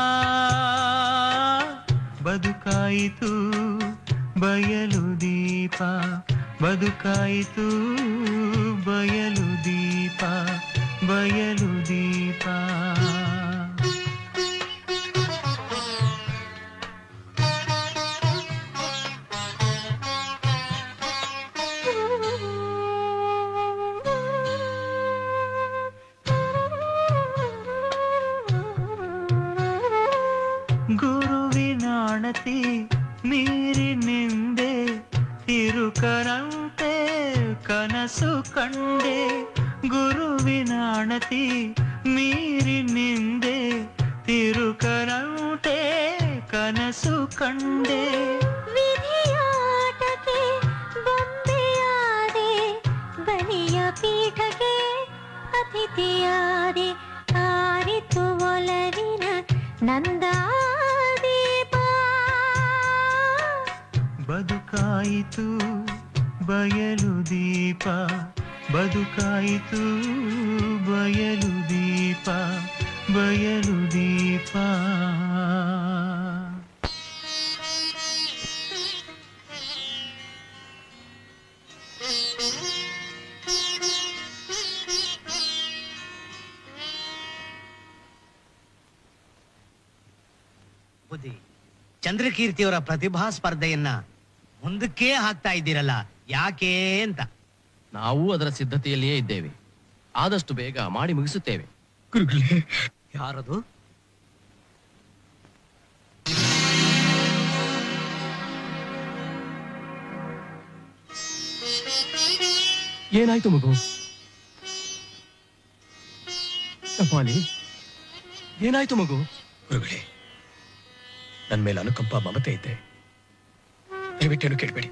ಬದುಕಾಯಿತು ಬಯಲು ದೀಪ ಬದುಕಾಯಿತು ಬಯಲು ದೀಪ ಬಯಲು ದೀಪ ಗುರುವಿನಾಣತಿ ನೀರಿನಿಂದೆ ತಿರುಕರಂತೆ ಕನಸು ಕಂಡೆ ಗುರುವಿನಾಣತಿ ನೀರಿನಿಂದೆ ತಿರುಕರಂತೆ ಕನಸು ಕಂಡೆ ವಿಧಿಯಾಟಕ್ಕೆ ಬೊಂಬೆಯಾದೆ ಬಲಿಯ ಪೀಠಕ್ಕೆ ಅತಿಥಿಯಾದೆ ಆರಿತು ಒಲವಿನ ನಂದಾದೀಪ ಬದುಕಾಯಿತು ಬಯಲು ದೀಪ ಬದುಕಾಯಿತು ಬಯಲು ದೀಪ ಬಯಲು ದೀಪ ಬುದ್ಧಿ ಚಂದ್ರಕೀರ್ತಿಯವರ ಪ್ರತಿಭಾ ಸ್ಪರ್ಧೆಯನ್ನ ಮುಂದಕ್ಕೆ ಹಾಕ್ತಾ ಇದ್ದೀರಲ್ಲ ಯಾಕೆ ಅಂತ ನಾವು ಅದರ ಸಿದ್ಧತೆಯಲ್ಲಿಯೇ ಇದ್ದೇವೆ ಆದಷ್ಟು ಬೇಗ ಮಾಡಿ ಮುಗಿಸುತ್ತೇವೆ ಯಾರದು ಏನಾಯ್ತು ಮಗು ಕಪಾಲಿ ಏನಾಯ್ತು ಮಗು ಗುರುಗಳೇ ನನ್ನ ಮೇಲೆ ಅನುಕಂಪ ಮಮತೆ ಇದ್ದೆ ದಯವಿಟ್ಟೇನು ಕೇಳಬೇಡಿ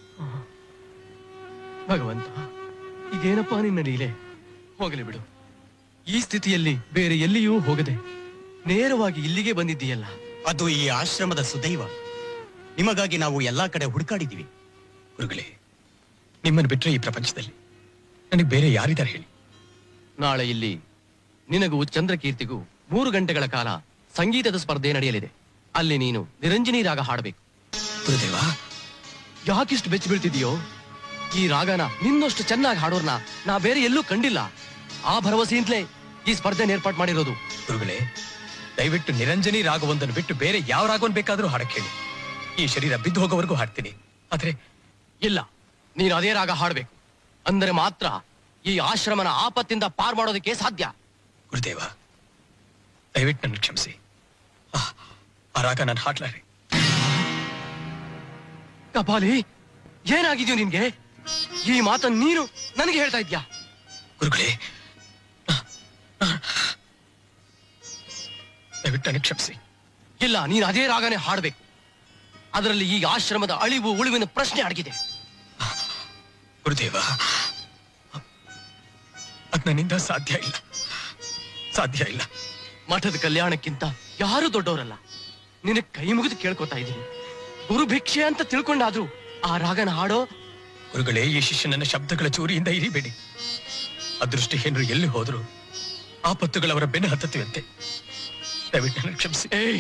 ಭಗವಂತ ಇದೇನಪ್ಪಾ ನಿನ್ನ ಲೀಲೆ ಹೋಗಲಿ ಬಿಡು ಈ ಸ್ಥಿತಿಯಲ್ಲಿ ಬೇರೆ ಎಲ್ಲಿಯೂ ಹೋಗದೆ ನೇರವಾಗಿ ಇಲ್ಲಿಗೆ ಬಂದಿದ್ದೀಯಲ್ಲ ಅದು ಈ ಆಶ್ರಮದ ಸುದೈವ ನಿಮಗಾಗಿ ನಾವು ಎಲ್ಲಾ ಕಡೆ ಹುಡುಕಾಡಿದ್ದೀವಿ ಗುರುಗಳೇ ನಿಮ್ಮನ್ನು ಬಿಟ್ರೆ ಈ ಪ್ರಪಂಚದಲ್ಲಿ ನನಗೆ ಬೇರೆ ಯಾರಿದ್ದಾರೆ ಹೇಳಿ ನಾಳೆ ಇಲ್ಲಿ ನಿನಗೂ ಚಂದ್ರಕೀರ್ತಿಗೂ ಮೂರು ಗಂಟೆಗಳ ಕಾಲ ಸಂಗೀತದ ಸ್ಪರ್ಧೆ ನಡೆಯಲಿದೆ ಅಲ್ಲಿ ನೀನು ನಿರಂಜನಿ ರಾಗ ಹಾಡಬೇಕು ಗುರುದೇವ ಯಾಕಿಷ್ಟು ಬೆಚ್ಚಿ ಬೀಳ್ತಿದೀಯೋ ಈ ರಾಗನ ನಿನ್ನಷ್ಟು ಚೆನ್ನಾಗಿ ಹಾಡೋರ್ನ ನಾ ಬೇರೆ ಎಲ್ಲೂ ಕಂಡಿಲ್ಲ ಆ ಭರವಸೆಯಿಂದಲೇ ಈ ಸ್ಪರ್ಧೆ ಏರ್ಪಾಟ್ ಮಾಡಿರೋದು ಗುರುಗಳೇ ದಯವಿಟ್ಟು ನಿರಂಜನಿ ರಾಗವೊಂದನ್ನು ಬಿಟ್ಟು ಬೇರೆ ಯಾವ ರಾಗವನ್ನು ಬೇಕಾದರೂ ಹಾಡಕ್ಕೆ ಹೇಳಿ ಈ ಶರೀರ ಬಿದ್ದು ಹೋಗೋವರೆಗೂ ಹಾಡ್ತೀನಿ ಆದ್ರೆ ಇಲ್ಲ ನೀನು ಅದೇ ರಾಗ ಹಾಡಬೇಕು ಅಂದರೆ ಮಾತ್ರ ಈ ಆಶ್ರಮನ ಆಪತ್ತಿಂದ ಪಾರ್ ಮಾಡೋದಕ್ಕೆ ಸಾಧ್ಯ ಗುರುದೇವ ದಯವಿಟ್ಟು ನನ್ನ ಕ್ಷಮಿಸಿ ಆ, ಆ ರಾಗ ನಾನು ಹಾಡ್ಲಾರೆ ಕಪಾಲಿ ಏನಾಗಿದ್ಯೋ ನಿನ್ಗೆ ಈ ಮಾತನ್ನ ನೀನು ನನಗೆ ಹೇಳ್ತಾ ಇದ್ಯಾ ಗುರುಗಳೇ ದಯವಿಟ್ಟು ನನಗೆ ಕ್ಷಮಿಸಿ ಇಲ್ಲ ನೀನು ಅದೇ ರಾಗನೇ ಹಾಡಬೇಕು ಅದರಲ್ಲಿ ಈ ಆಶ್ರಮದ ಅಳಿವು ಉಳಿವಿನ ಪ್ರಶ್ನೆ ಅಡಗಿದೆ ಗುರುದೇವ ಅದ್ ನನ್ನಿಂದ ಸಾಧ್ಯ ಇಲ್ಲ ಸಾಧ್ಯ ಇಲ್ಲ ಮಠದ ಕಲ್ಯಾಣಕ್ಕಿಂತ ಯಾರು ದೊಡ್ಡವರಲ್ಲ ನಿನ್ನ ಕೈ ಮುಗಿದು ಕೇಳ್ಕೊತಾ ಇದ್ದೀನಿ ಗುರು ಭಿಕ್ಷೆ ಅಂತ ತಿಳ್ಕೊಂಡಾದ್ರೂ ಆ ರಾಗನ ಹಾಡೋ ಗುರುಗಳೇ ಈ ಶಿಷ್ಯನನ್ನ ಶಬ್ದಗಳ ಚೂರಿಯಿಂದ ಇರಿಬೇಡಿ ಅದೃಷ್ಟಹೀನರು ಎಲ್ಲಿ ಹೋದ್ರು ಆಪತ್ತುಗಳವರ ಬೆನ್ನು ಹತ್ತುತ್ತಿವಂತೆ ದಯವಿಟ್ಟು ನನಗೆ ಕ್ಷಮಿಸಿ ಏಯ್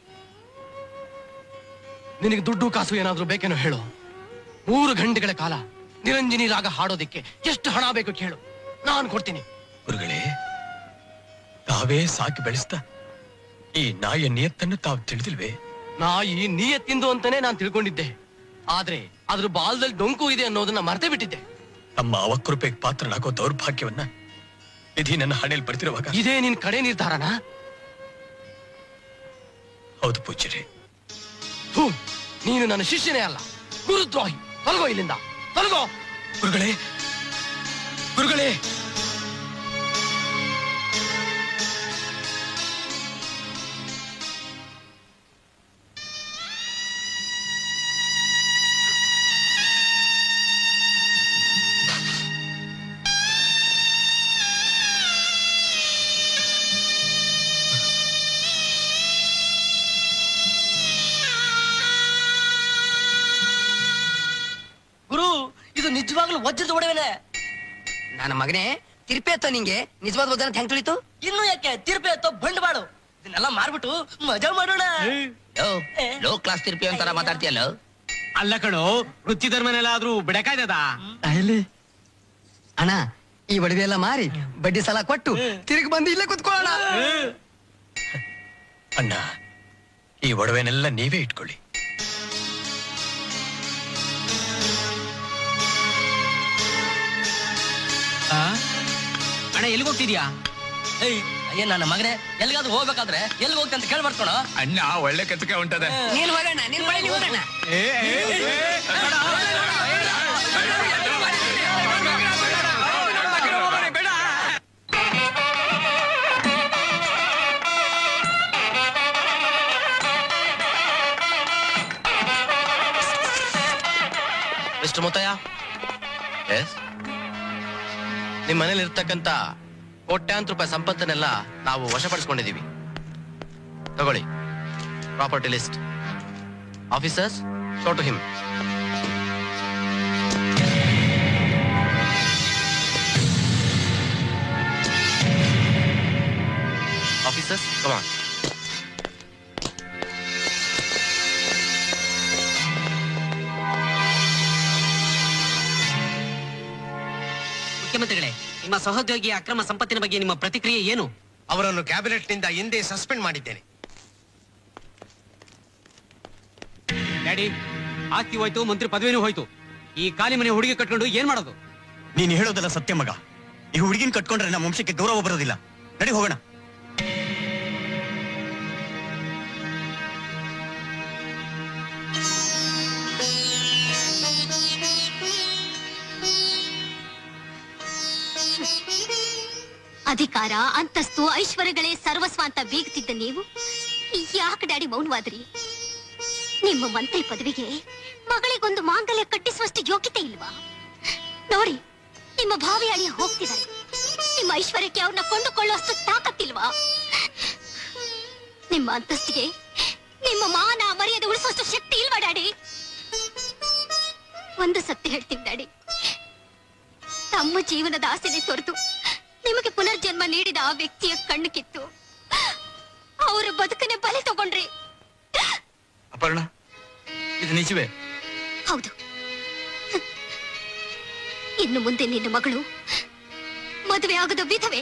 ನಿನಗೆ ದುಡ್ಡು ಕಾಸು ಏನಾದ್ರೂ ಬೇಕೇನೋ ಹೇಳು ಮೂರು ಗಂಟೆಗಳ ಕಾಲ ನಿರಂಜನಿ ರಾಗ ಹಾಡೋದಿಕ್ಕೆ ಎಷ್ಟು ಹಣ ಬೇಕು ಕೇಳು ನಾನು ಕೊಡ್ತೀನಿ ಗುರುಗಳೇ ತಾವೇ ಸಾಕಿ ಬೆಳೆಸ್ತಾ ಈ ನಾಯಿಯ ನಿಯತ್ತನ್ನು ತಾವು ತಿಳಿದಿಲ್ವೇ ನಾಯಿ ನಿಯತ್ತಿಂದು ಅಂತಾನೆ ನಾನು ತಿಳ್ಕೊಂಡಿದ್ದೆ ಆದ್ರೆ ಅದ್ರ ಬಾಲ್ದಲ್ಲಿ ಡೊಂಕು ಇದೆ ಅನ್ನೋದನ್ನ ಮರ್ತೇ ಬಿಟ್ಟಿದ್ದೆ ತಮ್ಮ ಅವಕೃಪೆಗೆ ಪಾತ್ರನಾಗೋ ದೌರ್ಭಾಗ್ಯವನ್ನ ವಿಧಿ ನನ್ನ ಹಣೆಯಲ್ಲಿ ಬರ್ತಿರುವಾಗ ಇದೇ ನಿನ್ ಕಡೆ ನಿರ್ಧಾರನಾ ಹೌದು ಪೂಜ್ಯರೇ ಥೂ, ನೀನು ನನ್ನ ಶಿಷ್ಯನೇ ಅಲ್ಲ ಗುರುದ್ರೋಹಿ ತೊಲಗೋ ಇಲ್ಲಿಂದ ತೊಲಗೋ ಗುರುಗಳೇ ಗುರುಗಳೇ ಗುರು ಇದು ನಿಜವಾಗ್ಲೂ ವಜ್ರದ ಒಡವೆನೆ ನನ್ನ ಮಗನೇ ತಿರ್ಪೆ ಎತ್ತೋ ನಿಂಗೆ ನಿಜವಾದ ವಜನ ಹೆಂಗ್ ತಿಳಿತು ಇನ್ನು ಯಾಕೆ ತಿರುಪೆ ಎತ್ತೋ ಬಂಡವಾಳು ಇದನ್ನೆಲ್ಲ ಮಾರ್ಬಿಟ್ಟು ಮಜಾ ಮಾಡೋಣ ಲೋ ಕ್ಲಾಸ್ ತಿರ್ಪಿ ಅಂತಾರ ಮಾತಾಡ್ತೀಯಲ್ಲ ಅಲ್ಲ ಕಣೋ ವೃತ್ತಿ ಧರ್ಮನೆಲ್ಲಾದ್ರೂ ಬಿಡಕಾಯ್ತದ ಅಲ್ಲಿ ಅಣ್ಣ ಈ ಒಡವೆ ಎಲ್ಲ ಮಾರಿ ಬಡ್ಡಿ ಸಾಲ ಕೊಟ್ಟು ತಿರುಗಿ ಬಂದು ಇಲ್ಲೇ ಕುತ್ಕೊಳ್ಳೋಣ ಅಣ್ಣ ಈ ಒಡವೆನೆಲ್ಲ ನೀವೇ ಇಟ್ಕೊಳ್ಳಿ ಅಣ್ಣ ಎಲ್ಲಿಗೆ ಹೋಗ್ತಿದ್ಯಾ ಏಯ್ ಏನ್ ನನ್ನ ಮಗನೇ ಎಲ್ಲಿಗಾದ್ರೂ ಹೋಗ್ಬೇಕಾದ್ರೆ ಎಲ್ಲಿ ಹೋಗ್ತಿ ಅಂತ ಕೇಳಿ ಬರ್ಕೊಣ ಅಣ್ಣ ಒಳ್ಳೆ ಕತ್ಕೆ ಉಂಟದೆ ನೀನ್ ಹೋಗೋಣ ನೀನ್ ಮಳೆ ನೀನ್ ಹೋಗೋಣ ಮಿಸ್ಟರ್ ಮುತ್ತಯ್ಯ ಎಸ್ ನಿಮ್ಮ ಮನೇಲಿ ಇರ್ತಕ್ಕಂತ ಕೋಟ್ಯಾಂತರ ರೂಪಾಯಿ ಸಂಪತ್ತನ್ನೆಲ್ಲ ನಾವು ವಶಪಡಿಸ್ಕೊಂಡಿದೀವಿ ತಗೊಳ್ಳಿ property list officers show to him officers come on ಮುಖ್ಯಮಂತ್ರಿಗಳೇ ನಿಮ್ಮ ಸಹೋದ್ಯೋಗಿಯ ಅಕ್ರಮ ಸಂಪತ್ತಿನ ಬಗ್ಗೆ ನಿಮ್ಮ ಪ್ರತಿಕ್ರಿಯೆ ಏನು ಅವರನ್ನು ಕ್ಯಾಬಿನೆಟ್ ನಿಂದ ಹಿಂದೆ ಸಸ್ಪೆಂಡ್ ಮಾಡಿದ್ದೇನೆ ಡ್ಯಾಡಿ ಆಸ್ತಿ ಹೋಯ್ತು ಮಂತ್ರಿ ಪದವಿನೂ ಹೋಯ್ತು ಈ ಖಾಲಿ ಮನೆ ಹುಡುಗಿ ಕಟ್ಕೊಂಡು ಏನ್ ಮಾಡೋದು ನೀನ್ ಹೇಳೋದಲ್ಲ ಸತ್ಯ ಮಗ ಈ ಹುಡುಗಿನ ಕಟ್ಕೊಂಡ್ರೆ ನಮ್ಮ ವಂಶಕ್ಕೆ ಗೌರವ ಬರೋದಿಲ್ಲ ನಡಿ ಹೋಗೋಣ ಅಧಿಕಾರ ಅಂತಸ್ತು ಐಶ್ವರ್ಯಗಳೇ ಸರ್ವಸ್ವ ಅಂತ ಬೀಗ್ತಿದ್ದ ನೀವು ಯಾಕೆ ಡ್ಯಾಡಿ ಮೌನವಾದ್ರಿ ನಿಮ್ಮ ಮಂತ್ರಿ ಪದವಿಗೆ ಮಗಳಿಗೊಂದು ಮಾಂಗಲ್ಯ ಕಟ್ಟಿಸುವಷ್ಟು ಯೋಗ್ಯತೆ ಇಲ್ವಾ ನೋಡಿ ನಿಮ್ಮ ಭಾವಿ ಅಳಿಯ ಹೋಗ್ತಿದ್ದಾರೆ ನಿಮ್ಮ ಐಶ್ವರ್ಯಕ್ಕೆ ಅವ್ರನ್ನ ಕೊಂಡುಕೊಳ್ಳುವಷ್ಟು ತಾಕತ್ತಿಲ್ವಾ ನಿಮ್ಮ ಅಂತಸ್ತಿಗೆ ನಿಮ್ಮ ಮಾನ ಮರ್ಯಾದೆ ಉಳಿಸುವಷ್ಟು ಶಕ್ತಿ ಇಲ್ವಾ ಡ್ಯಾಡಿ ಒಂದು ಸತ್ಯ ಹೇಳ್ತೀನಿ ಡ್ಯಾಡಿ ತಮ್ಮ ಜೀವನದ ಆಸೆನೆ ತೊರೆದು ನಿಮಗೆ ಪುನರ್ಜನ್ಮ ನೀಡಿದ ಆ ವ್ಯಕ್ತಿಯ ಕಣ್ಣು ಕಿತ್ತು ಅವರ ಬದುಕನ್ನೇ ಬಲಿ ತಗೊಂಡ್ರಿ ಅಪರ್ಣ ಇದು ನಿಜವೇ ಹೌದು ಇನ್ನು ಮುಂದೆ ನಿನ್ನ ಮಗಳು ಮದುವೆ ಆಗದ ವಿಧವೆ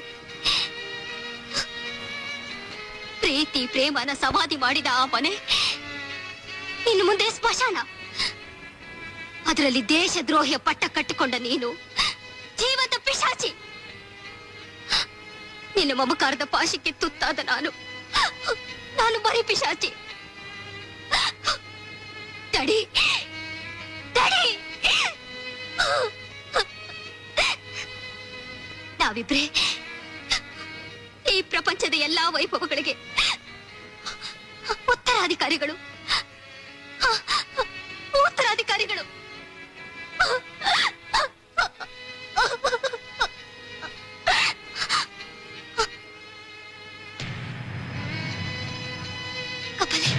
ಪ್ರೀತಿ ಪ್ರೇಮನ ಸಮಾಧಿ ಮಾಡಿದ ಆ ಮನೆ ಇನ್ನು ಮುಂದೆ ಸ್ಮಶಾನ ಅದರಲ್ಲಿ ದೇಶದ್ರೋಹಿಯ ಪಟ್ಟ ಕಟ್ಟಿಕೊಂಡ ನೀನು ಜೀವಂತ ಪಿಶಾಚಿ ನಿನ್ನ ಮಮಕಾರದ ಪಾಶಕ್ಕೆ ತುತ್ತಾದ ನಾನು ನಾನು ಬರೀ ಪಿಶಾಚಿ ತಡಿ ತಡಿ ನಾವಿಬ್ರೇ ಈ ಪ್ರಪಂಚದ ಎಲ್ಲಾ ವೈಭವಗಳಿಗೆ ಉತ್ತರಾಧಿಕಾರಿಗಳು ಉತ್ತರಾಧಿಕಾರಿಗಳು ಕಪಲೆ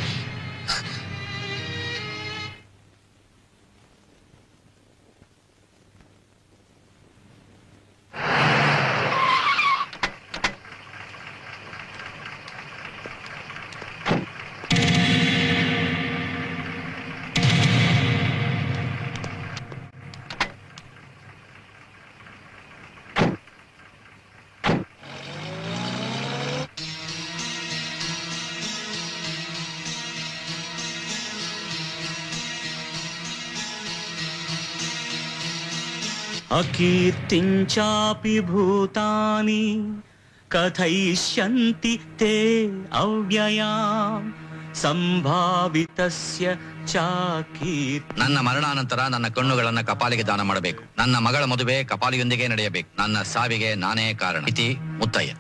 अकीर्तिञ्चापि भूतानि कथयिष्यन्ति ते अव्ययाम् ಸಂಭಾವಿತಸ್ಯ ಚಾಕೀರ್ತಿ ನನ್ನ ಮರಣಾನಂತರ ನನ್ನ ಕಣ್ಣುಗಳನ್ನ ಕಪಾಲಿಗೆ ದಾನ ಮಾಡಬೇಕು ನನ್ನ ಮಗಳ ಮದುವೆ ಕಪಾಲಿಯೊಂದಿಗೆ ನಡೆಯಬೇಕು ನನ್ನ ಸಾವಿಗೆ ನಾನೇ ಕಾರಣ ಇತಿ ಮುತ್ತಯ್ಯ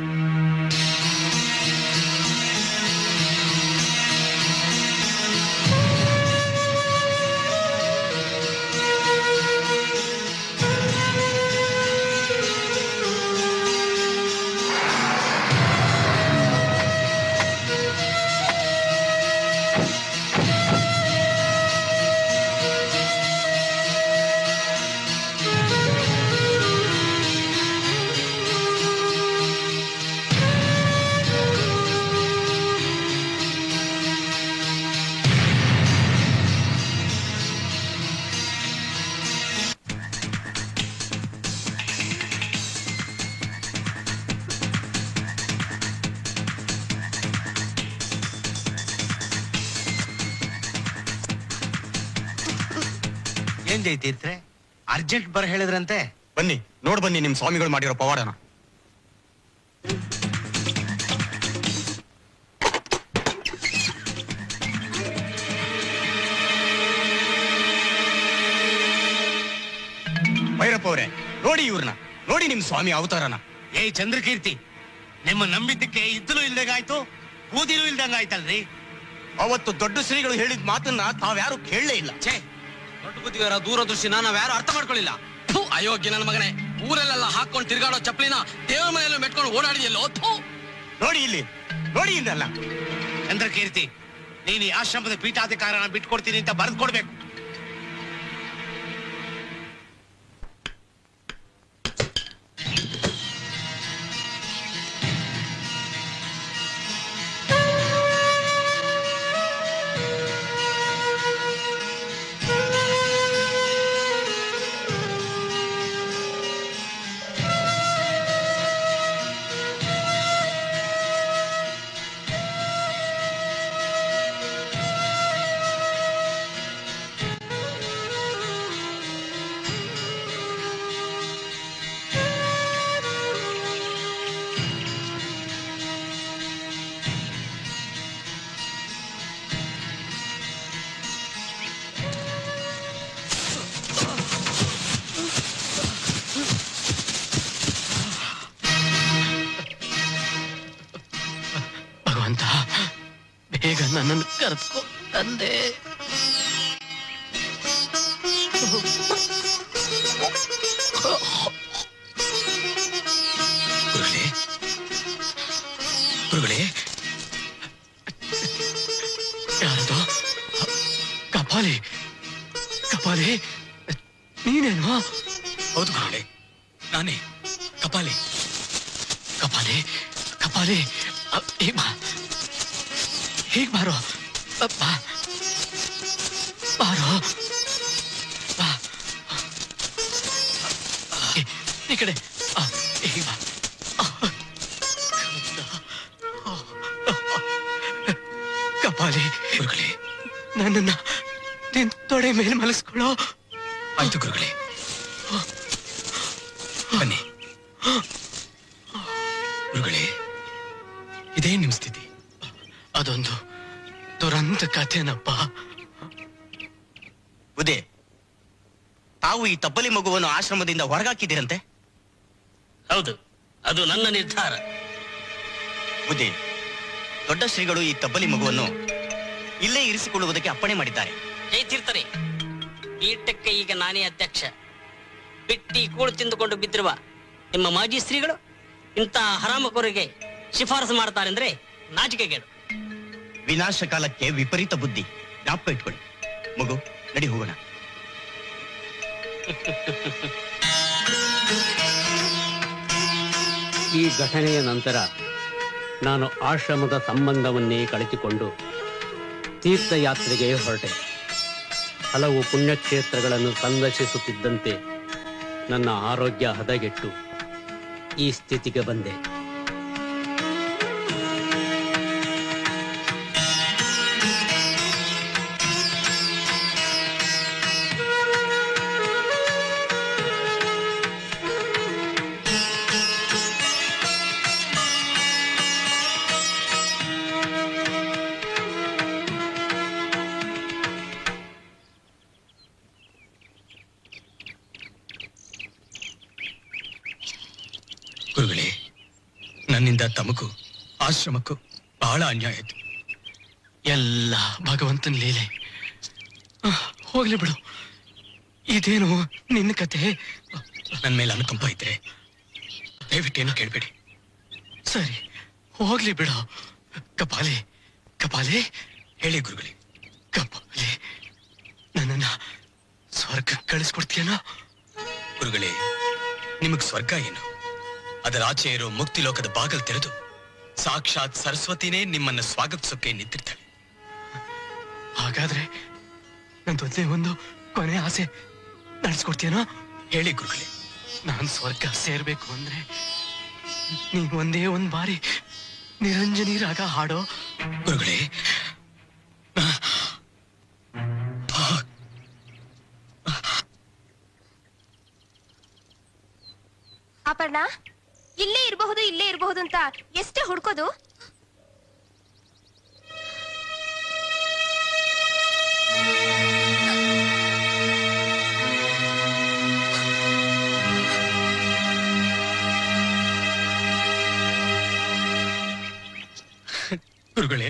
ಏನ್ ಜೈತೀರ್ತ್ರೆ ಅರ್ಜೆಂಟ್ ಬರ ಹೇಳಿದ್ರಂತೆ ಬನ್ನಿ ನೋಡ್ ಬನ್ನಿ ನಿಮ್ ಸ್ವಾಮಿಗಳು ಮಾಡಿರೋ ಪವಾಡನ ಭೈರಪ್ಪ ಅವ್ರೆ ನೋಡಿ ಇವ್ರನ್ನ ನೋಡಿ ನಿಮ್ ಸ್ವಾಮಿ ಅವತಾರನ ಏ ಚಂದ್ರಕೀರ್ತಿ ನಿಮ್ಮ ನಂಬಿದ್ದಕ್ಕೆ ಇದ್ದಲು ಇಲ್ದಂಗಾಯ್ತು ಬೂದಿಲು ಇಲ್ದಂಗಾಯ್ತಲ್ರಿ ಅವತ್ತು ದೊಡ್ಡ ಶ್ರೀಗಳು ಹೇಳಿದ ಮಾತನ್ನ ತಾವ್ಯಾರು ಕೇಳಲೇ ಇಲ್ಲ ಛೇ ದೊಡ್ಡ ಬುದ್ಧಿಗಾರ ದೂರದೃಷ್ಟಿನ ನಾವ್ಯಾರು ಅರ್ಥ ಮಾಡ್ಕೊಳ್ಳಿಲ್ಲ ಥು, ಅಯೋಗ್ಯ ನನ್ನ ಮಗನೇ ಊರಲ್ಲೆಲ್ಲ ಹಾಕೊಂಡು ತಿರ್ಗಾಡೋ ಚಪ್ಲಿನ ದೇವ್ರ ಮನೆಯಲ್ಲೂ ಮೆಟ್ಕೊಂಡು ಓಡಾಡಿದೆಯಲ್ಲೋ ಥು ನೋಡಿ ಇಲ್ಲಿ ನೋಡಿ ಇನ್ನಲ್ಲ ಚಂದ್ರಕೀರ್ತಿ ನೀನು ಈ ಆಶ್ರಮದ ಪೀಠಾಧಿಕಾರನ ಬಿಟ್ಕೊಡ್ತೀನಿ ಅಂತ ಬರೆದು ಕೊಡ್ಬೇಕು ಭಗವಂತ ಬೇಗ ನನ್ನನ್ನು ಕರೆಸ್ಕೊ ತಂದೆ ಗುರುಗಳೇ ಗುರುಗಳೇ ಯಾರದು ಕಪಾಲಿ ಕಪಾಲಿ ನೀನೇನು ಹೌದು ಗುರುಗಳೇ ನಾನೇ ಕಪಾಲಿ ಕಪಾಲಿ ಕಪಾಲಿ ಅ, ಹೀಗ್ ಬಾ ಹೀಗ್ ಬಾರೋ ಅ, ಬಾ ಬಾರೋ ಬಾ ಈ- ಈ ಕಡೆ ಆ, ಹೀಗ್ ಬಾ ಕಪಾಲಿ ಗುರುಗಳೇ ನನ್ನನ್ನ ನಿನ್ ತೊಡೆ ಮೇಲೆ ಮಲಗಿಸ್ಕೊಳ್ಳೋ ಆಯ್ತು ಗುರುಗಳೇ ಬನ್ನಿ ಗುರುಗಳೇ ಇದೇ ನಿಮ್ ಸ್ಥಿತಿ ಅದೊಂದು ದುರಂತ ಕಥೆನಪ್ಪ ಉದಯ ತಾವು ಈ ತಬ್ಬಲಿ ಮಗುವನ್ನು ಆಶ್ರಮದಿಂದ ಹೊರಗಾಕಿದ್ದೀರಂತೆ ಹೌದು ಅದು ನನ್ನ ನಿರ್ಧಾರ ಬುದ್ಧಿ ದೊಡ್ಡ ಶ್ರೀಗಳು ಈ ತಬ್ಬಲಿ ಮಗುವನ್ನು ಇಲ್ಲೇ ಇರಿಸಿಕೊಳ್ಳುವುದಕ್ಕೆ ಅಪ್ಪಣೆ ಮಾಡಿದ್ದಾರೆ ಜಯತೀರ್ಥರೇ ಪೀಠಕ್ಕೆ ಈಗ ನಾನೇ ಅಧ್ಯಕ್ಷ ಬಿಟ್ಟಿ ಕೂಳು ತಿಂದುಕೊಂಡು ಬಿದ್ದಿರುವ ನಿಮ್ಮ ಮಾಜಿ ಸ್ತ್ರೀಗಳು ಇಂಥ ಹರಾಮಕೋರಿಗೆ ಶಿಫಾರಸು ಮಾಡ್ತಾರೆಂದ್ರೆ ನಾಚಿಕೆಗೇಡು ವಿನಾಶ ಕಾಲಕ್ಕೆ ವಿಪರೀತ ಬುದ್ಧಿ ಜ್ಞಾಪಕ ಇಟ್ಕೊಳ್ಳಿ ಮಗು ನಡಿ ಹೋಗೋಣ ಈ ಘಟನೆಯ ನಂತರ ನಾನು ಆಶ್ರಮದ ಸಂಬಂಧವನ್ನೇ ಕಳೆದುಕೊಂಡು ತೀರ್ಥಯಾತ್ರೆಗೆ ಹೊರಟೆ ಹಲವು ಪುಣ್ಯಕ್ಷೇತ್ರಗಳನ್ನು ಸಂದರ್ಶಿಸುತ್ತಿದ್ದಂತೆ ನನ್ನ ಆರೋಗ್ಯ ಹದಗೆಟ್ಟು ಈ ಸ್ಥಿತಿಗೆ ಬಂದೆ ಗುರುಗಳೇ ನನ್ನಿಂದ ತಮಗೂ ಆಶ್ರಮಕ್ಕೂ ಬಹಳ ಅನ್ಯಾಯ ಆಯ್ತು ಎಲ್ಲ ಭಗವಂತನ ಲೀಲೆ ಆಹ್, ಹೋಗ್ಲಿ ಬಿಡು ಇದೇನು ನಿನ್ನ ಕತೆ ನನ್ನ ಮೇಲೆ ಅನುಕಂಪ ಇದ್ರೆ ದಯವಿಟ್ಟೇನು ಕೇಳಬೇಡಿ ಸರಿ ಹೋಗ್ಲಿ ಬಿಡು ಕಪಾಲಿ ಕಪಾಲಿ ಹೇಳಿ ಗುರುಗಳೇ ಕಪಾಲಿ ನನ್ನನ್ನ ಸ್ವರ್ಗ ಕಳಿಸ್ಕೊಡ್ತೀಯನೋ ಗುರುಗಳೇ ನಿಮಗ್ ಸ್ವರ್ಗ ಏನು ಅದರ ಆಚೆ ಇರೋ ಮುಕ್ತಿ ಲೋಕದ ಬಾಗಲ್ ತೆರೆದು ಸಾಕ್ಷಾತ್ ಸರಸ್ವತಿನೇ ನಿಮ್ಮನ್ನ ಸ್ವಾಗತಿಸೋಕೆ ನಿಂತಿರ್ತಾಳೆ ಹಾಗಾದ್ರೆ ನಂದೊಂದೇ ಒಂದು ಕೊನೆ ಆಸೆ ನಡೆಸ್ಕೊಡ್ತೀಯನೋ ಹೇಳಿ ಗುರುಗಳೇ ನಾನ್ ಸ್ವರ್ಗ ಸೇರ್ಬೇಕು ಅಂದ್ರೆ ನೀನ್ ಒಂದೇ ಒಂದ್ ಬಾರಿ ನಿರಂಜನಿ ರಾಗ ಹಾಡೋ ಗುರುಗಳೇ ಅಪರ್ಣ ಇಲ್ಲೇ ಇರಬಹುದು ಇಲ್ಲೇ ಇರಬಹುದು ಅಂತ ಎಷ್ಟೇ ಹುಡ್ಕೋದು ಗುರುಗಳೇ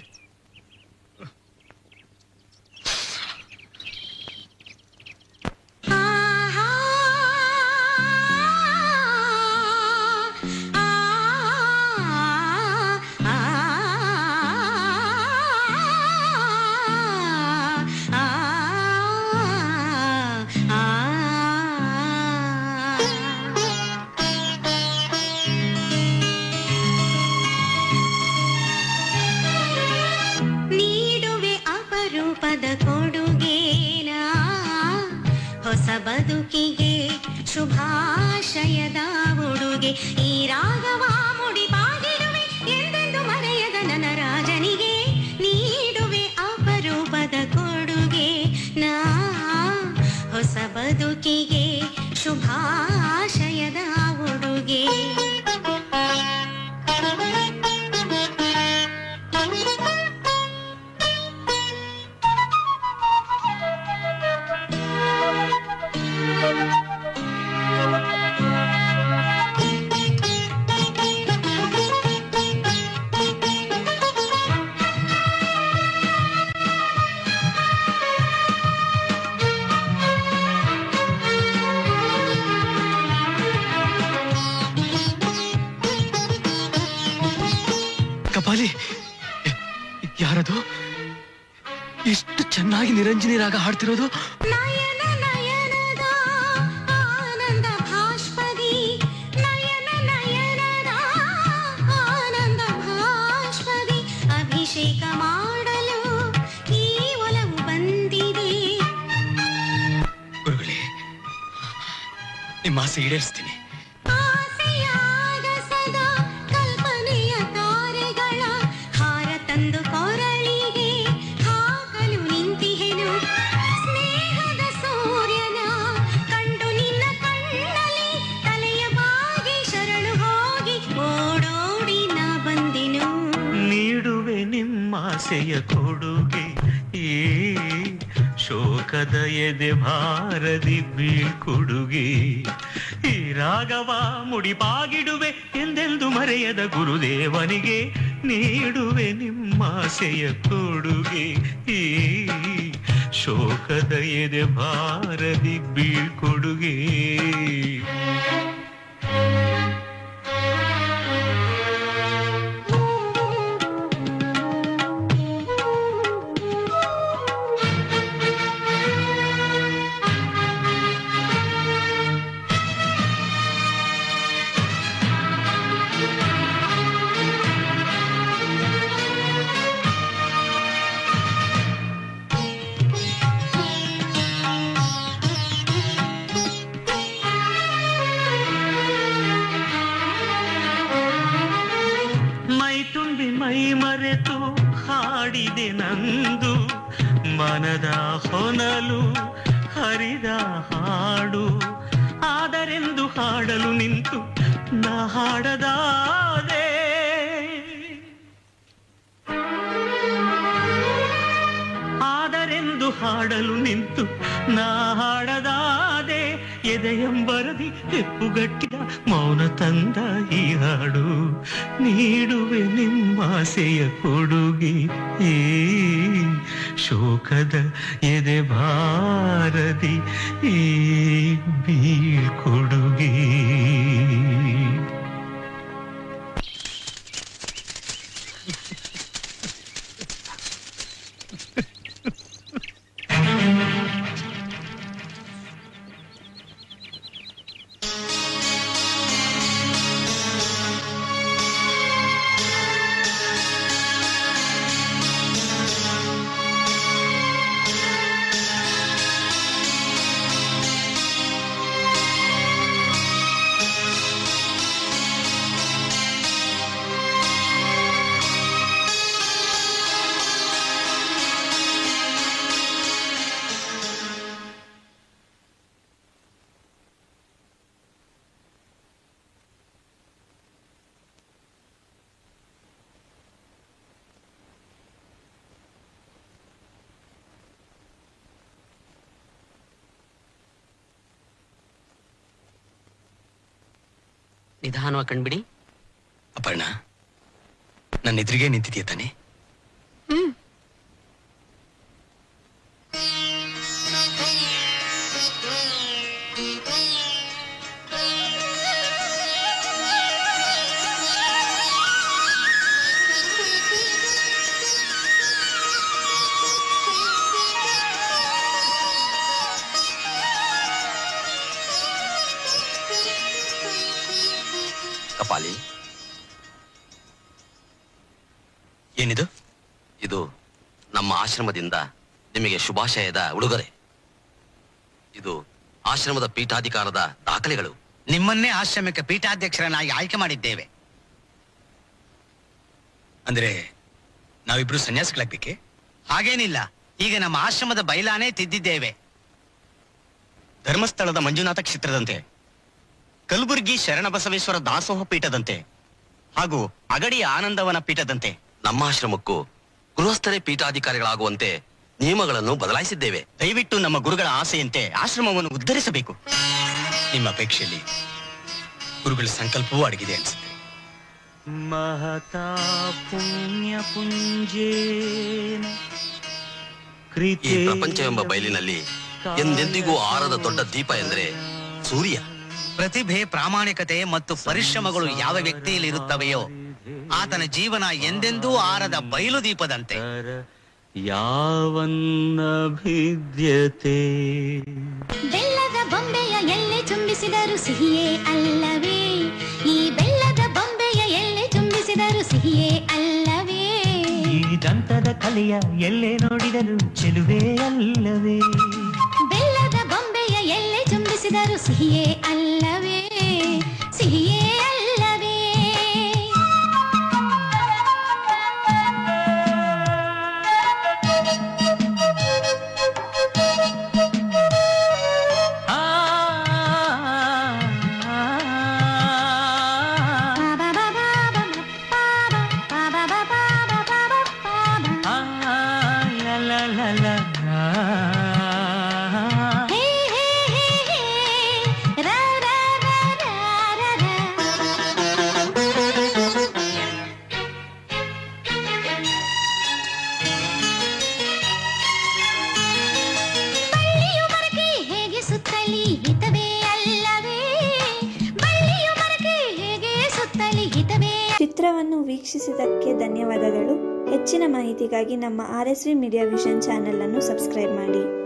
ನೀಡುವೆ ಅಪರೂಪದ ಕೊಡುಗೇನ ಹೊಸ ಬದುಕಿಗೆ ಶುಭಾಶಯದ ಉಡುಗೆ ಈ ರಾಗವ ಮುಡಿಪಾಗಿಡುವೆ ಎಂದೆಂದು ಮರೆಯದ ನನ್ನ ರಾಜನಿಗೆ ನೀಡುವೆ ಅಪರೂಪದ ಕೊಡುಗೆ ನಾ ಹೊಸ ಬದುಕಿಗೆ ಶುಭಾಶಯದ ಉಡುಗೆ ಕಪಾಲಿ ಯಾರದು ಎಷ್ಟು ಚೆನ್ನಾಗಿ ನಿರಂಜನಿ ರಾಗ ಹಾಡ್ತಿರೋದು ನಯನ ನಯನದ ಆನಂದ ಭಾಷ್ಪದಿ ನಿಮ್ಮ ಆಸೆ ಈಡೇರಿಸ್ತೀನಿ ಆಸೆಯಾಗ ಸದಾ ಕಲ್ಪನೆಯ ತಾರೆಗಳ ಹಾರ ತಂದು ಕೊರಳಿಗೆ ಹಾಕಲು ನಿಂತಿಹೆನು ಸ್ನೇಹದ ಸೂರ್ಯನ ಕಂಡು ನಿನ್ನ ಕಣ್ಣಲ್ಲಿ ತಲೆಯ ಬಾಗಿ ಶರಣು ಹೋಗಿ ಓಡೋಡಿ ನಾ ಬಂದೆನು ನೀಡುವೆ ನಿಮ್ಮಾಸೆಯ ಕೊಡುಗೆ ಈ ಶೋಕದ ಎದೆ ಭಾರದಿ ಬೀಳ್ಕೊಡುಗೆ ಈ ರಾಗವ ಮುಡಿಪಾಗಿಡುವೆ ಎಂದೆಂದು ಮರೆಯದ ಗುರುದೇವನಿಗೆ ನೀಡುವೆ ನಿಮ್ಮಾಸೆಯ ಕೊಡುಗೆ ಈ ಶೋಕದ ಎದೆ ಭಾರದಿ ಬೀಳ್ಕೊಡುಗೆ ಮೈ ತುಂಬಿ ಮೈ ಮರೆತು ಹಾಡಿದೆ ನಂದು ಮನದ ಹೊನಲು ಹರಿದ ಹಾಡು ಆದರೆಂದು ಹಾಡಲು ನಿಂತು ನಾ ಹಾಡದಾದೆ ಆದರೆಂದು ಹಾಡಲು ನಿಂತು ನಾ ಹಾಡದಾದೆ ಎದೆಯಂಬರದಿ ಹೆಪ್ಪುಗಟ್ಟಿದ ಮೌನ ತಂದ ಈ ಹಾಡು ನೀಡುವೆ ನಿಮ್ಮಾಸೆಯ ಕೊಡುಗೆ ಏ ಶೋಕದ ಎದೆ ಭಾರದಿ ಈ ಬೀಳ್ಕೊಡುಗೆ ನಿಧಾನವಾಗಿ ಕಣ್ಬಿಡಿ ಅಪರ್ಣ ನನ್ನ ಎದುರಿಗೆ ನಿಂತಿದೆಯಾ ತಾನೆ ಕಪಾಲಿ ಏನಿದು ಇದು ನಮ್ಮ ಆಶ್ರಮದಿಂದ ನಿಮಗೆ ಶುಭಾಶಯದ ಉಡುಗೊರೆ ಇದು ಆಶ್ರಮದ ಪೀಠಾಧಿಕಾರದ ದಾಖಲೆಗಳು ನಿಮ್ಮನ್ನೇ ಆಶ್ರಮಕ್ಕೆ ಪೀಠಾಧ್ಯಕ್ಷರನ್ನಾಗಿ ಆಯ್ಕೆ ಮಾಡಿದ್ದೇವೆ ಅಂದ್ರೆ ನಾವಿಬ್ರು ಸನ್ಯಾಸಿಗಳಾಗ್ಬೇಕೆ ಹಾಗೇನಿಲ್ಲ ಈಗ ನಮ್ಮ ಆಶ್ರಮದ ಬೈಲಾನೇ ತಿದ್ದಿದ್ದೇವೆ ಧರ್ಮಸ್ಥಳದ ಮಂಜುನಾಥ ಕ್ಷೇತ್ರದಂತೆ ಕಲಬುರಗಿ ಶರಣಬಸವೇಶ್ವರ ದಾಸೋಹ ಪೀಠದಂತೆ ಹಾಗೂ ಅಗಡಿಯ ಆನಂದವನ ಪೀಠದಂತೆ ನಮ್ಮ ಆಶ್ರಮಕ್ಕೂ ಗೃಹಸ್ಥರೇ ಪೀಠಾಧಿಕಾರಿಗಳಾಗುವಂತೆ ನಿಯಮಗಳನ್ನು ಬದಲಾಯಿಸಿದ್ದೇವೆ ದಯವಿಟ್ಟು ನಮ್ಮ ಗುರುಗಳ ಆಸೆಯಂತೆ ಆಶ್ರಮವನ್ನು ಉದ್ಧರಿಸಬೇಕು ನಿಮ್ಮ ಅಪೇಕ್ಷೆಯಲ್ಲಿ ಗುರುಗಳ ಸಂಕಲ್ಪವೂ ಅಡಗಿದೆ ಅನ್ಸುತ್ತೆ महता पुण्यपुञ्जेन ಈ ಪ್ರಪಂಚವೆಂಬ ಬಯಲಿನಲ್ಲಿ ಎಂದೆಂದಿಗೂ ಆರದ ದೊಡ್ಡ ದೀಪ ಎಂದರೆ ಸೂರ್ಯ ಪ್ರತಿಭೆ ಪ್ರಾಮಾಣಿಕತೆ ಮತ್ತು ಪರಿಶ್ರಮಗಳು ಯಾವ ವ್ಯಕ್ತಿಯಲ್ಲಿ ಇರುತ್ತವೆಯೋ ಆತನ ಜೀವನ ಎಂದೆಂದೂ ಆರದ ಬಯಲು ದೀಪದಂತೆ ಯಾವನ್ನಭಿದ್ಯತೆ ಬೆಲ್ಲದ ಬೊಂಬೆಯ ಎಲ್ಲೆ ಚುಂಬಿಸಿದರು ಸಿಹಿಯೇ ಅಲ್ಲವೇ ಈ ಬೆಲ್ಲದ ಬೊಂಬೆಯ ಎಲ್ಲೆ ಚುಂಬಿಸಿದರು ಸಿಹಿಯೇ ಅಲ್ಲವೇ ಈ ದಂತದ ಕಲೆಯ ಎಲ್ಲೇ ನೋಡಿದರು ಚೆಲುವೆ ಅಲ್ಲವೇ ಬೆಲ್ಲದ ಬೊಂಬೆಯ ಎಲ್ಲೆ ಚುಂಬಿಸಿದರು ತುಂಬಿಸಿದರು ಸಿಹಿಯೇ ಅಲ್ಲವೇ ಸಿಹಿಯೇ ಅಲ್ಲವೇ ಹೇ ಹೇ ಹೇ ಹೇ ರಾ ರಾ ರಾ ರಾ ರಾ ಬಳ್ಳಿಯು ಮರಕ್ಕೆ ಹೇಗೆ ಸುತ್ತಲಿ ಹಿತವೇ ಅಲ್ಲವೇ ಬಳ್ಳಿಯು ಮರಕ್ಕೆ ಹೇಗೆ ಸುತ್ತಲಿ ಹಿತವೇ ಚಿತ್ರವನ್ನು ವೀಕ್ಷಿಸಿದ್ದಕ್ಕೆ ಧನ್ಯವಾದಗಳು ಹೆಚ್ಚಿನ ಮಾಹಿತಿಗಾಗಿ ನಮ್ಮ R S V media vision channel ಅನ್ನು ಸಬ್ಸ್ಕ್ರೈಬ್ ಮಾಡಿ